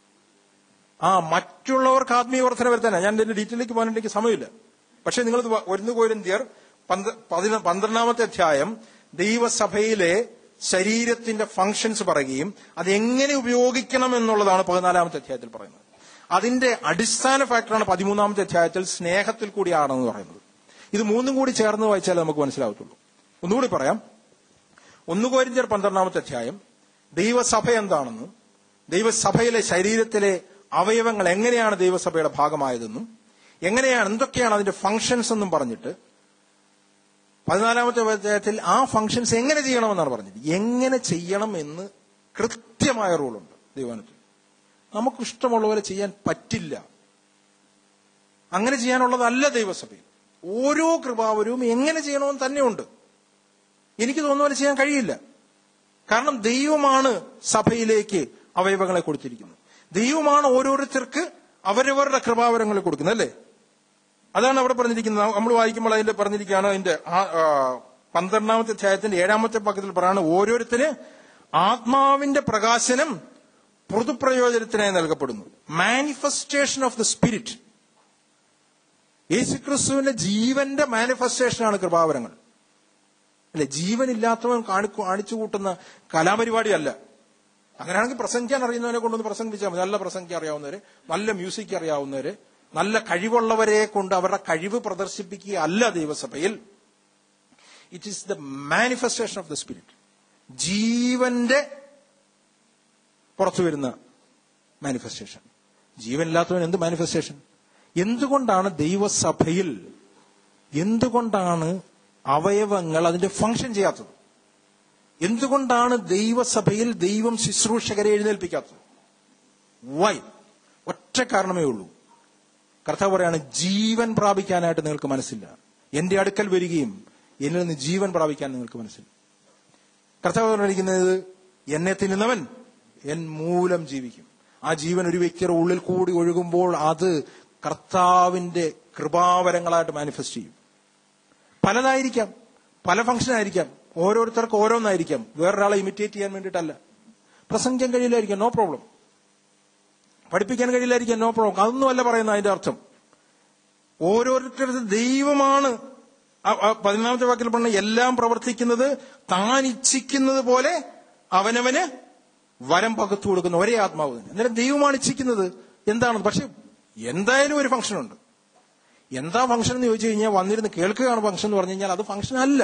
ആ മറ്റുള്ളവർക്ക് ആത്മീയ വർധന വരുത്താനാണ് ഞാൻ ഇതിന്റെ ഡീറ്റെയിലേക്ക് പോകാൻ എനിക്ക് സമയമില്ല പക്ഷെ നിങ്ങൾ ഒരു കോരിന്തിയർ പന്ത്രണ്ടാമത്തെ അധ്യായം ദൈവസഭയിലെ ശരീരത്തിന്റെ ഫങ്ഷൻസ് പറയുകയും അത് എങ്ങനെ ഉപയോഗിക്കണം എന്നുള്ളതാണ് പതിനാലാമത്തെ അധ്യായത്തിൽ പറയുന്നത് അതിന്റെ അടിസ്ഥാന ഫാക്ടറാണ് പതിമൂന്നാമത്തെ അധ്യായത്തിൽ സ്നേഹത്തിൽ കൂടിയാണെന്ന് പറയുന്നത് ഇത് മൂന്നും കൂടി ചേർന്ന് വായിച്ചാൽ നമുക്ക് മനസ്സിലാവത്തുള്ളൂ ഒന്നുകൂടി പറയാം ഒന്നുകോരിഞ്ചർ പന്ത്രണ്ടാമത്തെ അധ്യായം ദൈവസഭ എന്താണെന്നും ദൈവസഭയിലെ ശരീരത്തിലെ അവയവങ്ങൾ എങ്ങനെയാണ് ദൈവസഭയുടെ ഭാഗമായതെന്നും എങ്ങനെയാണ് എന്തൊക്കെയാണ് അതിന്റെ ഫങ്ഷൻസ് എന്നും പറഞ്ഞിട്ട് പതിനാലാമത്തെ അധ്യായത്തിൽ ആ ഫങ്ഷൻസ് എങ്ങനെ ചെയ്യണമെന്നാണ് പറഞ്ഞത് എങ്ങനെ ചെയ്യണം എന്ന് കൃത്യമായ റൂളുണ്ട് ദൈവാനത്തിൽ നമുക്ക് ഇഷ്ടമുള്ള പോലെ ചെയ്യാൻ പറ്റില്ല അങ്ങനെ ചെയ്യാനുള്ളതല്ല ദൈവസഭയിൽ ഓരോ കൃപാവരവും എങ്ങനെ ചെയ്യണമെന്ന് തന്നെയുണ്ട് എനിക്ക് തോന്നുന്ന പോലെ ചെയ്യാൻ കഴിയില്ല കാരണം ദൈവമാണ് സഭയിലേക്ക് അവയവങ്ങളെ കൊടുത്തിരിക്കുന്നത് ദൈവമാണ് ഓരോരുത്തർക്ക് അവരവരുടെ കൃപാവരങ്ങളെ കൊടുക്കുന്നത് അല്ലേ അതാണ് അവിടെ പറഞ്ഞിരിക്കുന്നത് നമ്മൾ വായിക്കുമ്പോൾ അതിന്റെ പറഞ്ഞിരിക്കുകയാണ് അതിന്റെ ആ- ആ, പന്ത്രണ്ടാമത്തെ അധ്യായത്തിന്റെ ഏഴാമത്തെ പക്കത്തിൽ പറയാണ് ഓരോരുത്തര് ആത്മാവിന്റെ പ്രകാശനം പൊതുപ്രയോജനത്തിനായി നൽകപ്പെടുന്നു മാനിഫെസ്റ്റേഷൻ ഓഫ് ദ സ്പിരിറ്റ് യേശുക്രിസ്തുവിന്റെ ജീവന്റെ മാനിഫെസ്റ്റേഷനാണ് കൃപാവരങ്ങൾ അല്ലെ ജീവനില്ലാത്തവൻ കാണി കാണിച്ചു കൂട്ടുന്ന കലാപരിപാടിയല്ല അങ്ങനെയാണെങ്കിൽ പ്രസംഗിക്കാൻ അറിയുന്നവനെ കൊണ്ടൊന്ന് പ്രസംഗിച്ചാൽ മതി നല്ല പ്രസംഗിക്കാൻ അറിയാവുന്നവര് നല്ല മ്യൂസിക് അറിയാവുന്നവര് നല്ല കഴിവുള്ളവരെ കൊണ്ട് അവരുടെ കഴിവ് പ്രദർശിപ്പിക്കുക അല്ല ദൈവസഭയിൽ it is the manifestation of the spirit ജീവന്റെ പുറത്തു വരുന്ന മാനിഫെസ്റ്റേഷൻ ജീവനില്ലാത്തവൻ എന്ത് മാനിഫെസ്റ്റേഷൻ എന്തുകൊണ്ടാണ് ദൈവസഭയിൽ എന്തുകൊണ്ടാണ് അവയവങ്ങൾ അതിന്റെ ഫംഗ്ഷൻ ചെയ്യാത്തത് എന്തുകൊണ്ടാണ് ദൈവസഭയിൽ ദൈവം ശുശ്രൂഷകരെ എഴുന്നേൽപ്പിക്കാത്തത് വൈ ഒറ്റ കാരണമേ ഉള്ളൂ കർത്താവ് പറയാണ് ജീവൻ പ്രാപിക്കാനായിട്ട് നിങ്ങൾക്ക് മനസ്സില്ല എന്റെ അടുക്കൽ വരികയും എന്നിൽ നിന്ന് ജീവൻ പ്രാപിക്കാൻ നിങ്ങൾക്ക് മനസ്സില്ല കർത്താവ് പറഞ്ഞിരിക്കുന്നത് എന്നെ തിന്നുന്നവൻ എൻ മൂലം ജീവിക്കും ആ ജീവൻ ഒരു വ്യക്തിയുടെ ഉള്ളിൽ കൂടി ഒഴുകുമ്പോൾ അത് കർത്താവിന്റെ കൃപാവരങ്ങളായിട്ട് മാനിഫെസ്റ്റ് ചെയ്യും പലതായിരിക്കാം പല ഫംഗ്ഷൻ ആയിരിക്കാം ഓരോരുത്തർക്ക് ഓരോന്നായിരിക്കാം വേറൊരാളെ ഇമിറ്റേറ്റ് ചെയ്യാൻ വേണ്ടിയിട്ടല്ല പ്രസംഗിക്കാൻ കഴിയില്ലായിരിക്കാം നോ പ്രോബ്ലം പഠിപ്പിക്കാൻ കഴിയില്ലായിരിക്കാം നോ പ്രോബ്ലം അതൊന്നുമല്ല പറയുന്നത് അതിന്റെ അർത്ഥം ഓരോരുത്തരുടെ ദൈവമാണ് ആ- ആ പതിനാമത്തെ വാക്കിൽ പറഞ്ഞ എല്ലാം പ്രവർത്തിക്കുന്നത് താൻ ഇച്ഛിക്കുന്നത് പോലെ അവനവന് വരം പകർത്തു കൊടുക്കുന്ന ഒരേ ആത്മാവ് തന്നെ അന്നേരം ദൈവമാണ് ഇച്ഛിക്കുന്നത് എന്താണ് പക്ഷെ എന്തായാലും ഒരു ഫംഗ്ഷൻ ഉണ്ട് എന്താ ഫംഗ്ഷൻ എന്ന് ചോദിച്ചു കഴിഞ്ഞാൽ വന്നിരുന്ന് കേൾക്കുകയാണ് ഫംഗ്ഷൻ എന്ന് പറഞ്ഞു കഴിഞ്ഞാൽ അത് ഫംഗ്ഷൻ അല്ല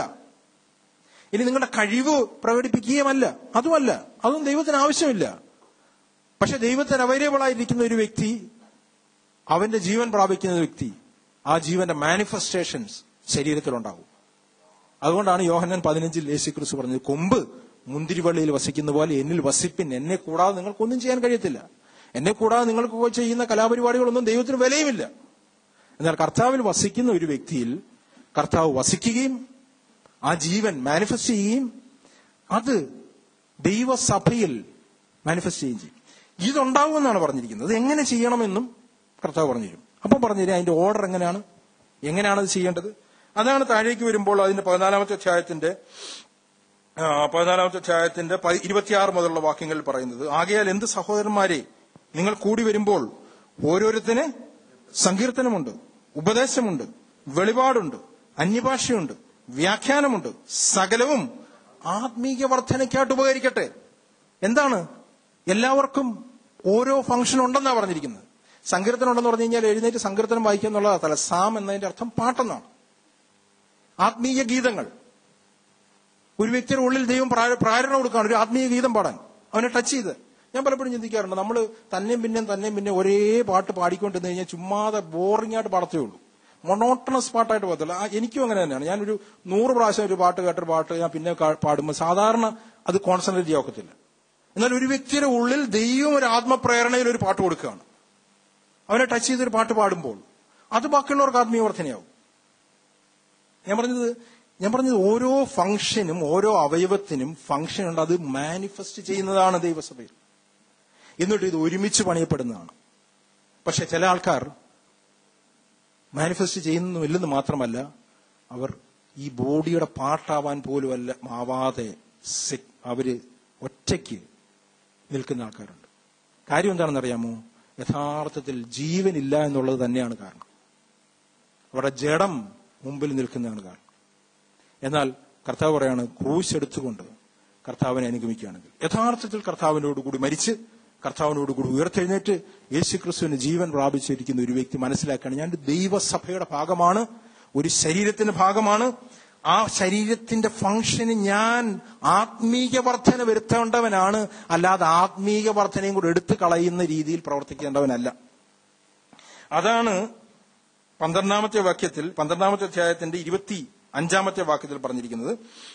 ഇനി നിങ്ങളുടെ കഴിവ് പ്രകടിപ്പിക്കുകയുമല്ല അതുമല്ല അതൊന്നും ദൈവത്തിന് ആവശ്യമില്ല പക്ഷെ ദൈവത്തിന് അവൈലബിൾ ആയിരിക്കുന്ന ഒരു വ്യക്തി അവന്റെ ജീവൻ പ്രാപിക്കുന്ന ഒരു വ്യക്തി ആ ജീവന്റെ മാനിഫെസ്റ്റേഷൻസ് ശരീരത്തിലുണ്ടാകും അതുകൊണ്ടാണ് യോഹന്നൻ പതിനഞ്ചിൽ യേശു ക്രിസ്തു പറഞ്ഞത് കൊമ്പ് മുന്തിരിവള്ളിയിൽ വസിക്കുന്ന പോലെ എന്നിൽ വസിപ്പിൻ എന്നെ കൂടാതെ നിങ്ങൾക്കൊന്നും ചെയ്യാൻ കഴിയത്തില്ല എന്നെ കൂടാതെ നിങ്ങൾക്ക് ചെയ്യുന്ന കലാപരിപാടികളൊന്നും ദൈവത്തിന് വിലയുമില്ല എന്നാൽ കർത്താവിൽ വസിക്കുന്ന ഒരു വ്യക്തിയിൽ കർത്താവ് വസിക്കുകയും ആ ജീവൻ മാനിഫെസ്റ്റ് ചെയ്യുകയും അത് ദൈവസഭയിൽ മാനിഫെസ്റ്റ് ചെയ്യുകയും ചെയ്യും ഇതുണ്ടാവുമെന്നാണ് പറഞ്ഞിരിക്കുന്നത് എങ്ങനെ ചെയ്യണമെന്നും കർത്താവ് പറഞ്ഞുതരും അപ്പം പറഞ്ഞുതരും അതിന്റെ ഓർഡർ എങ്ങനെയാണ് എങ്ങനെയാണ് അത് ചെയ്യേണ്ടത് അതാണ് താഴേക്ക് വരുമ്പോൾ അതിന്റെ പതിനാലാമത്തെ അധ്യായത്തിന്റെ ആ, പതിനാലാമത്തെ അധ്യായത്തിന്റെ പതി- ഇരുപത്തിയാറ് മുതലുള്ള വാക്യങ്ങളിൽ പറയുന്നത് ആകയാൽ എന്ത് സഹോദരന്മാരെ നിങ്ങൾ കൂടി വരുമ്പോൾ ഓരോരുത്തന് സങ്കീർത്തനമുണ്ട് ഉപദേശമുണ്ട് വെളിപാടുണ്ട് അന്യഭാഷയുണ്ട് വ്യാഖ്യാനമുണ്ട് സകലവും ആത്മീയ വർധനയ്ക്കായിട്ട് ഉപകരിക്കട്ടെ എന്താണ് എല്ലാവർക്കും ഓരോ ഫംഗ്ഷൻ ഉണ്ടെന്നാ പറഞ്ഞിരിക്കുന്നത് സങ്കീർത്തനം ഉണ്ടെന്ന് പറഞ്ഞു കഴിഞ്ഞാൽ എഴുന്നേറ്റ് സങ്കീർത്തനം വായിക്കുക എന്നുള്ളതല്ല സാം എന്നതിന്റെ അർത്ഥം പാട്ടെന്നാണ് ആത്മീയ ഗീതങ്ങൾ ഒരു വ്യക്തിയുടെ ഉള്ളിൽ ദൈവം പ്രാര- പ്രേരണ കൊടുക്കുകയാണ് ഒരു ആത്മീയ ഗീതം പാടാൻ അവനെ ടച്ച് ചെയ്ത് ഞാൻ പലപ്പോഴും ചിന്തിക്കാറുണ്ട് നമ്മൾ തന്നെയും പിന്നെയും തന്നെയും പിന്നെ ഒരേ പാട്ട് പാടിക്കൊണ്ടിരുന്ന് കഴിഞ്ഞാൽ ചുമ്മാതെ ബോറിംഗ് ആയിട്ട് പാടത്തേ ഉള്ളൂ മൊണോട്ടണസ് പാട്ടായിട്ട് പോകത്തില്ല ആ, എനിക്കും അങ്ങനെ തന്നെയാണ് ഞാനൊരു നൂറ് പ്രാവശ്യം ഒരു പാട്ട് കേട്ടൊരു പാട്ട് ഞാൻ പിന്നെ കാ- പാടുമ്പോൾ സാധാരണ അത് കോൺസെൻട്രേറ്റ് ചെയ്യാക്കത്തില്ല എന്നാൽ ഒരു വ്യക്തിയുടെ ഉള്ളിൽ ദൈവം ഒരു ആത്മപ്രേരണയിൽ ഒരു പാട്ട് കൊടുക്കുകയാണ് അവനെ ടച്ച് ചെയ്തൊരു പാട്ട് പാടുമ്പോൾ അത് ബാക്കിയുള്ളവർക്ക് ആത്മീയ വർധനയാവും ഞാൻ പറഞ്ഞത് ഞാൻ പറഞ്ഞത് ഓരോ ഫംഗ്ഷനും ഓരോ അവയവത്തിനും ഫംഗ്ഷൻ ഉണ്ട് അത് മാനിഫെസ്റ്റ് ചെയ്യുന്നതാണ് ദൈവസഭയിൽ എന്നിട്ട് ഇത് ഒരുമിച്ച് പണിയപ്പെടുന്നതാണ് പക്ഷെ ചില ആൾക്കാർ മാനിഫെസ്റ്റ് ചെയ്യുന്നുമില്ലെന്ന് മാത്രമല്ല അവർ ഈ ബോഡിയുടെ പാട്ടാവാൻ പോലും അല്ല ആവാതെ സെ- അവര് ഒറ്റയ്ക്ക് നിൽക്കുന്ന ആൾക്കാരുണ്ട് കാര്യം എന്താണെന്ന് അറിയാമോ യഥാർത്ഥത്തിൽ ജീവനില്ല എന്നുള്ളത് തന്നെയാണ് കാരണം അവരുടെ ജഡം മുമ്പിൽ നിൽക്കുന്നതാണ് കാരണം എന്നാൽ കർത്താവ് പറയാണ് ക്രൂശ് എടുത്തുകൊണ്ട് കർത്താവിനെ അനുഗമിക്കുകയാണെങ്കിൽ യഥാർത്ഥത്തിൽ കർത്താവിനോട് കൂടി മരിച്ച് കർത്താവിനോട് കൂടി ഉയർത്തെഴുന്നേറ്റ് യേശു ക്രിസ്തുവിന് ജീവൻ പ്രാപിച്ചിരിക്കുന്ന ഒരു വ്യക്തി മനസ്സിലാക്കുകയാണ് ഞാൻ ഒരു ദൈവസഭയുടെ ഭാഗമാണ് ഒരു ശരീരത്തിന്റെ ഭാഗമാണ് ആ ശരീരത്തിന്റെ ഫംഗ്ഷന് ഞാൻ ആത്മീക വർധന വരുത്തേണ്ടവനാണ് അല്ലാതെ ആത്മീക വർധനയും കൂടെ എടുത്തു കളയുന്ന രീതിയിൽ പ്രവർത്തിക്കേണ്ടവനല്ല അതാണ് പന്ത്രണ്ടാമത്തെ വാക്യത്തിൽ പന്ത്രണ്ടാമത്തെ അധ്യായത്തിന്റെ ഇരുപത്തി അഞ്ചാമത്തെ വാക്യത്തിൽ പറഞ്ഞിരിക്കുന്നത്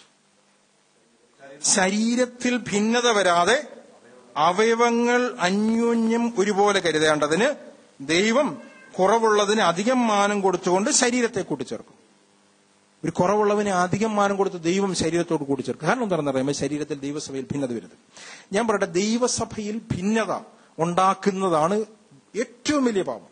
ശരീരത്തിൽ ഭിന്നത വരാതെ അവയവങ്ങൾ അന്യോന്യം ഒരുപോലെ കരുതേണ്ടതിന് ദൈവം കുറവുള്ളതിന് അധികം മാനം കൊടുത്തുകൊണ്ട് ശരീരത്തെ കൂട്ടിച്ചേർക്കും ഒരു കുറവുള്ളവന് അധികം മാനം കൊടുത്ത് ദൈവം ശരീരത്തോട് കൂട്ടിച്ചേർക്കും കാരണം എന്താണെന്ന് അറിയാമോ ശരീരത്തിൽ ദൈവസഭയിൽ ഭിന്നത വരുന്നത് ഞാൻ പറയട്ടെ ദൈവസഭയിൽ ഭിന്നത ഉണ്ടാക്കുന്നതാണ് ഏറ്റവും വലിയ പാപം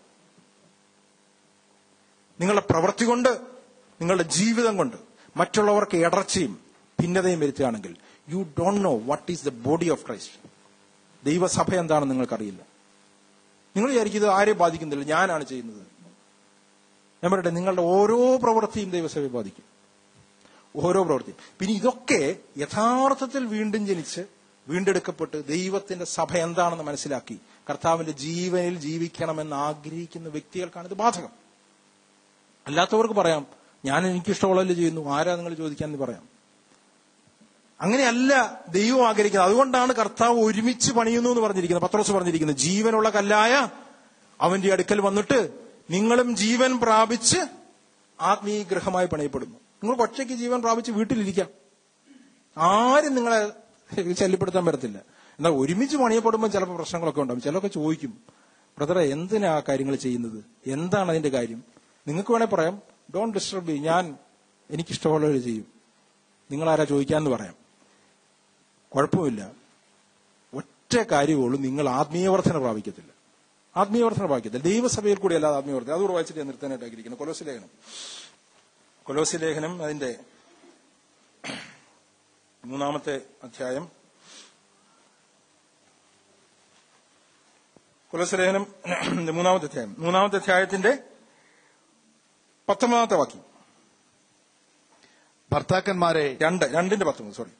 നിങ്ങളുടെ പ്രവൃത്തി കൊണ്ട് നിങ്ങളുടെ ജീവിതം കൊണ്ട് മറ്റുള്ളവർക്ക് ഇടർച്ചയും ഭിന്നതയും വരുത്തുകയാണെങ്കിൽ you don't know what is the body of Christ ദൈവസഭ എന്താണെന്ന് നിങ്ങൾക്കറിയില്ല നിങ്ങൾ വിചാരിക്കും ഇത് ആരെ ബാധിക്കുന്നില്ല ഞാനാണ് ചെയ്യുന്നത് ഞാൻ പറയട്ടെ നിങ്ങളുടെ ഓരോ പ്രവൃത്തിയും ദൈവസഭയെ ബാധിക്കും ഓരോ പ്രവൃത്തിയും പിന്നെ ഇതൊക്കെ യഥാർത്ഥത്തിൽ വീണ്ടും ജനിച്ച് വീണ്ടെടുക്കപ്പെട്ട് ദൈവത്തിന്റെ സഭ എന്താണെന്ന് മനസ്സിലാക്കി കർത്താവിന്റെ ജീവനിൽ ജീവിക്കണമെന്ന് ആഗ്രഹിക്കുന്ന വ്യക്തികൾക്കാണ് ഇത് ബാധകം അല്ലാത്തവർക്ക് പറയാം ഞാൻ എനിക്കിഷ്ടമുള്ളതല്ലേ ചെയ്യുന്നു ആരാ നിങ്ങൾ ചോദിക്കാന്ന് പറയാം അങ്ങനെയല്ല ദൈവം ആഗ്രഹിക്കുന്നത് അതുകൊണ്ടാണ് കർത്താവ് ഒരുമിച്ച് പണിയുന്നു എന്ന് പറഞ്ഞിരിക്കുന്നത് പത്രോസ് പറഞ്ഞിരിക്കുന്നത് ജീവനുള്ള കല്ലായ അവന്റെ അടുക്കൽ വന്നിട്ട് നിങ്ങളും ജീവൻ പ്രാപിച്ച് ആത്മീയഗ്രഹമായി പണിയപ്പെടുന്നു നിങ്ങൾക്ക് ഒറ്റയ്ക്ക് ജീവൻ പ്രാപിച്ച് വീട്ടിലിരിക്കാം ആരും നിങ്ങളെ ശല്യപ്പെടുത്താൻ പറ്റത്തില്ല എന്നാൽ ഒരുമിച്ച് പണിയപ്പെടുമ്പോൾ ചിലപ്പോൾ പ്രശ്നങ്ങളൊക്കെ ഉണ്ടാവും ചിലരൊക്കെ ചോദിക്കും ബ്രദറെ എന്തിനാ ആ കാര്യങ്ങൾ ചെയ്യുന്നത് എന്താണ് അതിന്റെ കാര്യം നിങ്ങൾക്ക് വേണേൽ പറയാം ഡോണ്ട് ഡിസ്റ്റർബ് ഞാൻ എനിക്കിഷ്ടമുള്ളവർ ചെയ്യും നിങ്ങൾ ആരാ ചോദിക്കാന്ന് പറയാം കുഴപ്പമില്ല ഒറ്റ കാര്യമുള്ളൂ നിങ്ങൾ ആത്മീയവർദ്ധന പ്രാപിക്കത്തില്ല ആത്മീയവർദ്ധന പ്രാപിക്കത്തില്ല ദൈവസഭയിൽ കൂടി അല്ലാതെ ആത്മീയവർദ്ധന അതുകൂടെ വായിച്ചിട്ട് ഞാൻ നിർത്താനായിട്ടായിരിക്കുന്നു കൊലോസി ലേഖനം കൊലോസി ലേഖനം അതിന്റെ മൂന്നാമത്തെ അധ്യായം കൊലോസി ലേഖനം മൂന്നാമത്തെ അധ്യായം മൂന്നാമത്തെ അധ്യായത്തിന്റെ പത്തൊമ്പതാമത്തെ വാക്യം ഭർത്താക്കന്മാരെ രണ്ട് രണ്ടിന്റെ പത്തൊമ്പത് സോറി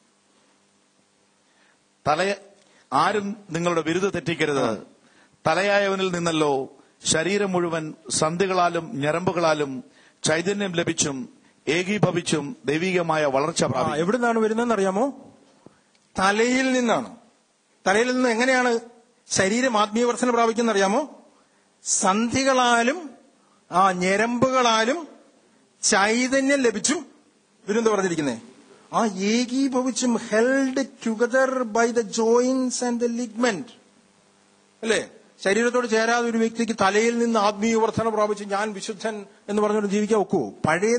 തലയ ആരും നിങ്ങളുടെ വിരുദ്ധ തെറ്റിക്കരുത് തലയായവനിൽ നിന്നല്ലോ ശരീരം മുഴുവൻ സന്ധികളാലും ഞരമ്പുകളാലും ചൈതന്യം ലഭിച്ചും ഏകീഭവിച്ചും ദൈവികമായ വളർച്ച ആ പ്രാപിക്കും എവിടുന്നാണ് വരുന്നതെന്ന് അറിയാമോ തലയിൽ നിന്നാണ് തലയിൽ നിന്ന് എങ്ങനെയാണ് ശരീരം ആത്മീയവർദ്ധന പ്രാപിക്കുന്ന അറിയാമോ സന്ധികളാലും ആ ഞരമ്പുകളാലും ചൈതന്യം ലഭിച്ചും ഇവരെന്ത് പറഞ്ഞിരിക്കുന്നേ ആ ഏകീഭവിച്ചും held together by the joints and the ligament അല്ലേ ശരീരത്തോട് ചേരാതെ ഒരു വ്യക്തിക്ക് തലയിൽ നിന്ന് ആത്മീയ വർധന പ്രാപിച്ച് ഞാൻ വിശുദ്ധൻ എന്ന് പറഞ്ഞുകൊണ്ട് ജീവിക്കാൻ ഒക്കുവോ പഴയ